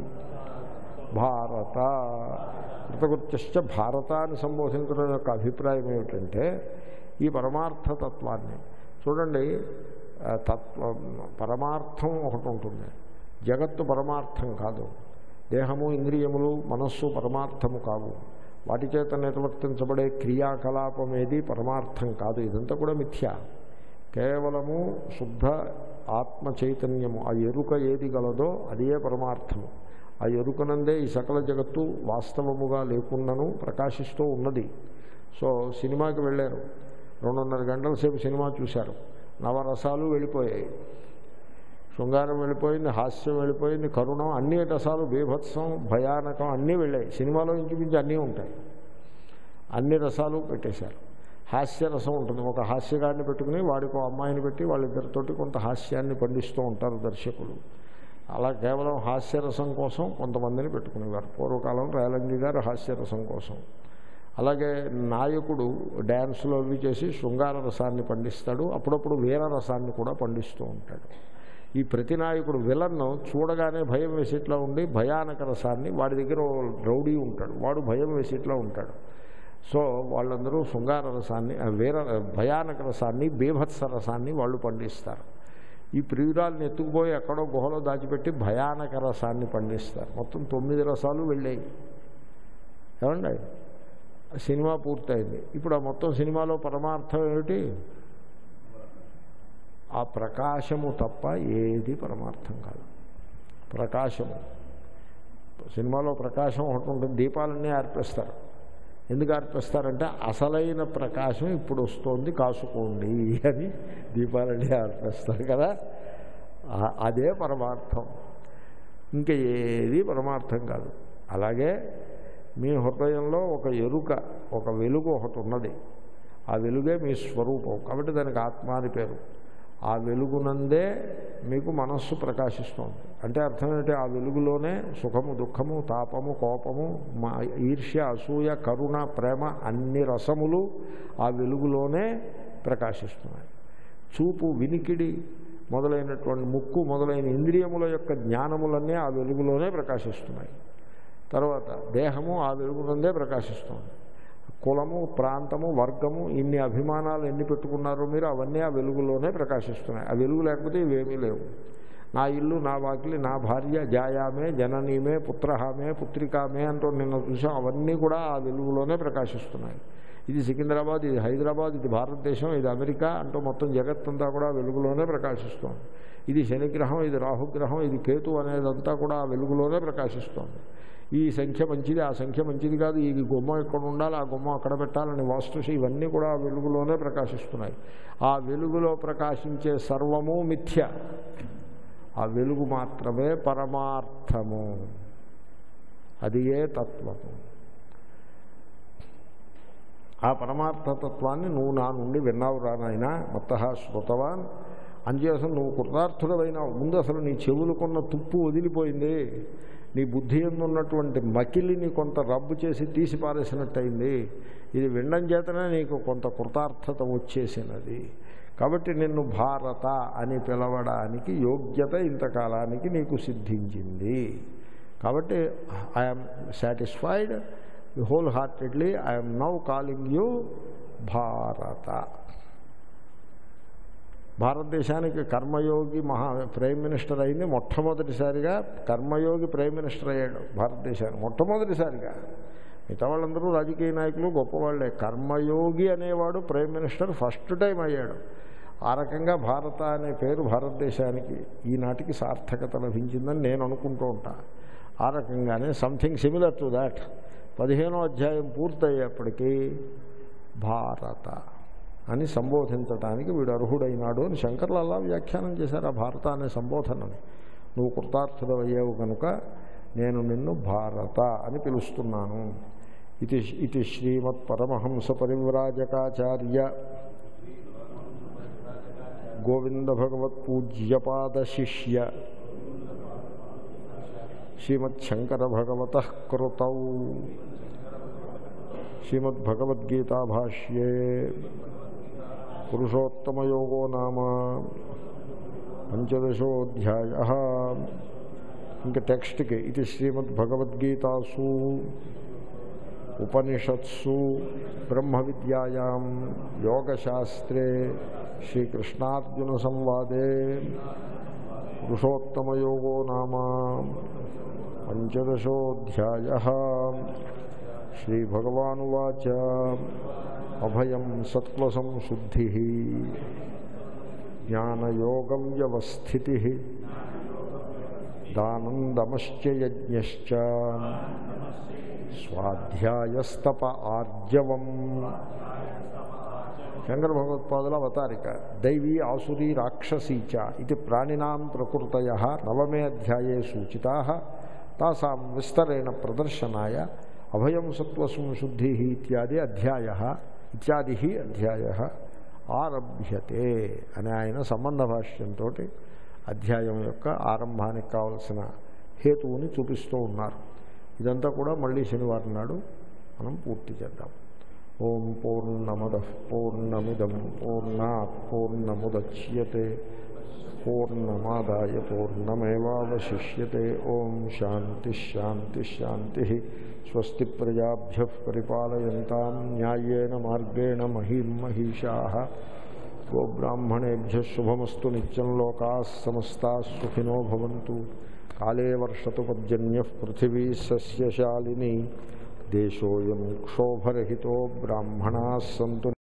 భారత కృతకృత్యశ్చ భారత అని సంబోధించడం యొక్క అభిప్రాయం ఏమిటంటే ఈ పరమార్థతత్వాన్ని చూడండి ఆ, తత్వ పరమార్థం ఒకటి ఉంటుంది జగత్తు పరమార్థం కాదు దేహము ఇంద్రియములు మనస్సు పరమార్థము కావు వాటి చేత నిర్వర్తించబడే క్రియాకలాపం ఏది పరమార్థం కాదు ఇదంతా కూడా మిథ్య కేవలము శుద్ధ ఆత్మ చైతన్యము ఆ ఎరుక ఏది గలదో అదే పరమార్థము ఆ ఎరుకనందే ఈ సకల జగత్తు వాస్తవముగా లేకుండాను ప్రకాశిస్తూ ఉన్నది సో సినిమాకి వెళ్ళారు రెండున్నర గంటల సేపు సినిమా చూశారు నవరసాలు వెళ్ళిపోయాయి శృంగారం వెళ్ళిపోయింది హాస్యం వెళ్ళిపోయింది కరుణం అన్ని రసాలు బీభత్సం భయానకం అన్నీ వెళ్ళాయి సినిమాలో ఇంచుమించి అన్నీ ఉంటాయి అన్ని రసాలు పెట్టేశారు హాస్య రసం ఉంటుంది ఒక హాస్యగాడిని పెట్టుకుని వాడికి ఒక అమ్మాయిని పెట్టి వాళ్ళిద్దరితోటి కొంత హాస్యాన్ని పండిస్తూ ఉంటారు దర్శకులు అలా కేవలం హాస్యరసం కోసం కొంతమందిని పెట్టుకునేవారు పూర్వకాలం రేలంగి గారు హాస్యరసం కోసం అలాగే నాయకుడు డ్యాన్సులు అవి చేసి శృంగార రసాన్ని పండిస్తాడు అప్పుడప్పుడు వీర రసాన్ని కూడా పండిస్తూ ఉంటాడు ఈ ప్రతి నాయకుడు విలన్ను చూడగానే భయం వేసేట్లా ఉండి భయానక రసాన్ని వాడి దగ్గర ఓ రౌడీ ఉంటాడు వాడు భయం వేసేట్లా ఉంటాడు సో వాళ్ళందరూ శృంగార రసాన్ని ఆ వీర భయానక రసాన్ని బీభత్స రసాన్ని వాళ్ళు పండిస్తారు ఈ ప్రియురాలను ఎత్తుకుపోయి ఎక్కడో గుహలో దాచిపెట్టి భయానక రసాన్ని పండిస్తారు మొత్తం తొమ్మిది రసాలు వెళ్ళాయి ఏమండి సినిమా పూర్తయింది ఇప్పుడు ఆ మొత్తం సినిమాలో పరమార్థం ఏమిటి ఆ ప్రకాశము తప్ప ఏది పరమార్థం కాదు ప్రకాశము సినిమాలో ప్రకాశం ఒకటి ఉంటుంది దీపాలన్నీ ఆర్పేస్తారు ఎందుకు ఆర్పేస్తారంటే అసలైన ప్రకాశం ఇప్పుడు వస్తోంది కాసుకోండి అని దీపాలన్నీ ఆర్పేస్తారు కదా ఆ- అదే పరమార్థం ఇంకా ఏది పరమార్థం కాదు అలాగే మీ హృదయంలో ఒక ఎరుక ఒక వెలుగు ఒకటి ఉన్నది ఆ వెలుగే మీ స్వరూపం కాబట్టి దానికి ఆత్మ అని పేరు ఆ వెలుగునందే మీకు మనస్సు ప్రకాశిస్తోంది అంటే అర్థం ఏంటంటే ఆ వెలుగులోనే సుఖము దుఃఖము తాపము కోపము మా ఈర్ష్య అసూయ కరుణ ప్రేమ అన్ని రసములు ఆ వెలుగులోనే ప్రకాశిస్తున్నాయి చూపు వినికిడి మొదలైనటువంటి ముక్కు మొదలైన ఇంద్రియముల యొక్క జ్ఞానములన్నీ ఆ వెలుగులోనే ప్రకాశిస్తున్నాయి తర్వాత దేహము ఆ వెలుగునందే ప్రకాశిస్తుంది కులము ప్రాంతము వర్గము ఇన్ని అభిమానాలు ఎన్ని పెట్టుకున్నారో మీరు అవన్నీ ఆ వెలుగులోనే ప్రకాశిస్తున్నాయి ఆ వెలుగు లేకపోతే ఇవేమీ లేవు నా ఇల్లు నా వాకిలి నా భార్య జాయామే జననీమే పుత్రహామే పుత్రికామే అంటూ నిన్న చూసాం అవన్నీ కూడా ఆ వెలుగులోనే ప్రకాశిస్తున్నాయి ఇది సికింద్రాబాద్ ఇది హైదరాబాద్ ఇది భారతదేశం ఇది అమెరికా అంటూ మొత్తం జగత్తంతా కూడా ఆ వెలుగులోనే ప్రకాశిస్తోంది ఇది శనిగ్రహం ఇది రాహుగ్రహం ఇది కేతు అనేదంతా కూడా ఆ వెలుగులోనే ప్రకాశిస్తోంది ఈ సంఖ్య మంచిది ఆ సంఖ్య మంచిది కాదు ఈ గుమ్మ ఇక్కడ ఉండాలి ఆ గుమ్మ అక్కడ పెట్టాలని వాస్తుశ ఇవన్నీ కూడా ఆ వెలుగులోనే ప్రకాశిస్తున్నాయి ఆ వెలుగులో ప్రకాశించే సర్వము మిథ్య ఆ వెలుగు మాత్రమే పరమార్థము అది ఏ తత్వము ఆ పరమార్థతత్వాన్ని నువ్వు నా నుండి విన్నావు రానాయన మత్త శృతవాన్ అంచేసం నువ్వు కృతార్థుడమైనావు ముందు అసలు నీ చెవులకున్న తుప్పు వదిలిపోయింది నీ బుద్ధి ఉన్నటువంటి మకిలిని కొంత రబ్బు చేసి తీసి పారేసినట్టయింది ఇది వినడం చేతనే నీకు కొంత కృతార్థత వచ్చేసినది కాబట్టి నిన్ను భారత అని పిలవడానికి యోగ్యత ఇంతకాలానికి నీకు సిద్ధించింది కాబట్టి I'm satisfied wholeheartedly I'm now calling you భారత భారతదేశానికి కర్మయోగి మహా ప్రైమ్ మినిస్టర్ అయింది మొట్టమొదటిసారిగా కర్మయోగి ప్రైమ్ మినిస్టర్ అయ్యాడు భారతదేశానికి మొట్టమొదటిసారిగా మిగతా వాళ్ళందరూ రాజకీయ నాయకులు గొప్పవాళ్లే కర్మయోగి అనేవాడు ప్రైమ్ మినిస్టర్ ఫస్ట్ టైం అయ్యాడు ఆ రకంగా భారత అనే పేరు భారతదేశానికి ఈనాటికి సార్థకత లభించిందని నేను అనుకుంటూ ఉంటా ఆ రకంగానే సంథింగ్ సిమిలర్ టు దాట్ పదిహేనో అధ్యాయం పూర్తయ్యేప్పటికీ భారత అని సంబోధించడానికి వీడు అర్హుడైనాడు అని శంకర్లు అలా వ్యాఖ్యానం చేశారు ఆ భారత అనే సంబోధనని నువ్వు కృతార్థుడయ్యావు కనుక నేను నిన్ను భారత అని పిలుస్తున్నాను ఇది ఇది శ్రీమత్ పరమహంస పరివ్రాజకాచార్య గోవింద భగవత్ పూజ్యపాద శిష్య శ్రీమచ్చంకర భగవత కృతౌ శ్రీమద్భగవద్గీతా భాష్యే పురుషోత్తమయోగో నామ పంచదశోధ్యాయ ఇంకా టెక్స్ట్కి ఇది శ్రీమద్భగవద్గీతాసు ఉపనిషత్సు బ్రహ్మ విద్యాయాం యోగశాస్త్రే శ్రీకృష్ణార్జున సంవాదే పురుషోత్తమయోగో నామ పంచదశోధ్యాయ శ్రీభగవానువాచ అభయం సత్వసంశుద్ధి జ్ఞానయోగం వ్యవస్థితి దానం దమశ్చ యజ్ఞశ్చ స్వాధ్యాయస్తప ఆర్జవం శంకర భగవత్పాదుల అవతారిక దైవీ ఆసురీ రాక్షసీ చ ఇది ప్రాణినాం ప్రకృతయ నవమే అధ్యాయే సూచితా తాసాం విస్తరేణ ప్రదర్శనాయ అభయం సత్వసంశుద్ధి ఇత్యాది అధ్యాయ ఇత్యాది అధ్యాయ ఆరభ్యతే అని ఆయన సంబంధ భాష్యంతో అధ్యాయం యొక్క ఆరంభానికి కావలసిన హేతువుని చూపిస్తూ ఉన్నారు ఇదంతా కూడా మళ్ళీ శనివారం నాడు మనం పూర్తి చేద్దాం ఓం పూర్ణమద పూర్ణమిదం పూర్ణా పూర్ణముద్యతే పూర్ణమాదాయ పూర్ణమేవాశిష్యతే ఓం శాంతి శాంతి శాంతి స్వస్తి ప్రజాభ్య పరిపాలయంతాం న్యాయేన మార్గేణ మహీం మహిషా గోబ్రాహ్మణేభ్య శుభమస్తు నిత్యం లోకా సమస్తా సుఖినో భవంతు కాళే వర్షతు పర్జన్య పృథివీ సస్యశాలిని దేశోయం క్షోభరహితో బ్రాహ్మణా సంతు